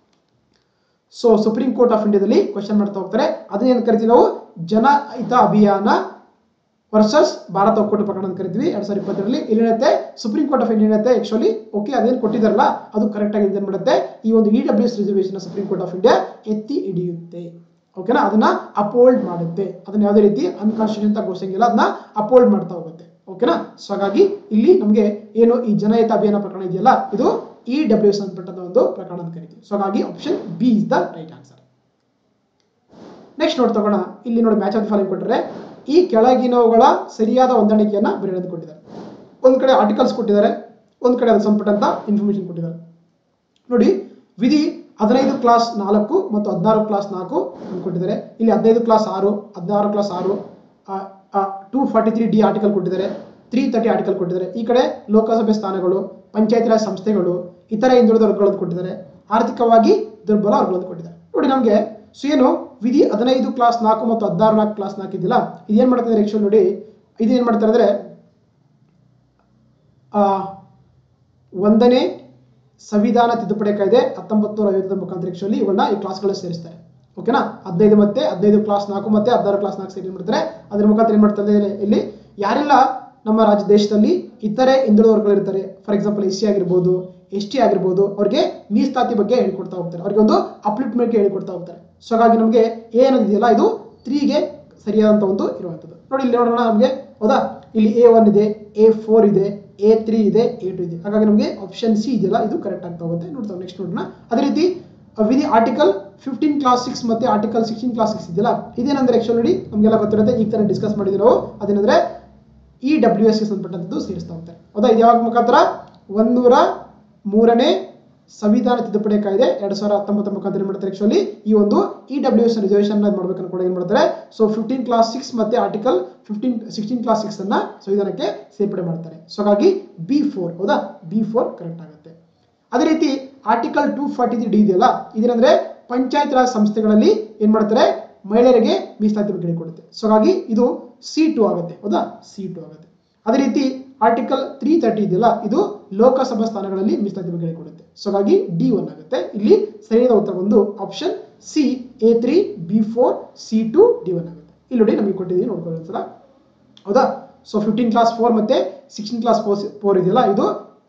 ಸೊ ಸುಪ್ರೀಂ ಕೋರ್ಟ್ ಆಫ್ ಇಂಡಿಯಾದಲ್ಲಿ ಕ್ವಶನ್ ಮಾಡ್ತಾ ಹೋಗ್ತಾರೆ ಅದನ್ನ ಏನ್ ಕರಿತೀವಿ ನಾವು ಜನಹಿತ ಅಭಿಯಾನ ವರ್ಸಸ್ ಭಾರತ ಒಕ್ಕೂಟ ಪ್ರಕರಣ ಅಂತ ಕರಿತೀವಿ ಎರಡ್ ಸಾವಿರದ ಇಪ್ಪತ್ತೆರಡರಲ್ಲಿ ಇಲ್ಲೇನತ್ತೆ ಸುಪ್ರೀಂ ಕೋರ್ಟ್ ಆಫ್ ಇಂಡಿಯಾ ಏನತ್ತೆ ಆಕ್ಚುಲಿ ಓಕೆ ಅದೇನು ಕೊಟ್ಟಿದಾರಲ್ಲ ಅದು ಕರೆಕ್ಟ್ ಆಗಿ ಏನ್ ಮಾಡುತ್ತೆ ಈ ಒಂದು E W S reservation supreme court of India ಎತ್ತಿ ಹಿಡಿಯುತ್ತೆ ಓಕೆನಾ ಅದನ್ನ ಅಪೋಲ್ಡ್ ಮಾಡುತ್ತೆ ಅದನ್ನ ಯಾವುದೇ ರೀತಿ ಅನ್ಕಾನ್ಸ್ಟಿಟ್ಯೂಷನ್ ಅಂತ ಘೋಷಣೆಗಿಲ್ಲ ಅದನ್ನ ಅಪೋಲ್ಡ್ ಮಾಡ್ತಾ ಹೋಗುತ್ತೆ ಓಕೆನಾ ಸೊ ಹಾಗಾಗಿ ಇಲ್ಲಿ ನಮಗೆ ಏನು ಈ ಜನಹಿತ ಅಭಿಯಾನ ಪ್ರಕರಣ ಇದೆಯಲ್ಲ ಇದು ಇ ಡಬ್ಲ್ಯೂ ಎಸ್ ಅಂತಕ್ಕಂಥ ಒಂದು ಪ್ರಕರಣ ಅಂತ ಕರಿತೀವಿ ಸೊ ಹಾಗಾಗಿ option B is the right answer next ನೋಡಿ ತಗೋಣ ಇಲ್ಲಿ ನೋಡಿ ಮ್ಯಾಚ್ ಆಫ್ ಫಾಲೋಯಿಂಗ್ ಕೊಟ್ಟರೆ ಈ ಕೆಳಗಿನವುಗಳ ಸರಿಯಾದ ಹೊಂದಾಣಿಕೆಯನ್ನ ಬರೆಯೋದು ಕೊಟ್ಟಿದ್ದಾರೆ ಒಂದು ಕಡೆ ಆರ್ಟಿಕಲ್ಸ್ ಕೊಟ್ಟಿದ್ದಾರೆ ಒಂದು ಕಡೆ ಅದಕ್ಕೆ ಸಂಬಂಧಪಟ್ಟಂತ ಇನ್ಫಾರ್ಮೇಶನ್ ಕೊಟ್ಟಿದ್ದಾರೆ ನೋಡಿ ವಿಧಿ ಹದಿನೈದು ಕ್ಲಾಸ್ ನಾಲ್ಕು ಮತ್ತು ಹದಿನಾರು ಕ್ಲಾಸ್ ನಾಲ್ಕು ಅಂತ ಕೊಟ್ಟಿದ್ದಾರೆ ಇಲ್ಲಿ ಹದಿನೈದು ಕ್ಲಾಸ್ ಆರು ಹದಿನಾರು ಕ್ಲಾಸ್ ಆರು two forty three D article ಕೊಟ್ಟಿದ್ದಾರೆ ತ್ರೀ ತರ್ಟಿ ಆರ್ಟಿಕಲ್ ಕೊಟ್ಟಿದ್ದಾರೆ ಈ ಕಡೆ ಲೋಕಸಭೆ ಸ್ಥಾನಗಳು ಪಂಚಾಯತ್ ರಾಜ್ ಸಂಸ್ಥೆಗಳು ಇತರ ಹಿಂದುಳಿದ ವರ್ಗಗಳನ್ನು ಕೊಟ್ಟಿದ್ದಾರೆ ಆರ್ಥಿಕವಾಗಿ ದುರ್ಬಲ ವರ್ಗಗಳನ್ನು ಕೊಟ್ಟಿದ್ದಾರೆ ನೋಡಿ ನಮಗೆ ಸೊ ಏನು ವಿಧಿ ಹದಿನೈದು ಕ್ಲಾಸ್ ನಾಲ್ಕು ಮತ್ತು ಹದಿನಾರು ನಾಲ್ಕು ಕ್ಲಾಸ್ ನಾಲ್ಕು ಇದೆಯಲ್ಲ ಇದೇನು ಮಾಡ್ತಾರೆ ಆ್ಯಕ್ಚುಲಿ ನೋಡಿ ಇದೇನು ಮಾಡ್ತಾರೆ ಅಂದರೆ ಆ, ಒಂದನೇ ಸಂವಿಧಾನ ತಿದ್ದುಪಡಿ ಕಾಯ್ದೆ ಹತ್ತೊಂಬತ್ತು ನೂರ ಐವತ್ತರ ಮುಖಾಂತರ ಆಕ್ಚುಲಿ ಇವನ್ನ ಈ ಕ್ಲಾಸ್ಗಳಲ್ಲಿ ಸೇರಿಸ್ತಾರೆ ಓಕೆನಾ ಹದಿನೈದು ಮತ್ತೆ ಹದಿನೈದು ಕ್ಲಾಸ್ ನಾಲ್ಕು ಮತ್ತೆ ಹದಿನಾರು ಕ್ಲಾಸ್ ನಾಲ್ಕು ಸೇರಿ ಮಾಡ್ತಾರೆ ಅದ್ರ ಮುಖಾಂತರ ಏನು ಮಾಡ್ತಾರೆ ಇಲ್ಲಿ ಯಾರೆಲ್ಲ ನಮ್ಮ ರಾಜ್ಯ ದೇಶದಲ್ಲಿ ಇತರೆ ಹಿಂದುಳಿದ ವರ್ಗಗಳಿರ್ತಾರೆ ಫಾರ್ ಎಕ್ಸಾಂಪಲ್ ಎಸ್ ಸಿ ಆಗಿರ್ಬೋದು ಎಸ್ ಟಿ ಆಗಿರ್ಬೋದು ಅವ್ರಿಗೆ ಮೀಸಲಾತಿ ಬಗ್ಗೆ ಹೇಳ್ಕೊಡ್ತಾ ಹೋಗ್ತಾರೆ ಅವ್ರಿಗೆ ಒಂದು ಅಪ್ಲಿಟ್ಮೆಂಟ್ ಹೇಳ್ಕೊಡ್ತಾ ಹೋಗ್ತಾರೆ ಸೊ ಹಾಗಾಗಿ ನಮಗೆ ಏನದಿದೆಯಲ್ಲ ಇದು ತ್ರೀಗೆ ಸರಿಯಾದಂಥ ಒಂದು ಇರುವಂಥದ್ದು ನೋಡಿ ಇಲ್ಲಿ ನೋಡೋಣ ನಮಗೆ ಹೌದಾ ಇಲ್ಲಿ ಎ ಒನ್ ಇದೆ ಎ ಫೋರ್ ಇದೆ ಎ ತ್ರೀ ಇದೆ ಎ ಟು ಇದೆ ಹಾಗಾಗಿ ನಮಗೆ ಆಪ್ಷನ್ ಸಿ ಇದೆಯಲ್ಲ ಇದು ಕರೆಕ್ಟ್ ಆಗ್ತಾ ಹೋಗುತ್ತೆ ನೋಡ್ತಾ ನೆಕ್ಸ್ಟ್ ನೋಡೋಣ ಅದೇ ರೀತಿ ಅಹ್, ವಿಧಿ ಆರ್ಟಿಕಲ್ ಫಿಫ್ಟೀನ್ ಕ್ಲಾಸ್ ಸಿಕ್ಸ್ ಮತ್ತೆ ಆರ್ಟಿಕಲ್ ಸಿಕ್ಸ್ಟೀನ್ ಕ್ಲಾಸ್ ಸಿಕ್ಸ್ ಇದೆಯಲ್ಲ ಇದೇನಂದ್ರೆ ಆಕ್ಚುಲ್ ನೋಡಿ ನಮಗೆಲ್ಲ ಗೊತ್ತಿರುತ್ತೆ ಈಗ ತಾನೇ ಡಿಸ್ಕಸ್ ಮಾಡಿದ್ವಿ ನಾವು ಅದೇನಂದ್ರೆ ಇ ಡಬ್ಲ್ಯೂ ಎಸ್ಗೆ ಸಂಬಂಧಪಟ್ಟಂಥದ್ದು ಸೇರಿಸ್ತಾ ಹೋಗ್ತಾರೆ ಹೌದಾ ಇದು ಯಾವಾಗ ಮುಖಾಂತರ ಒಂದೂರ ಮೂರನೇ ಸಂವಿಧಾನ ತಿದ್ದುಪಡಿ ಕಾಯ್ದೆ ಎರಡ್ ಸಾವಿರದ ಹತ್ತೊಂಬತ್ತರ ಮುಖಾಂತರ ಏನ್ ಮಾಡ್ತಾರೆ ಆಕ್ಚುಲಿ ಈ ಒಂದು ಇ ಡಬ್ಲ್ಯೂ ಎಸ್ ರಿಸರ್ವೇಷನ್ ಮಾಡ್ಬೇಕು ಕೂಡ ಏನ್ ಮಾಡ್ತಾರೆ ಸೊ ಫಿಫ್ಟೀನ್ ಕ್ಲಾಸ್ ಸಿಕ್ಸ್ ಮತ್ತೆ article fifteen sixteen clause six ಅನ್ನ ಸಂವಿಧಾನಕ್ಕೆ ಸೇರ್ಪಡೆ ಮಾಡ್ತಾರೆ ಸೊ ಹಾಗಾಗಿ ಬಿ ಫೋರ್ ಹೌದಾ ಬಿ ಫೋರ್ ಕರೆಕ್ಟ್ ಆಗುತ್ತೆ ಅದೇ ರೀತಿ article two forty three D ಇದೆಯಲ್ಲ ಇದೇನಂದ್ರೆ ಪಂಚಾಯತ್ ರಾಜ್ ಸಂಸ್ಥೆಗಳಲ್ಲಿ ಏನ್ ಮಾಡ್ತಾರೆ ಮಹಿಳೆಯರಿಗೆ ಮೀಸಲಾತಿ ಬಗ್ಗೆ ಕೊಡುತ್ತೆ ಸೊ ಹಾಗಾಗಿ ಇದು ಸಿ ಟು ಆಗುತ್ತೆ ಹೌದಾ ಸಿ ಟು ಆಗುತ್ತೆ ಅದೇ ರೀತಿ ಆರ್ಟಿಕಲ್ ತ್ರೀ ತರ್ಟಿ ಇದೆಯಲ್ಲ ಇದು ಲೋಕಸಭಾ ಸ್ಥಾನಗಳಲ್ಲಿ ಮೀಸಲಾತಿ ಬಗ್ಗೆ ಕೊಡುತ್ತೆ ಸೊ ಹಾಗಾಗಿ ಡಿ ಒನ್ ಆಗುತ್ತೆ ಇಲ್ಲಿ ಸರಿಯಾದ ಉತ್ತರ ಒಂದು option C A three B four C two D one ಆಗುತ್ತೆ ಇಲ್ಲಿ ನೋಡಿ ನಮಗೆ ಕೊಟ್ಟಿದ್ದೀವಿ ನೋಡ್ಕೊಳ್ಳಿ ಒಂದ್ಸಲ ಹೌದಾ ಸೊ ಫಿಫ್ಟೀನ್ ಕ್ಲಾಸ್ ಫೋರ್ ಮತ್ತೆ ಸಿಕ್ಸ್ಟೀನ್ ಕ್ಲಾಸ್ ಫೋರ್ ಫೋರ್ ಇದೆಯಲ್ಲ ಇದು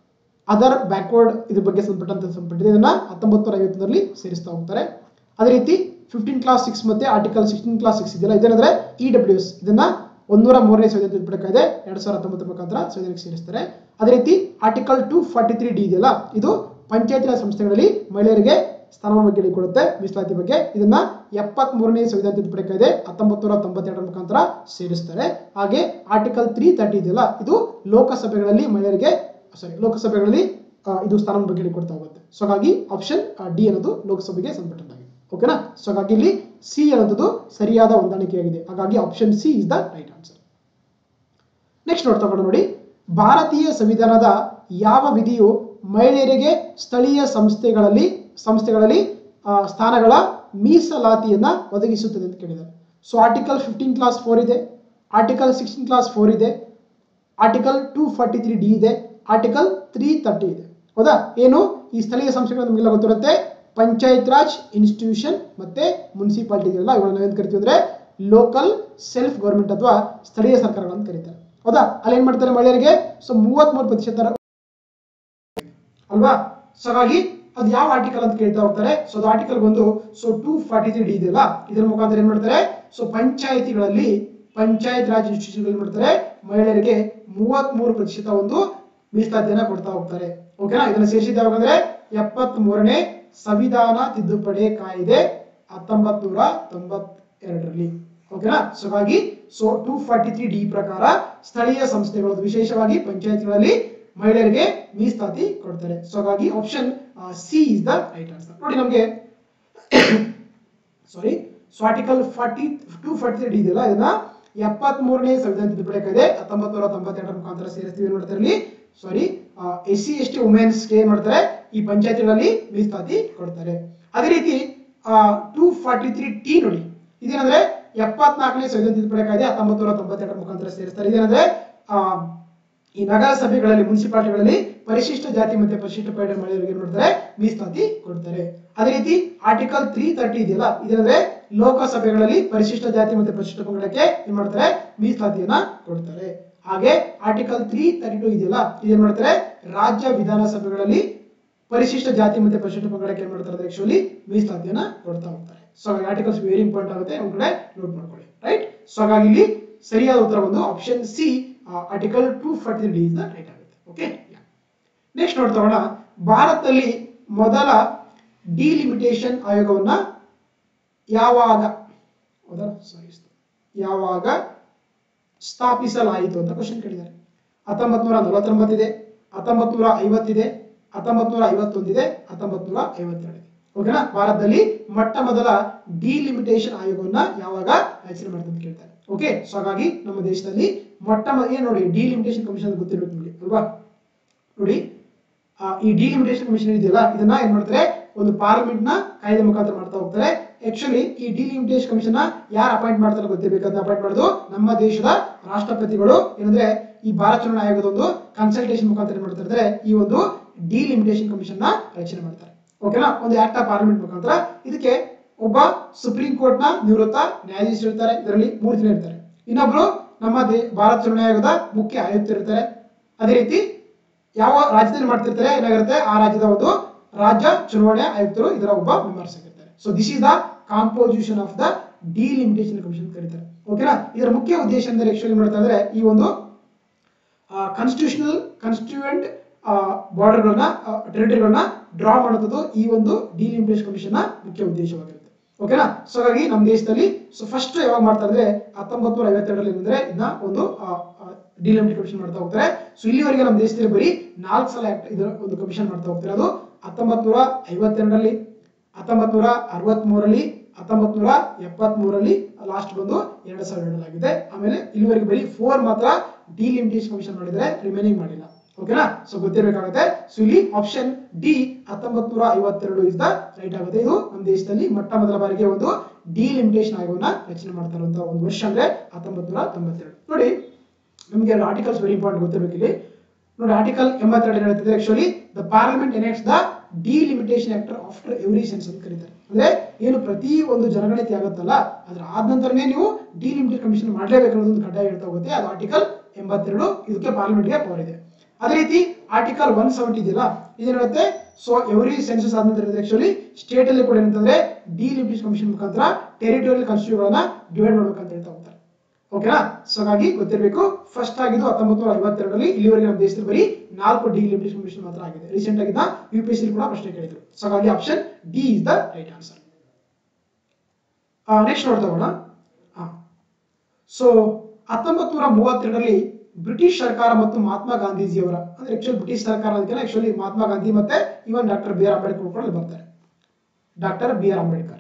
ಅದರ್ ಬ್ಯಾಕ್ವರ್ಡ್ ಇದ್ರ ಬಗ್ಗೆ ಸಂಬಂಧಪಟ್ಟಂತ ಸಂಬಂಧಪಟ್ಟಿದೆ ಇದನ್ನ ಹತ್ತೊಂಬತ್ತು ನೂರ ಐವತ್ತರಲ್ಲಿ ಸೇರಿಸ್ತಾ ಹೋಗ್ತಾರೆ ಅದೇ ರೀತಿ ಫಿಫ್ಟೀನ್ ಕ್ಲಾಸ್ ಸಿಕ್ಸ್ ಮತ್ತೆ ಆರ್ಟಿಕಲ್ ಸಿಕ್ಸ್ಟೀನ್ ಕ್ಲಾಸ್ ಸಿಕ್ಸ್ ಇದೆಯಲ್ಲ ಇದೇನಂದ್ರೆ ಇ ಡಬ್ಲ್ಯೂ ಎಸ್ ಇದನ್ನ ಒಂದೂರ ಮೂರನೇ ಸಂವಿಧಾನ ತಿದ್ದುಪಡಿ ಕಾಯ್ದೆ ಎರಡ್ ಸಾವಿರದ ಹತ್ತೊಂಬತ್ತರ ಮುಖಾಂತರ ಸಂವಿಧಾನಕ್ಕೆ ಸೇರಿಸ್ತಾರೆ ಅದೇ ರೀತಿ article two forty three D ಇದೆಯಲ್ಲ ಇದು ಪಂಚಾಯತ್ ರಾಜ್ ಸಂಸ್ಥೆಗಳಲ್ಲಿ ಮಹಿಳೆಯರಿಗೆ ಸ್ಥಾನಮಾನ ಬಗ್ಗೆ ಹೇಳಿಕೊಡುತ್ತೆ ಮೀಸಲಾತಿ ಬಗ್ಗೆ ಇದನ್ನ ಎಪ್ಪತ್ತ್ ಮೂರನೇ ಸಂವಿಧಾನ ತಿದ್ದುಪಡಿ ಕಾಯ್ದೆ ಹತ್ತೊಂಬತ್ತು ನೂರ ತೊಂಬತ್ತೆರಡರ ಮುಖಾಂತರ ಸೇರಿಸ್ತಾರೆ ಹಾಗೆ ಆರ್ಟಿಕಲ್ ತ್ರೀ ತರ್ಟಿ ಇದೆಯಲ್ಲ ಇದು ಲೋಕಸಭೆಗಳಲ್ಲಿ ಮಹಿಳೆಯರಿಗೆ ಸಾರಿ ಲೋಕಸಭೆಗಳಲ್ಲಿ ಆ, ಇದು ಸ್ಥಾನಮಾನ ಬಗ್ಗೆ ಹೇಳಿಕೊಡ್ತಾ ಹೋಗುತ್ತೆ ಸೊ ಹಾಗಾಗಿ ಆಪ್ಷನ್ ಡಿ ಅನ್ನೋದು ಲೋಕಸಭೆಗೆ ಸಂಬಂಧಪಟ್ಟಂತಾಗಿದೆ ಓಕೆನಾ ಸೊ ಹಾಗಾಗಿ ಇಲ್ಲಿ ಸಿ ಅನ್ನೋದು ಸರಿಯಾದ ಹೊಂದಾಣಿಕೆಯಾಗಿದೆ ಹಾಗಾಗಿ option C is the right answer next ನೋಡ್ತಾ ಹೋಗೋಣ ನೋಡಿ ಭಾರತೀಯ ಸಂವಿಧಾನದ ಯಾವ ವಿಧಿಯು ಮಹಿಳೆಯರಿಗೆ ಸ್ಥಳೀಯ ಸಂಸ್ಥೆಗಳಲ್ಲಿ ಸಂಸ್ಥೆಗಳಲ್ಲಿ ಆ, ಸ್ಥಾನಗಳ ಮೀಸಲಾತಿಯನ್ನ ಒದಗಿಸುತ್ತದೆ ಅಂತ ಕೇಳಿದ್ದಾರೆ so article fifteen clause four ಇದೆ ಆರ್ಟಿಕಲ್ ಸಿಕ್ಸ್ಟೀನ್ ಕ್ಲಾಸ್ ಫೋರ್ ಇದೆ article two forty three D ಇದೆ ಆರ್ಟಿಕಲ್ ತ್ರೀ ತರ್ಟಿ ಇದೆ ಹೌದಾ ಏನು ಈ ಸ್ಥಳೀಯ ಸಂಸ್ಥೆಗಳು ನಮಗೆಲ್ಲ ಗೊತ್ತಿರುತ್ತೆ ಪಂಚಾಯತ್ ರಾಜ್ ಇನ್ಸ್ಟಿಟ್ಯೂಷನ್ ಮತ್ತೆ ಮುನ್ಸಿಪಾಲಿಟಿ ಇದೆಯಲ್ಲ ಇವುಗಳನ್ನ ಏನು ಕರಿತೀವಿ ಅಂದ್ರೆ ಲೋಕಲ್ ಸೆಲ್ಫ್ ಗೌರ್ಮೆಂಟ್ ಅಥವಾ ಸ್ಥಳೀಯ ಸರ್ಕಾರಗಳನ್ನು ಕರೀತಾರೆ ಹೌದಾ ಅಲ್ಲಿ ಏನ್ ಮಾಡ್ತಾರೆ ಮಹಿಳೆಯರಿಗೆ ಸೊ ಮೂವತ್ಮೂರು ಪ್ರತಿಶತ ಅಲ್ವಾ ಸೊ ಹಾಗಾಗಿ ಅದು ಯಾವ ಆರ್ಟಿಕಲ್ ಅಂತ ಕೇಳ್ತಾ ಹೋಗ್ತಾರೆ ಸೊ ಅದು ಆರ್ಟಿಕಲ್ ಬಂದು so two forty three D ಇದೆಯಲ್ಲ ಇದರ ಮುಖಾಂತರ ಏನ್ ಮಾಡ್ತಾರೆ ಸೊ ಪಂಚಾಯತಿಗಳಲ್ಲಿ ಪಂಚಾಯತ್ ರಾಜ್ ಇನ್ಸ್ಟಿಟ್ಯೂಷನ್ ಮಾಡ್ತಾರೆ ಮಹಿಳೆಯರಿಗೆ ಮೂವತ್ಮೂರು ಪ್ರತಿಶತ ಒಂದು ಮೀಸಲಾತಿಯನ್ನ ಕೊಡ್ತಾ ಹೋಗ್ತಾರೆ ಓಕೆನಾ ಇದನ್ನ ಸೇರಿಸಿದ ಯಾವಾಗಂದ್ರೆ ಎಪ್ಪತ್ತ್ ಮೂರನೇ ಸಂವಿಧಾನ ತಿದ್ದುಪಡಿ ಕಾಯ್ದೆ ಹತ್ತೊಂಬತ್ ನೂರ ತೊಂಬತ್ತೆರಡರಲ್ಲಿ ಓಕೆನಾ ಸೊ ಹಾಗಾಗಿ so two forty three D ಪ್ರಕಾರ ಸ್ಥಳೀಯ ಸಂಸ್ಥೆಗಳು ವಿಶೇಷವಾಗಿ ಪಂಚಾಯತ್ಗಳಲ್ಲಿ ಮಹಿಳೆಯರಿಗೆ ಮೀಸಲಾತಿ ಕೊಡ್ತಾರೆ ಸೊ ಹಾಗಾಗಿ option C is the right answer ನೋಡಿ ನಮಗೆ sorry so article forty two forty three D ಇದೆಯಲ್ಲ ಇದನ್ನ ಎಪ್ಪತ್ತ್ ಮೂರನೇ ಸಂವಿಧಾನ ತಿದ್ದುಪಡಿ ಕಾಯ್ದೆ ಹತ್ತೊಂಬತ್ತು ನೂರ ತೊಂಬತ್ತೆರಡರ ಮುಖಾಂತರ ಸೇರಿಸ್ತೀವಿ ಏನ್ ಮಾಡ್ತಾರೆ ಇಲ್ಲಿ sorry S C S T ವುಮೆನ್ಸ್ಗೆ ಏನ್ ಮಾಡ್ತಾರೆ ಈ ಪಂಚಾಯತಿಗಳಲ್ಲಿ ಮೀಸಲಾತಿ ಕೊಡ್ತಾರೆ ಅದೇ ರೀತಿ ಟೂ ಫಾರ್ಟಿ ತ್ರೀ ಟಿ ನೋಡಿ ಇದೇನಂದ್ರೆ ಎಪ್ಪತ್ನಾಲ್ಕನೇ ಸಂವಿಧಾನ ತಿದ್ದುಪಡಿ ಕಾಯ್ದೆ ಹತ್ತೊಂಬತ್ತು ನೂರ ತೊಂಬತ್ತೆರಡರ ಮುಖಾಂತರ ಸೇರಿಸ್ತಾರೆ ಇದೇನಂದ್ರೆ ಆ, ಈ ನಗರಸಭೆಗಳಲ್ಲಿ ಮುನ್ಸಿಪಾಲಿಟಿಗಳಲ್ಲಿ ಪರಿಶಿಷ್ಟ ಜಾತಿ ಮತ್ತೆ ಪರಿಶಿಷ್ಟ ಪಂಗಡ ಮಹಿಳೆಯರಿಗೆ ಏನ್ ಮಾಡ್ತಾರೆ ಮೀಸಲಾತಿ ಕೊಡ್ತಾರೆ ಅದೇ ರೀತಿ ಆರ್ಟಿಕಲ್ ತ್ರೀ ತರ್ಟಿ ಇದೆಯಲ್ಲ ಇದಂದ್ರೆ ಲೋಕಸಭೆಗಳಲ್ಲಿ ಪರಿಶಿಷ್ಟ ಜಾತಿ ಮತ್ತೆ ಪರಿಶಿಷ್ಟ ಪಂಗಡಕ್ಕೆ ಏನ್ ಮಾಡ್ತಾರೆ ಮೀಸಲಾತಿಯನ್ನ ಕೊಡ್ತಾರೆ ಹಾಗೆ ಆರ್ಟಿಕಲ್ ತ್ರೀ ತರ್ಟಿ ಟು ಇದೆಯಲ್ಲ ಇದೇನ್ ಮಾಡ್ತಾರೆ ರಾಜ್ಯ ವಿಧಾನಸಭೆಗಳಲ್ಲಿ ಪರಿಶಿಷ್ಟ ಜಾತಿ ಮತ್ತೆ ಪರಿಶಿಷ್ಟ ಪಂಗಡಕ್ಕೆ ಏನ್ ಮಾಡ್ತಾರೆ ಆಕ್ಚುಲಿ ಮೀಸಲಾತಿಯನ್ನ ಕೊಡ್ತಾ ಹೋಗ್ತಾರೆ ಸೊ ಹಾಗಾಗಿ ಆರ್ಟಿಕಲ್ಸ್ ವೆರಿ ಇಂಪಾರ್ಟೆಂಟ್ ಆಗುತ್ತೆ ಒಂದ್ ಕಡೆ ನೋಟ್ ಮಾಡ್ಕೊಳ್ಳಿ ರೈಟ್ ಸೊ ಹಾಗಾಗಿ ಇಲ್ಲಿ ಸರಿಯಾದ ಉತ್ತರ ಒಂದು option C article two forty D is the right ಆಗುತ್ತೆ ಓಕೆ ನೆಕ್ಸ್ಟ್ ನೋಡ್ತಾ ಹೋಗೋಣ ಭಾರತದಲ್ಲಿ ಮೊದಲ ಡಿಲಿಮಿಟೇಷನ್ ಆಯೋಗವನ್ನ ಯಾವಾಗ ಹೌದಾ ಸಾರಿ ಯಾವಾಗ ಸ್ಥಾಪಿಸಲಾಯಿತು ಅಂತ ಕ್ವಶನ್ ಕೇಳಿದ್ದಾರೆ ಹತ್ತೊಂಬತ್ ನೂರ ನಲವತ್ತೊಂಬತ್ತಿದೆ ಹತ್ತೊಂಬತ್ ನೂರ ಐವತ್ತಿದೆ ಹತ್ತೊಂಬತ್ ನೂರ ಐವತ್ತೊಂದಿದೆ ಹತ್ತೊಂಬತ್ ನೂರ ಐವತ್ತೆರಡಿದೆ ಓಕೆನಾ ಭಾರತದಲ್ಲಿ ಮೊಟ್ಟ ಮೊದಲ ಡಿಲಿಮಿಟೇಷನ್ ಆಯೋಗವನ್ನ ಯಾವಾಗ ರಚನೆ ಮಾಡ್ತಾರೆ ಅಂತ ಕೇಳ್ತಾರೆ ಓಕೆ ಸೊ ಹಾಗಾಗಿ ನಮ್ಮ ದೇಶದಲ್ಲಿ ಮೊಟ್ಟ ಮೊದಲ ಏನ್ ನೋಡಿ ಡಿಲಿಮಿಟೇಷನ್ ಕಮಿಷನ್ ಗೊತ್ತಿರ್ಬೇಕು ನಿಮಗೆ ಅಲ್ವಾ ನೋಡಿ ಆ, ಈ ಡಿಲಿಮಿಟೇಷನ್ ಕಮಿಷನ್ ಇದೆಯಲ್ಲ ಇದನ್ನ ಏನ್ ಮಾಡ್ತಾರೆ ಒಂದು ಪಾರ್ಲಿಮೆಂಟ್ ನ ಕಾಯ್ದೆ ಮುಖಾಂತರ ಮಾಡ್ತಾ ಹೋಗ್ತಾರೆ ಆಕ್ಚುಲಿ ಈ ಡಿಲಿಮಿಟೇಷನ್ ಕಮಿಷನ್ ನ ಯಾರು ಅಪಾಯಿಂಟ್ ಮಾಡ್ತಾರೆ ಗೊತ್ತಿರ್ಬೇಕಂತ ಅಪಾಯಿಂಟ್ ಮಾಡೋದು ನಮ್ಮ ದೇಶದ ರಾಷ್ಟ್ರಪತಿಗಳು ಏನಂದ್ರೆ ಈ ಭಾರತ ಚುನಾವಣಾ ಆಯೋಗದ ಒಂದು ಕನ್ಸಲ್ಟೇಷನ್ ಮುಖಾಂತರ ಏನ್ ಮಾಡ್ತಾ ಇದ್ದಾರೆ ಈ ಒಂದು ಡಿಲಿಮಿಟೇಷನ್ ಕಮಿಷನ್ ನ ರಚನೆ ಮಾಡ್ತಾರೆ ಓಕೆನಾ ಒಂದು ಆಕ್ಟ್ ಆಫ್ ಪಾರ್ಲಿಮೆಂಟ್ ಮುಖಾಂತರ ಇದಕ್ಕೆ ಒಬ್ಬ ಸುಪ್ರೀಂ ಕೋರ್ಟ್ ನ ನಿವೃತ್ತ ನ್ಯಾಯಾಧೀಶರು ಇರ್ತಾರೆ ಇದರಲ್ಲಿ ಮೂರು ಜನ ಇರ್ತಾರೆ ಇನ್ನೊಬ್ರು ನಮ್ಮ ದೇ ಭಾರತ ಚುನಾವಣಾ ಆಯೋಗದ ಮುಖ್ಯ ಆಯುಕ್ತರು ಇರ್ತಾರೆ ಅದೇ ರೀತಿ ಯಾವ ರಾಜ್ಯದಲ್ಲಿ ಮಾಡ್ತಿರ್ತಾರೆ ಏನಾಗಿರುತ್ತೆ ಆ ರಾಜ್ಯದ ಒಂದು ರಾಜ್ಯ ಚುನಾವಣೆ ಆಯುಕ್ತರು ಇದರ ಒಬ್ಬ ಮೆಂಬರ್ಸ್ ಆಗಿರ್ತಾರೆ so this is the composition of the delimitation commission ಕರೀತಾರೆ ಓಕೆನಾ ಇದರ ಮುಖ್ಯ ಉದ್ದೇಶ ಅಂದ್ರೆ ಆಕ್ಚುಲಿ ಮಾಡ್ತಾ ಇದ್ರೆ ಈ ಒಂದು ಕಾನ್ಸ್ಟಿಟ್ಯೂಷನಲ್ ಕಾನ್ಸ್ಟಿಟ್ಯೂಯೆಂಟ್ ಬಾರ್ಡರ್ಗಳನ್ನ ಟೆರಿಟರಿಗಳನ್ನ ಡ್ರಾ ಮಾಡುತ್ತದೆ ಈ ಒಂದು ಡಿಲಿಮಿಟೇಷನ್ ಕಮಿಷನ್ ನ ಮುಖ್ಯ ಉದ್ದೇಶವಾಗಿರುತ್ತೆ ಓಕೆನಾ ಸೊ ಹಾಗಾಗಿ ನಮ್ಮ ದೇಶದಲ್ಲಿ ಸೊ ಫಸ್ಟ್ ಯಾವಾಗ ಮಾಡ್ತಾ ಇದ್ರೆ ಹತ್ತೊಂಬತ್ತು ನೂರ ಐವತ್ತೆರಡರಲ್ಲಿ ಏನಂದ್ರೆ ಇದನ್ನ ಒಂದು ಡಿಲಿಮಿಟೇಷನ್ ಕಮಿಷನ್ ಮಾಡ್ತಾ ಹೋಗ್ತಾರೆ ಸೊ ಇಲ್ಲಿವರೆಗೆ ನಮ್ಮ ದೇಶದಲ್ಲಿ ಬರೀ ನಾಲ್ಕು ಸಲ ಆಕ್ಟ್ ಇದರ ಒಂದು ಕಮಿಷನ್ ಮಾಡ್ತಾ ಹೋಗ್ತಾರೆ ಅದು ಹತ್ತೊಂಬತ್ತು ನೂರ ಐವತ್ತೆರಡರಲ್ಲಿ ಹತ್ತೊಂಬತ್ತು ನೂರ ಅರವತ್ತ್ ಮೂರರಲ್ಲಿ ಹತ್ತೊಂಬತ್ತು ನೂರ ಎಪ್ಪತ್ತ್ ಮೂರರಲ್ಲಿ ಲಾಸ್ಟ್ ಬಂದು ಎರಡ್ ಸಾವಿರದ ಎರಡಲಾಗಿದೆ ಆಮೇಲೆ ಇಲ್ಲಿವರೆಗೆ ಬರೀ ಫೋರ್ ಮಾತ್ರ ಡಿಲಿಮಿಟೇಷನ್ ಕಮಿಷನ್ ಮಾಡಿದ್ರೆ ರಿಮೈನಿಂಗ್ ಮಾಡಿಲ್ಲ ಓಕೆನಾ ಸೊ ಗೊತ್ತಿರಬೇಕಾಗುತ್ತೆ ಸೊ ಇಲ್ಲಿ ಆಪ್ಷನ್ ಡಿ ಹತ್ತೊಂಬತ್ ನೂರ ಐವತ್ತೆರಡು ಇಸ್ ದ ರೈಟ್ ಆಗುತ್ತೆ ಇದು ನಮ್ಮ ದೇಶದಲ್ಲಿ ಮೊಟ್ಟ ಮೊದಲ ಬಾರಿಗೆ ಒಂದು ಡಿಲಿಮಿಟೇಷನ್ ಆಯೋಗವನ್ನ ರಚನೆ ಮಾಡ್ತಾ ಇರುವಂತಹ ಒಂದು ವರ್ಷ ಅಂದ್ರೆ ಹತ್ತೊಂಬತ್ ನೂರ ತೊಂಬತ್ತೆರಡು ನೋಡಿ ನಮಗೆ ಎರಡು ಆರ್ಟಿಕಲ್ಸ್ ವೆರಿ ಇಂಪಾರ್ಟೆಂಟ್ ಗೊತ್ತಿರಬೇಕು ಇಲ್ಲಿ ನೋಡಿ ಆರ್ಟಿಕಲ್ ಎಂಬತ್ತೆರಡು ಏನು ಹೇಳ್ತಿದೆ actually the parliament enacts the delimitation act after every census ಅಂತ ಕರೀತಾರೆ ಅಂದ್ರೆ ಏನು ಪ್ರತಿ ಒಂದು ಜನಗಣತಿ ಆಗುತ್ತಲ್ಲ ಅದ್ರ ಆದ ನಂತರನೇ ನೀವು ಡಿಲಿಮಿಟೇಷನ್ ಕಮಿಷನ್ ಮಾಡಲೇಬೇಕು ಅನ್ನೋದು ಒಂದು ಕಡ್ಡಾಯ ಹೇಳ್ತಾ ಹೋಗುತ್ತೆ ಅದು ಆರ್ಟಿಕಲ್ ಎಂಬತ್ತೆರಡು ಇದಕ್ಕೆ ಪಾರ್ಲಿಮೆಂಟ್ಗೆ ಪವರ್ ಇದೆ ಅದೇ ರೀತಿ ಆರ್ಟಿಕಲ್ ಒನ್ ಸೆವೆಂಟಿ ಇದೆಯಲ್ಲ ಇದೇನ್ ಹೇಳುತ್ತೆ ಸೊ ಎವ್ರಿ ಸೆನ್ಸಸ್ ಆದ ನಂತರ ಆಕ್ಚುಲಿ ಸ್ಟೇಟ್ ಅಲ್ಲಿ ಕೂಡ ಏನಂತಂದ್ರೆ ಡಿಲಿಮಿಟೇಷನ್ ಕಮಿಷನ್ ಮುಖಾಂತರ ಟೆರಿಟೋರಿಯಲ್ ಕಾನ್ಸ್ಟಿಟ್ಯೂಗಳನ್ನ ಡಿವೈಡ್ ಮಾಡ್ಬೇಕಂತ ಹೇಳ್ತಾ ಹೋಗ್ತಾರೆ ಓಕೆನಾ ಸೊ ಹಾಗಾಗಿ ಗೊತ್ತಿರಬೇಕು ಫಸ್ಟ್ ಆಗಿದ್ದು ಹತ್ತೊಂಬತ್ತು ನೂರ ಐವತ್ತೆರಡರಲ್ಲಿ ಇಲ್ಲಿವರೆಗೆ ನಮ್ಮ ದೇಶದಲ್ಲಿ ಬರೀ ನಾಲ್ಕು ಡಿಲಿಮಿಟೇಷನ್ ಕಮಿಷನ್ ಮಾತ್ರ ಆಗಿದೆ ರೀಸೆಂಟ್ ಆಗಿದ್ದ ಯು ಪಿ ಎಸ್ ಕೂಡ ಪ್ರಶ್ನೆ ಕೇಳಿದ್ರು ಸೊ ಹಾಗಾಗಿ option D is the right answer next ನೋಡ್ತಾ ಹೋಗೋಣ ಸೊ ಹತ್ತೊಂಬತ್ತು ನೂರ ಮೂವತ್ತೆರಡರಲ್ಲಿ ಬ್ರಿಟಿಷ್ ಸರ್ಕಾರ ಮತ್ತು ಮಹಾತ್ಮ ಗಾಂಧೀಜಿಯವರ ಅಂದ್ರೆ ಆಕ್ಚುಲಿ ಬ್ರಿಟಿಷ್ ಸರ್ಕಾರ ಅದಕ್ಕೆಲ್ಲ ಆಕ್ಚುಲಿ ಮಹಾತ್ಮ ಗಾಂಧಿ ಮತ್ತೆ even doctor B R Ambedkar ಕೂಡ ಅಲ್ಲಿ ಬರ್ತಾರೆ doctor B R Ambedkar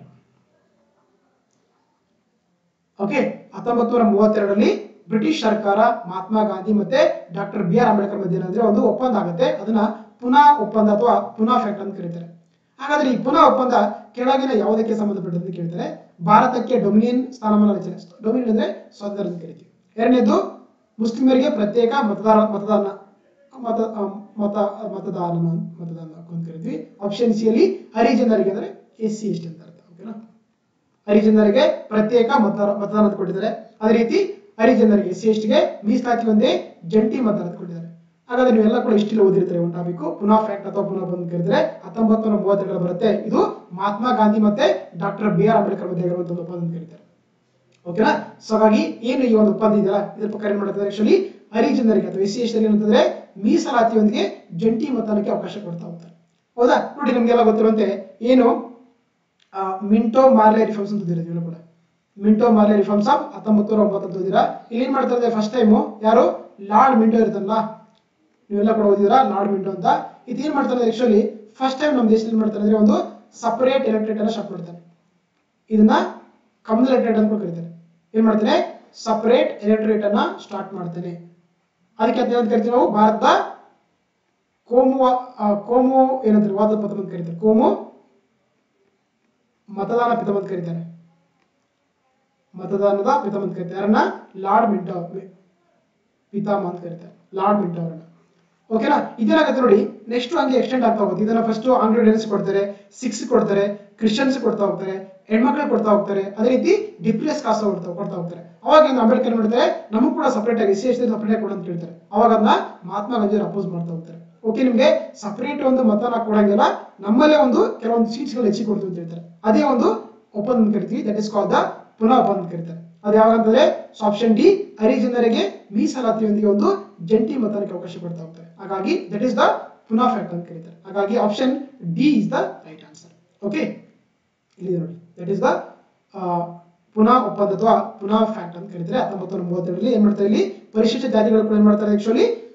okay ಹತ್ತೊಂಬತ್ತು ನೂರ ಮೂವತ್ತೆರಡರಲ್ಲಿ ಬ್ರಿಟಿಷ್ ಸರ್ಕಾರ ಮಹಾತ್ಮ ಗಾಂಧಿ ಮತ್ತೆ ಡಾಕ್ಟರ್ ಬಿ ಆರ್ ಅಂಬೇಡ್ಕರ್ ಮಧ್ಯೆ ಏನಂದ್ರೆ ಒಂದು ಒಪ್ಪಂದ ಆಗುತ್ತೆ ಅದನ್ನ ಪುನಃ ಒಪ್ಪಂದ ಅಥವಾ ಪುನಃ ಫ್ಯಾಕ್ಟ್ ಅಂತ ಕರೀತಾರೆ ಹಾಗಾದ್ರೆ ಈ ಪುನಃ ಒಪ್ಪಂದ ಕೆಳಗಿನ ಯಾವುದಕ್ಕೆ ಸಂಬಂಧಪಟ್ಟಂತೆ ಕೇಳ್ತಾರೆ ಭಾರತಕ್ಕೆ ಡೊಮಿನಿಯನ್ ಸ್ಥಾನಮಾನ ರಚನೆ ಡೊಮಿನಿಯನ್ ಅಂದ್ರೆ ಸ್ವಾತಂತ್ರ್ಯ ಅಂತ ಕರಿತೀವಿ ಎರಡನೇದು ಮುಸ್ಲಿಮರಿಗೆ ಪ್ರತ್ಯೇಕ ಮತದಾರ ಮತದಾನ ಮತ ಆ, ಮತ ಮತದಾನ ಮತದಾನ ಅಂತ ಕರಿತೀವಿ ಆಪ್ಷನ್ ಸಿ ಅಲ್ಲಿ ಹರಿಜನರಿಗೆ ಅಂದ್ರೆ ಎಸ್ ಸಿ ಎಸ್ ಟಿ ಅಂತ ಅರ್ಥ ಓಕೆನಾ ಹರಿಜನರಿಗೆ ಪ್ರತ್ಯೇಕ ಮತದಾನ ಮತದಾನ ಅಂತ ಕೊಟ್ಟಿದ್ದಾರೆ ಅದೇ ರೀತಿ ಹರಿಜನರಿಗೆ ಎಸ್ ಸಿ ಎಸ್ ಟಿಗೆ ಮೀಸಲಾತಿ ಒಂದೇ ಜಂಟಿ ಮತದಾನ ಅಂತ ಕೊಟ್ಟಿದ್ದಾರೆ ಹಾಗಾದ್ರೆ ನೀವೆಲ್ಲ ಕೂಡ ಇಷ್ಟಿಲ್ಲ ಓದಿರ್ತಾರೆ ಒಂದು ಟಾಪಿಕ್ ಪುನಃ ಫ್ಯಾಕ್ಟ್ ಅಥವಾ ಪುನಃ ಬಂದು ಕರೆದ್ರೆ ಹತ್ತೊಂಬತ್ತು ನೂರ ಮೂವತ್ತೆರಡು ಬರುತ್ತೆ ಇದು ಮಹಾತ್ಮ ಗಾಂಧಿ ಮತ್ತೆ ಡಾಕ್ಟರ್ ಬಿ ಆರ್ ಅಂಬೇಡ್ಕರ್ ಮಧ್ಯೆ ಆಗಿರುವಂತಹ ಒಂದು ಒಪ್ಪಂದ ಅಂತ ಕರೀತಾರೆ ಓಕೆನಾ ಸೊ ಹಾಗಾಗಿ ಏನು ಈ ಒಂದು ಒಪ್ಪಂದ ಇದೆಯಲ್ಲ ಇದ್ರ ಪ್ರಕಾರ ಏನ್ ಮಾಡ್ತಾರೆ ಆಕ್ಚುಲಿ ಹರಿಜನರಿಗೆ ಅಥವಾ ಎಸ್ ಸಿ ಎಸ್ ಏನಂತಂದ್ರೆ ಮೀಸಲಾತಿಯೊಂದಿಗೆ ಜಂಟಿ ಮತದಾನಕ್ಕೆ ಅವಕಾಶ ಕೊಡ್ತಾ ಹೋಗ್ತಾರೆ ಹೌದಾ ನೋಡಿ ನಮ್ಗೆಲ್ಲ ಗೊತ್ತಿರುವಂತೆ ಏನು ಆ, ಮಿಂಟೋ ಮಾರ್ಲೆ ರಿಫಾರ್ಮ್ಸ್ ಅಂತ ಓದಿರೋದು ಇವೆಲ್ಲ ಕೂಡ ಮಿಂಟೋ ಮಾರ್ಲೆ ರಿಫಾರ್ಮ್ಸ್ ಆಫ್ ಹತ್ತೊಂಬತ್ತು ನೂರ ಒಂಬತ್ತು ಅಂತ ಓದಿರಾ ಇಲ್ಲಿ ಏನ್ ಮಾಡ್ತಾ ಇದ್ದಾರೆ ಫಸ್ಟ್ ಟೈಮು ಯಾರು ಲಾರ್ಡ್ ಮಿಂಟೋ ಇರ್ತಲ್ಲ ನೀವೆಲ್ಲ ಕೂಡ ಓದಿದ್ರ ಲಾರ್ಡ್ ಮಿಂಟೋ ಅಂತ ಇದು ಏನ್ ಮಾಡ್ತಾರೆ ಆಕ್ಚುಲಿ ಫಸ್ಟ್ ಟೈಮ್ ನಮ್ಮ ದೇಶದಲ್ಲಿ ಏನ್ ಮಾಡ್ತಾರೆ ಅಂದ್ರೆ ಒಂದು ಸಪರೇಟ್ ಎಲೆಕ್ಟ್ರೇಟ್ ಅನ್ನ ಸ್ಟಾರ್ಟ್ ಮಾಡ್ತಾರೆ ಇದನ್ನ ಕಮ್ಯುನಲ್ ಎಲೆಕ್ಟ್ರೇಟ್ ಅಂತ ಕೂಡ ಕರೀತಾರೆ ಏನ್ ಮಾಡ್ತಾರೆ ಸಪರೇಟ್ ಎಲೆಕ್ಟ್ರೇಟ್ ಅನ್ನ ಸ್ಟಾರ್ಟ್ ಮಾಡ್ತಾನೆ ಅದಕ್ಕೆ ಅಂತ ಏನಂತ ಕರಿತೀವಿ ನಾವು ಭಾರತದ ಕೋಮು ಆ, ಕೋಮು ಏನಂತಾರೆ ವಾದ ಪಥ ಅಂತ ಕರೀತಾರೆ ಕೋಮು ಮತದಾನ ಪಿತಮ್ ಅಂತ ಕರೀತಾರೆ ಮತದಾನದ ಪಿತಮ್ ಅಂತ ಕರೀತಾರೆ ಯಾರನ್ನ ಲಾರ್ಡ್ ಮಿಂಟೋ ಪಿತಾಮ ಅಂತ ಕರೀತಾರೆ ಲಾರ್ಡ್ ಮಿಂಟೋ ಅವರನ್ನ ಓಕೆನಾ ಇದೇನಾಗುತ್ತೆ ನೋಡಿ ನೆಕ್ಸ್ಟ್ ಹಂಗೆ ಎಕ್ಸ್ಟೆಂಡ್ ಆಗ್ತಾ ಹೋಗುತ್ತೆ ಇದನ್ನ ಫಸ್ಟ್ ಆಂಗ್ಲೋ ಇಂಡಿಯನ್ಸ್ ಕೊಡ್ತಾರೆ ಸಿಕ್ಸ್ ಕೊಡ್ತಾರೆ ಕ್ರಿಶ್ಚಿಯನ್ಸ್ ಕೊಡ್ತಾ ಹೋಗ್ತಾರೆ ಹೆಣ್ಮಕ್ಳಿಗೆ ಕೊಡ್ತಾ ಹೋಗ್ತಾರೆ ಅದೇ ರೀತಿ ಡಿಪ್ರೆಸ್ ಕಾಸ್ಟ್ ಕೊಡ್ತಾ ಕೊಡ್ತಾ ಹೋಗ್ತಾರೆ ಅವಾಗ ಏನು ಅಂಬೇಡ್ಕರ್ ಮಾಡ್ತಾರೆ ನಮಗೂ ಕೂಡ ಸಪರೇಟ್ ಆಗಿ ಎಸ್ ಸಿ ಎಸ್ ಸಪರೇಟ್ ಆಗಿ ಕೊಡು ಅಂತ ಹೇಳ್ತಾರೆ ಅವಾಗ ಅದನ್ನ ಮಹಾತ್ಮ ಗಾಂಧಿ ಅಪೋಸ್ ಮಾಡ್ತಾ ಹೋಗ್ತಾರೆ ಓಕೆ ನಿಮ್ಗೆ ಸಪರೇಟ್ ಒಂದು ಮತನ ಕೊಡಂಗಿಲ್ಲ ನಮ್ಮಲ್ಲೇ ಒಂದು ಕೆಲವೊಂದು ಸೀಟ್ಸ್ ಗಳು ಹೆಚ್ಚಿಗೆ ಕೊಡ್ತೀವಿ ಅಂತ ಹೇಳ್ತಾರೆ ಅದೇ ಒಂದು ಒಪ್ಪಂದ ಅಂತ ಕರಿತೀವಿ ದಟ್ ಇಸ್ ಕಾಲ್ ದ ಪುನಃ ಒಪ್ಪಂದ ಅಂತ ಕರೀತಾರೆ ಅದು ಯಾವಾಗ ಅಂತಂದ್ರೆ ಆಪ್ಷನ್ ಡಿ ಹರಿಜನರಿಗೆ ಮೀಸಲಾತಿಯೊಂದಿಗೆ ಒಂದು ಜಂಟಿ ಮತದಾನಕ್ಕೆ ಅವಕಾಶ ಕೊಡ್ತಾ ಹೋಗ್ತಾರೆ ಹಾಗಾಗಿ that is the Poona pact ಅಂತ ಕರೀತಾರೆ ಹಾಗಾಗಿ option D is the right answer okay ಇಲ್ಲಿ ನೋಡಿ ದಟ್ ಇಸ್ ದ ಪುನಃ ಒಪ್ಪಂದ ಅಥವಾ ಪುನಃ ಫ್ಯಾಕ್ಟ್ ಅಂತ ಕರೀತಾರೆ ಹತ್ತೊಂಬತ್ತು ನೂರ ಮೂವತ್ತೆರಡರಲ್ಲಿ ಏನ್ ಮಾಡ್ತಾರೆ ಇಲ್ಲಿ ಪರಿಶಿಷ್ಟ ಜಾತಿಗಳು ಕೂಡ ಏನ್ ಮಾಡ್ತಾರೆ ಆಕ್ಚುಲಿ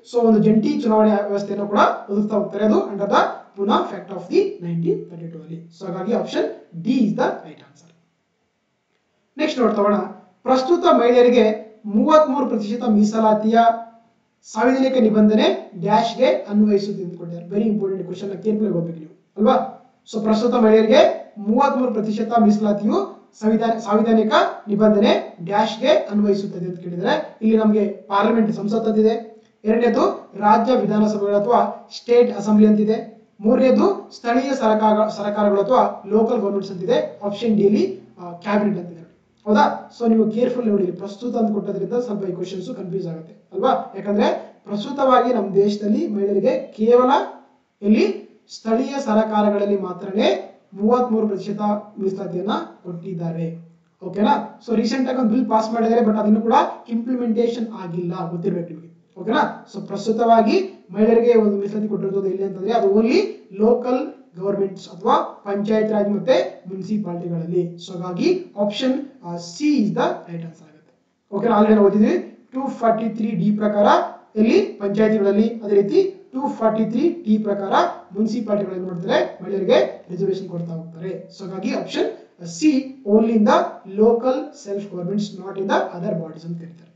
ಸೊ ಒಂದು ಜಂಟಿ ಚುನಾವಣೆ ವ್ಯವಸ್ಥೆಯನ್ನು ಕೂಡ ಒದಗಿಸ್ತಾ ಹೋಗ್ತಾರೆ ಅದು under the Poona pact of the nineteen thirty two ಅಲ್ಲಿ ಸೊ ಹಾಗಾಗಿ option D is the right answer next ನೋಡ್ತೋಣ ಪ್ರಸ್ತುತ ಮಹಿಳೆಯರಿಗೆ ಮೂವತ್ಮೂರು ಪ್ರತಿಶತ ಮೀಸಲಾತಿಯ ಸಾಂವಿಧಾನಿಕ ನಿಬಂಧನೆ ಡ್ಯಾಶ್ಗೆ ಅನ್ವಯಿಸುತ್ತೆ ಅಂತ ಕೊಟ್ಟಿದ್ದಾರೆ ವೆರಿ ಇಂಪಾರ್ಟೆಂಟ್ ಕ್ವಶನ್ ಕೇರ್ಫುಲ್ ಓದಬೇಕು ನೀವು ಅಲ್ವಾ ಸೊ ಪ್ರಸ್ತುತ ಮಹಿಳೆಯರಿಗೆ ಮೂವತ್ಮೂರು ಪ್ರತಿಶತ ಮೀಸಲಾತಿಯು ಸಂವಿಧಾನ ಸಾಂವಿಧಾನಿಕ ನಿಬಂಧನೆ ಡ್ಯಾಶ್ಗೆ ಅನ್ವಯಿಸುತ್ತದೆ ಅಂತ ಕೇಳಿದರೆ ಇಲ್ಲಿ ನಮಗೆ ಪಾರ್ಲಿಮೆಂಟ್ ಸಂಸತ್ ಅಂತಿದೆ ಎರಡನೇದು ರಾಜ್ಯ ವಿಧಾನಸಭೆಗಳು ಅಥವಾ ಸ್ಟೇಟ್ ಅಸೆಂಬ್ಲಿ ಅಂತಿದೆ ಮೂರನೇದು ಸ್ಥಳೀಯ ಸರ್ಕಾರ ಸರ್ಕಾರಗಳು ಅಥವಾ ಲೋಕಲ್ ಗವರ್ಮೆಂಟ್ಸ್ ಅಂತಿದೆ ಆಪ್ಷನ್ ಡಿ ಅಲ್ಲಿ ಕ್ಯಾಬಿನೆಟ್ ಅಂತಿದೆ ಹೌದಾ ಸೊ ನೀವು ಕೇರ್ಫುಲ್ ನೋಡಿ ಇಲ್ಲಿ ಪ್ರಸ್ತುತ ಅಂತ ಕೊಟ್ಟದ್ರಿಂದ ಸ್ವಲ್ಪ ಈ ಕ್ವಶನ್ಸ್ ಕನ್ಫ್ಯೂಸ್ ಆಗುತ್ತೆ ಅಲ್ವಾ ಯಾಕಂದ್ರೆ ಪ್ರಸ್ತುತವಾಗಿ ನಮ್ಮ ದೇಶದಲ್ಲಿ ಮಹಿಳೆಯರಿಗೆ ಕೇವಲ ಇಲ್ಲಿ ಸ್ಥಳೀಯ ಸರ್ಕಾರಗಳಲ್ಲಿ ಮಾತ್ರನೇ ಮೂವತ್ಮೂರು ಪ್ರತಿಶತ ಮೀಸಲಾತಿಯನ್ನ ಕೊಟ್ಟಿದ್ದಾರೆ ಓಕೆನಾ ಸೊ ರೀಸೆಂಟ್ ಆಗಿ ಒಂದು ಬಿಲ್ ಪಾಸ್ ಮಾಡಿದ್ದಾರೆ ಬಟ್ ಅದನ್ನು ಕೂಡ ಇಂಪ್ಲಿಮೆಂಟೇಷನ್ ಆಗಿಲ್ಲ ಗೊತ್ತಿರ್ಬೇಕು ನಿಮಗೆ ಓಕೆನಾ ಸೊ ಪ್ರಸ್ತುತವಾಗಿ ಮಹಿಳೆಯರಿಗೆ ಒಂದು ಮೀಸಲಾತಿ ಕೊಟ್ಟಿರೋದು ಎಲ್ಲಿ ಅಂತಂದ್ರೆ ಅದು ಓನ್ಲಿ ಲೋಕಲ್ ಗವರ್ಮೆಂಟ್ಸ್ ಅಥವಾ ಪಂಚಾಯತ್ ರಾಜ್ ಮತ್ತೆ ಮುನ್ಸಿಪಾಲಿಟಿಗಳಲ್ಲಿ ಸೊ ಹಾಗಾಗಿ option C is the right answer ಆಗುತ್ತೆ ಓಕೆ ಆಲ್ರೆಡಿ ನಾವು ಓದಿದ್ವಿ ಟೂ ಫಾರ್ಟಿ ತ್ರೀ ಡಿ ಪ್ರಕಾರ ಇಲ್ಲಿ ಪಂಚಾಯತಿಗಳಲ್ಲಿ ಅದೇ ರೀತಿ ಟೂ ಫಾರ್ಟಿ ತ್ರೀ ಡಿ ಪ್ರಕಾರ ಮುನ್ಸಿಪಾಲಿಟಿಗಳಲ್ಲಿ ಮಾಡ್ತಾರೆ ಮಹಿಳೆಯರಿಗೆ ರಿಸರ್ವೇಶನ್ ಕೊಡ್ತಾ ಹೋಗ್ತಾರೆ ಸೊ ಹಾಗಾಗಿ option C only in the local self governments not in the other bodies ಅಂತ ಕರೀತಾರೆ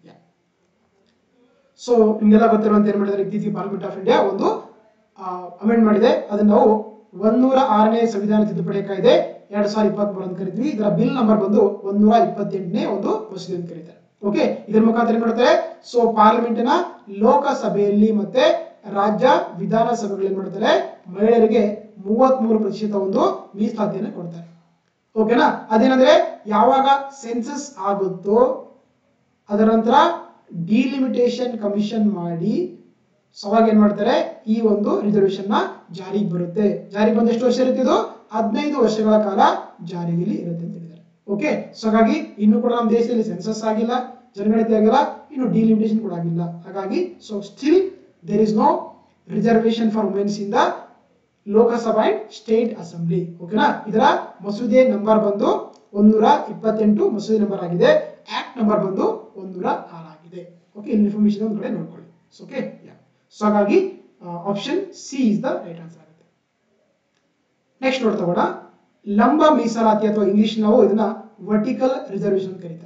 ಸೊ ನಿಮ್ಗೆಲ್ಲ ಗೊತ್ತಿರುವಂತೆ ಏನ್ ಮಾಡಿದ್ದಾರೆ ಇತ್ತೀಚೆಗೆ ಪಾರ್ಲಿಮೆಂಟ್ ಆಫ್ ಇಂಡಿಯಾ ಒಂದು ಅಮೆಂಡ್ ಮಾಡಿದೆ ಅದನ್ನ ನಾವು ಒಂದೂರ ಆರನೇ ಸಂವಿಧಾನ ತಿದ್ದುಪಡಿ ಕಾಯ್ದೆ ಎರಡ್ ಸಾವಿರದ ಇಪ್ಪತ್ತ್ ಮೂರು ಅಂತ ಕರಿತೀವಿ ಇದರ ಬಿಲ್ ನಂಬರ್ ಬಂದು ಒಂದೂರ ಇಪ್ಪತ್ತೆಂಟನೇ ಒಂದು ಮಸೂದೆ ಅಂತ ಕರೀತಾರೆ ಓಕೆ ಇದರ ಮುಖಾಂತರ ಏನ್ ಮಾಡ್ತಾರೆ ಸೊ ಪಾರ್ಲಿಮೆಂಟಿನ ಲೋಕಸಭೆಯಲ್ಲಿ ಮತ್ತೆ ರಾಜ್ಯ ವಿಧಾನಸಭೆಗಳು ಏನ್ ಮಾಡ್ತಾರೆ ಮಹಿಳೆಯರಿಗೆ ಮೂವತ್ತ್ ಮೂರು ಪ್ರತಿಶತ ಒಂದು ಮೀಸಲಾತಿಯನ್ನು ಕೊಡ್ತಾರೆ ಓಕೆನಾ ಅದೇನಂದ್ರೆ ಯಾವಾಗ ಸೆನ್ಸಸ್ ಆಗುತ್ತೋ ಅದರ ನಂತರ ಡಿಲಿಮಿಟೇಷನ್ ಕಮಿಷನ್ ಮಾಡಿ ಸೊ ಅವಾಗ ಏನ್ ಮಾಡ್ತಾರೆ ಈ ಒಂದು ರಿಸರ್ವೇಶನ್ ನ ಜಾರಿಗೆ ಬರುತ್ತೆ ಜಾರಿಗೆ ಬಂದ ಎಷ್ಟು ವರ್ಷ ಇರುತ್ತೆ ಇದು ಹದಿನೈದು ವರ್ಷಗಳ ಕಾಲ ಜಾರಿಯಲ್ಲಿ ಇರುತ್ತೆ ಅಂತ ಹೇಳಿದ್ದಾರೆ ಓಕೆ ಸೊ ಹಾಗಾಗಿ ಇನ್ನು ಕೂಡ ನಮ್ಮ ದೇಶದಲ್ಲಿ ಸೆನ್ಸಸ್ ಆಗಿಲ್ಲ ಜನಗಣತಿ ಆಗಿಲ್ಲ ಇನ್ನು ಡಿಲಿಮಿಟೇಷನ್ ಕೂಡ ಆಗಿಲ್ಲ ಹಾಗಾಗಿ so still there is no reservation for womens in the Lok Sabha and state assembly ಓಕೆನಾ ಇದರ ಮಸೂದೆ ನಂಬರ್ ಬಂದು ಒಂದೂರ ಇಪ್ಪತ್ತೆಂಟು ಮಸೂದೆ ನಂಬರ್ ಆಗಿದೆ ಆಕ್ಟ್ ನಂಬರ್ ಬಂದು ಒಂದೂರ ಆರಾಗಿದೆ ಓಕೆ ಇನ್ಫಾರ್ಮೇಶನ್ ಒಂದು ಕಡೆ ನೋಡ್ಕೊಳ್ಳಿ ಓಕೆ ಸೊ ಹಾಗಾಗಿ option C is the right answer ಆಗುತ್ತೆ ನೆಕ್ಸ್ಟ್ ನೋಡ್ತಾ ಹೋಗೋಣ ಲಂಬ ಮೀಸಲಾತಿ ಅಥವಾ ಇಂಗ್ಲಿಷ್ ನಾವು ಇದನ್ನ ವರ್ಟಿಕಲ್ ರಿಸರ್ವೇಶನ್ ಕರೀತಾರೆ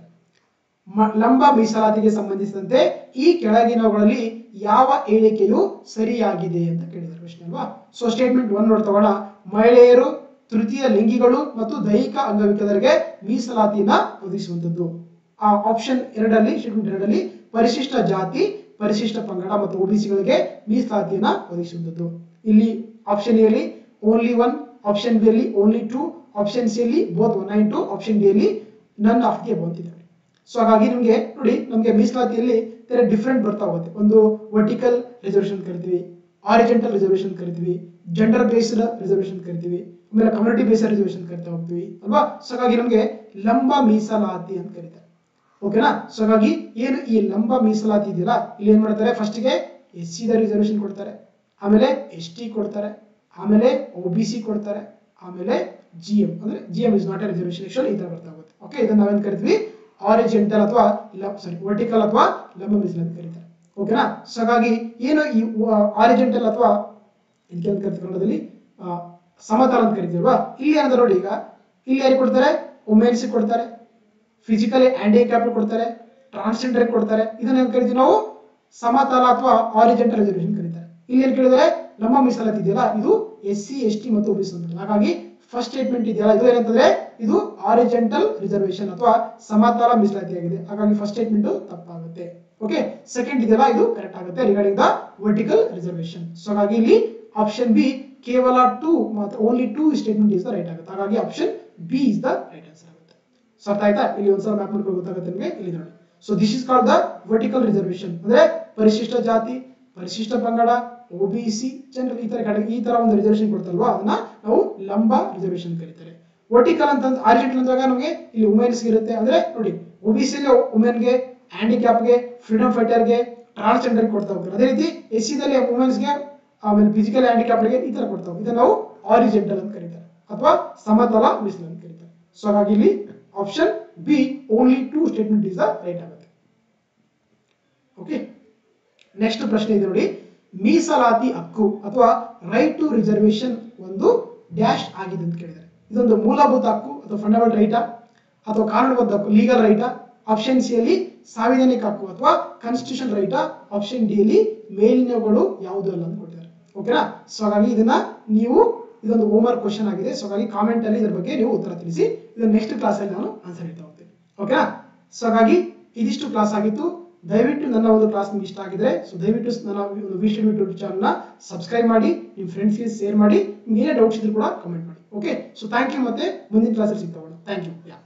ಮ- ಲಂಬ ಮೀಸಲಾತಿಗೆ ಸಂಬಂಧಿಸಿದಂತೆ ಈ ಕೆಳಗಿನವುಗಳಲ್ಲಿ ಯಾವ ಹೇಳಿಕೆಯು ಸರಿಯಾಗಿದೆ ಅಂತ ಕೇಳಿದ್ದಾರೆ ಪ್ರಶ್ನೆ ಅಲ್ವಾ ಸೊ ಸ್ಟೇಟ್ಮೆಂಟ್ ಒನ್ ನೋಡ್ ತಗೋಣ ಮಹಿಳೆಯರು ತೃತೀಯ ಲಿಂಗಿಗಳು ಮತ್ತು ದೈಹಿಕ ಅಂಗವಿಕಲರಿಗೆ ಮೀಸಲಾತಿಯನ್ನ ಒದಗಿಸುವಂತದ್ದು ಆ ಆಪ್ಷನ್ ಎರಡರಲ್ಲಿ ಸ್ಟೇಟ್ಮೆಂಟ್ ಎರಡರಲ್ಲಿ ಪರಿಶಿಷ್ಟ ಜಾತಿ ಪರಿಶಿಷ್ಟ ಪಂಗಡ ಮತ್ತು ಒಬಿಸಿಗಳಿಗೆ ಮೀಸಲಾತಿಯನ್ನ ಒದಗಿಸುವಂತದ್ದು ಇಲ್ಲಿ ಆಪ್ಷನ್ ಎ ಅಲ್ಲಿ ಓನ್ಲಿ ಒನ್ ಆಪ್ಷನ್ ಬಿ ಅಲ್ಲಿ ಓನ್ಲಿ ಟೂ ಆಪ್ಷನ್ ಸಿ ಅಲ್ಲಿ both one nine two option D ಅಲ್ಲಿ ನನ್ ಆಫ್ ದಿ ಅಬೌವ್ ಅಂತಿದೆ ಸೊ ಹಾಗಾಗಿ ನಿಮಗೆ ನೋಡಿ ನಮಗೆ ಮೀಸಲಾತಿಯಲ್ಲಿ ಡಿಫ್ರೆಂಟ್ ಬರ್ತಾ ಹೋಗುತ್ತೆ ಒಂದು ವರ್ಟಿಕಲ್ ರಿಸರ್ವೇಶನ್ ಕರಿತೀವಿ ಆರಿಜೆಂಟಲ್ ರಿಸರ್ವೇಶನ್ ಕರಿತೀವಿ ಜೆಂಡರ್ ಬೇಸ್ಡ್ ರಿಸರ್ವೇಶನ್ ಕರಿತೀವಿ ಆಮೇಲೆ ಕಮ್ಯುನಿಟಿ ಬೇಸ್ಡ್ ರಿಸರ್ವೇಶನ್ ಕರಿತಾ ಹೋಗ್ತೀವಿ ಅಲ್ವಾ ಸೊ ಹಾಗಾಗಿ ನಮಗೆ ಲಂಬ ಮೀಸಲಾತಿ ಅಂತ ಕರೀತಾರೆ ಓಕೆನಾ ಸೊ ಹಾಗಾಗಿ ಏನು ಈ ಲಂಬ ಮೀಸಲಾತಿ ಇದೆಯಲ್ಲ ಇಲ್ಲಿ ಏನ್ ಮಾಡ್ತಾರೆ ಫಸ್ಟ್ಗೆ ಎಸ್ ಸಿ ದ ರಿಸರ್ವೇಶನ್ ಕೊಡ್ತಾರೆ ಆಮೇಲೆ ಎಸ್ ಟಿ ಕೊಡ್ತಾರೆ ಆಮೇಲೆ ಒ ಬಿ ಸಿ ಕೊಡ್ತಾರೆ ಆಮೇಲೆ ಜಿ ಎಂ ಅಂದ್ರೆ G M is not a reservation actually ಈ ತರ ಬರ್ತಾ ಹೋಗುತ್ತೆ ಓಕೆ ಇದನ್ನ ನಾವೇನ್ ಕರಿತೀವಿ ಆರಿಜೆಂಟಲ್ ಅಥವಾ ಸಾರಿ ವರ್ಟಿಕಲ್ ಅಥವಾ ಲಂಬ ಮೀಸಲಾತಿ ಕರೀತಾರೆ ಓಕೆನಾ ಸೊ ಹಾಗಾಗಿ ಏನು ಈ ಆರಿಜೆಂಟಲ್ ಅಥವಾ ಇದಕ್ಕೆ ಅಂತ ಕರಿತೀವಿ ಕನ್ನಡದಲ್ಲಿ ಆ, ಸಮತಲ ಅಂತ ಕರಿತೀವಲ್ವಾ ಇಲ್ಲಿ ಏನಂದ್ರೆ ನೋಡಿ ಈಗ ಇಲ್ಲಿ ಯಾರಿಗೆ ಕೊಡ್ತಾರೆ ವುಮೆನ್ಸ್ ಕೊಡ್ತಾರೆ ಫಿಸಿಕಲಿ ಹ್ಯಾಂಡಿಕ್ಯಾಪ್ ಕೊಡ್ತಾರೆ ಟ್ರಾನ್ಸ್ಜೆಂಡರ್ ಕೊಡ್ತಾರೆ ಇದನ್ನ ಏನ್ ಕರಿತೀವಿ ನಾವು ಸಮತಲ ಅಥವಾ ಆರಿಜೆಂಟಲ್ ರಿಸರ್ವೇಶನ್ ಕರೀತಾರೆ ಇಲ್ಲಿ ಏನ್ ಕೇಳಿದರೆ ನಮ್ಮ ಮೀಸಲಾತಿ ಇದೆಯಲ್ಲ ಇದು ಎಸ್ ಸಿ ಎಸ್ ಟಿ ಮತ್ತು ಒಬಿಸಿ ಅಂತ ಹಾಗಾಗಿ ಫಸ್ಟ್ ಸ್ಟೇಟ್ಮೆಂಟ್ ಇದೆಯಲ್ಲ ಇದು ಏನಂತಂದ್ರೆ ಇದು ಆರಿಜೆಂಟಲ್ ರಿಸರ್ವೇಶನ್ ಅಥವಾ ಸಮತಲ ಮೀಸಲಾತಿ ಆಗಿದೆ ಹಾಗಾಗಿ ಫಸ್ಟ್ ಸ್ಟೇಟ್ಮೆಂಟ್ ತಪ್ಪಾಗುತ್ತೆ ಓಕೆ ಸೆಕೆಂಡ್ ಇದೆಯಲ್ಲ ಇದು ಕರೆಕ್ಟ್ ಆಗುತ್ತೆ regarding the vertical reservation so ಹಾಗಾಗಿ ಇಲ್ಲಿ ಆಪ್ಷನ್ ಬಿ ಕೇವಲ ಟೂ ಮಾತ್ರ only two statement is the right ಆಗುತ್ತೆ ಹಾಗಾಗಿ option B is the right answer ಆಗುತ್ತೆ ಸೊ ಅರ್ಥ ಆಯ್ತಾ ಇಲ್ಲಿ ಒಂದ್ಸಲ ಮ್ಯಾಪ್ ಮಾಡ್ಕೊಂಡು ಗೊತ್ತಾಗುತ್ತೆ ನಿಮಗೆ ಇಲ್ಲಿ ನೋಡಿ so this is called the vertical reservation ಅಂದ್ರೆ ಪರಿಶಿಷ್ಟ ಜಾತಿ ಪರಿಶಿಷ್ಟ ಪಂಗಡ ಒ ಬಿ ಸಿ ಜನರಲ್ ಈ ತರ category- ಈ ತರ ಒಂದು ರಿಸರ್ವೇಶನ್ ಕೊಡ್ತಲ್ವಾ ಅದನ್ನ ನಾವು ಲಂಬ ರಿಸರ್ವೇಶನ್ ಕರೀತಾರೆ ವರ್ಟಿಕಲ್ ಅಂತ ಆರಿಜೆಂಟಲ್ ಅಂದಾಗ ನಮಗೆ ಇಲ್ಲಿ ವುಮೆನ್ಸ್ ಇರುತ್ತೆ ಅಂದ್ರೆ ನೋಡಿ ಒ ಬಿ ಸಿ ವುಮೆನ್ಗೆ ಹ್ಯಾಂಡಿಕ್ಯಾಪ್ಗೆ ಫ್ರೀಡಮ್ ಫೈಟರ್ಗೆ ಟ್ರಾನ್ಸ್ಜೆಂಡರ್ ಕೊಡ್ತಾ ಹೋಗ್ತಾರೆ ಅದೇ ರೀತಿ ಎಸ್ ಸಿದಲ್ಲಿ ವುಮೆನ್ಸ್ಗೆ ಆಮೇಲೆ ಫಿಸಿಕಲ್ ಹ್ಯಾಂಡಿಕ್ಯಾಪ್ಗೆ ಈ ತರ ಕೊಡ್ತಾ ಹೋಗ್ತಾರೆ ಇದನ್ನ ನಾವು ಆರಿಜೆಂಟಲ್ ಅಂತ ಕರೀತಾರೆ ಅಥವಾ ಸಮತಲ ಮೀಸಲು ಅಂತ ಕರೀತಾರೆ ಸೊ ಹಾಗಾಗಿ ಇಲ್ಲಿ option B only two statement is the right ಆಗುತ್ತೆ ಓಕೆ ನೆಕ್ಸ್ಟ್ ಪ್ರಶ್ನೆ ಇದೆ ನೋಡಿ ಮೀಸಲಾತಿ ಹಕ್ಕು ಅಥವಾ ರೈಟ್ ಟು ರಿಸರ್ವೇಶನ್ ಒಂದು ಡ್ಯಾಶ್ ಆಗಿದೆ ಅಂತ ಕೇಳಿದ್ದಾರೆ ಇದೊಂದು ಮೂಲಭೂತ ಹಕ್ಕು ಅಥವಾ ಫಂಡಮೆಂಟಲ್ ರೈಟಾ ಅಥವಾ ಕಾನೂನುಬದ್ಧ ಹಕ್ಕು ಲೀಗಲ್ ರೈಟಾ ಆಪ್ಷನ್ ಸಿ ಅಲ್ಲಿ ಸಾಂವಿಧಾನಿಕ ಹಕ್ಕು ಅಥವಾ ಕಾನ್ಸ್ಟಿಟ್ಯೂಷನ್ ರೈಟಾ ಆಪ್ಷನ್ ಡಿ ಅಲ್ಲಿ ಮೇಲಿನವುಗಳು ಯಾವುದು ಅಲ್ಲ ಅಂತ ಕೊಟ್ಟಿದ್ದಾರೆ ಓಕೆನಾ ಸೊ ಹಾಗಾಗಿ ಇದನ್ನ ನೀವು ಇದೊಂದು ಹೋಮ್ವರ್ಕ್ ಕ್ವಶನ್ ಆಗಿದೆ ಸೊ ಹಾಗಾಗಿ ಕಾಮೆಂಟ್ ಅಲ್ಲಿ ಇದ್ರ ಬಗ್ಗೆ ನೀವು ಉತ್ತರ ತಿಳಿಸಿ ಇದನ್ನ ನೆಕ್ಸ್ಟ್ ಕ್ಲಾಸ್ ಅಲ್ಲಿ ನಾನು ಆನ್ಸರ್ ಹೇಳ್ತಾ ಹೋಗ್ತೀನಿ ಓಕೆನಾ ಸೊ ಹಾಗಾಗಿ ಇದಿಷ್ಟು ಕ್ಲಾಸ್ ಆಗಿತ್ತು ದಯವಿಟ್ಟು ನನ್ನ ಒಂದು ಕ್ಲಾಸ್ ನಿಮ್ಗೆ ಇಷ್ಟ ಆಗಿದ್ರೆ ಸೊ ದಯವಿಟ್ಟು ನನ್ನ ಒಂದು ವಿ ಸ್ಟಡಿ ಯೂಟ್ಯೂಬ್ ಚಾನಲ್ನ ಸಬ್ಸ್ಕ್ರೈಬ್ ಮಾಡಿ ನಿಮ್ಮ ಫ್ರೆಂಡ್ಸ್ಗೆ ಶೇರ್ ಮಾಡಿ ನಿಮ್ಗೆ ಏನೇ ಡೌಟ್ಸ್ ಇದ್ರು ಕೂಡ ಕಮೆಂಟ್ ಮಾಡಿ ಓಕೆ ಸೊ ಥ್ಯಾಂಕ್ ಯು ಮತ್ತೆ ಮುಂದಿನ ಕ್ಲಾಸಲ್ಲಿ ಸಿಗ್ತಾ ಥ್ಯಾಂಕ್ ಯು ಯಾ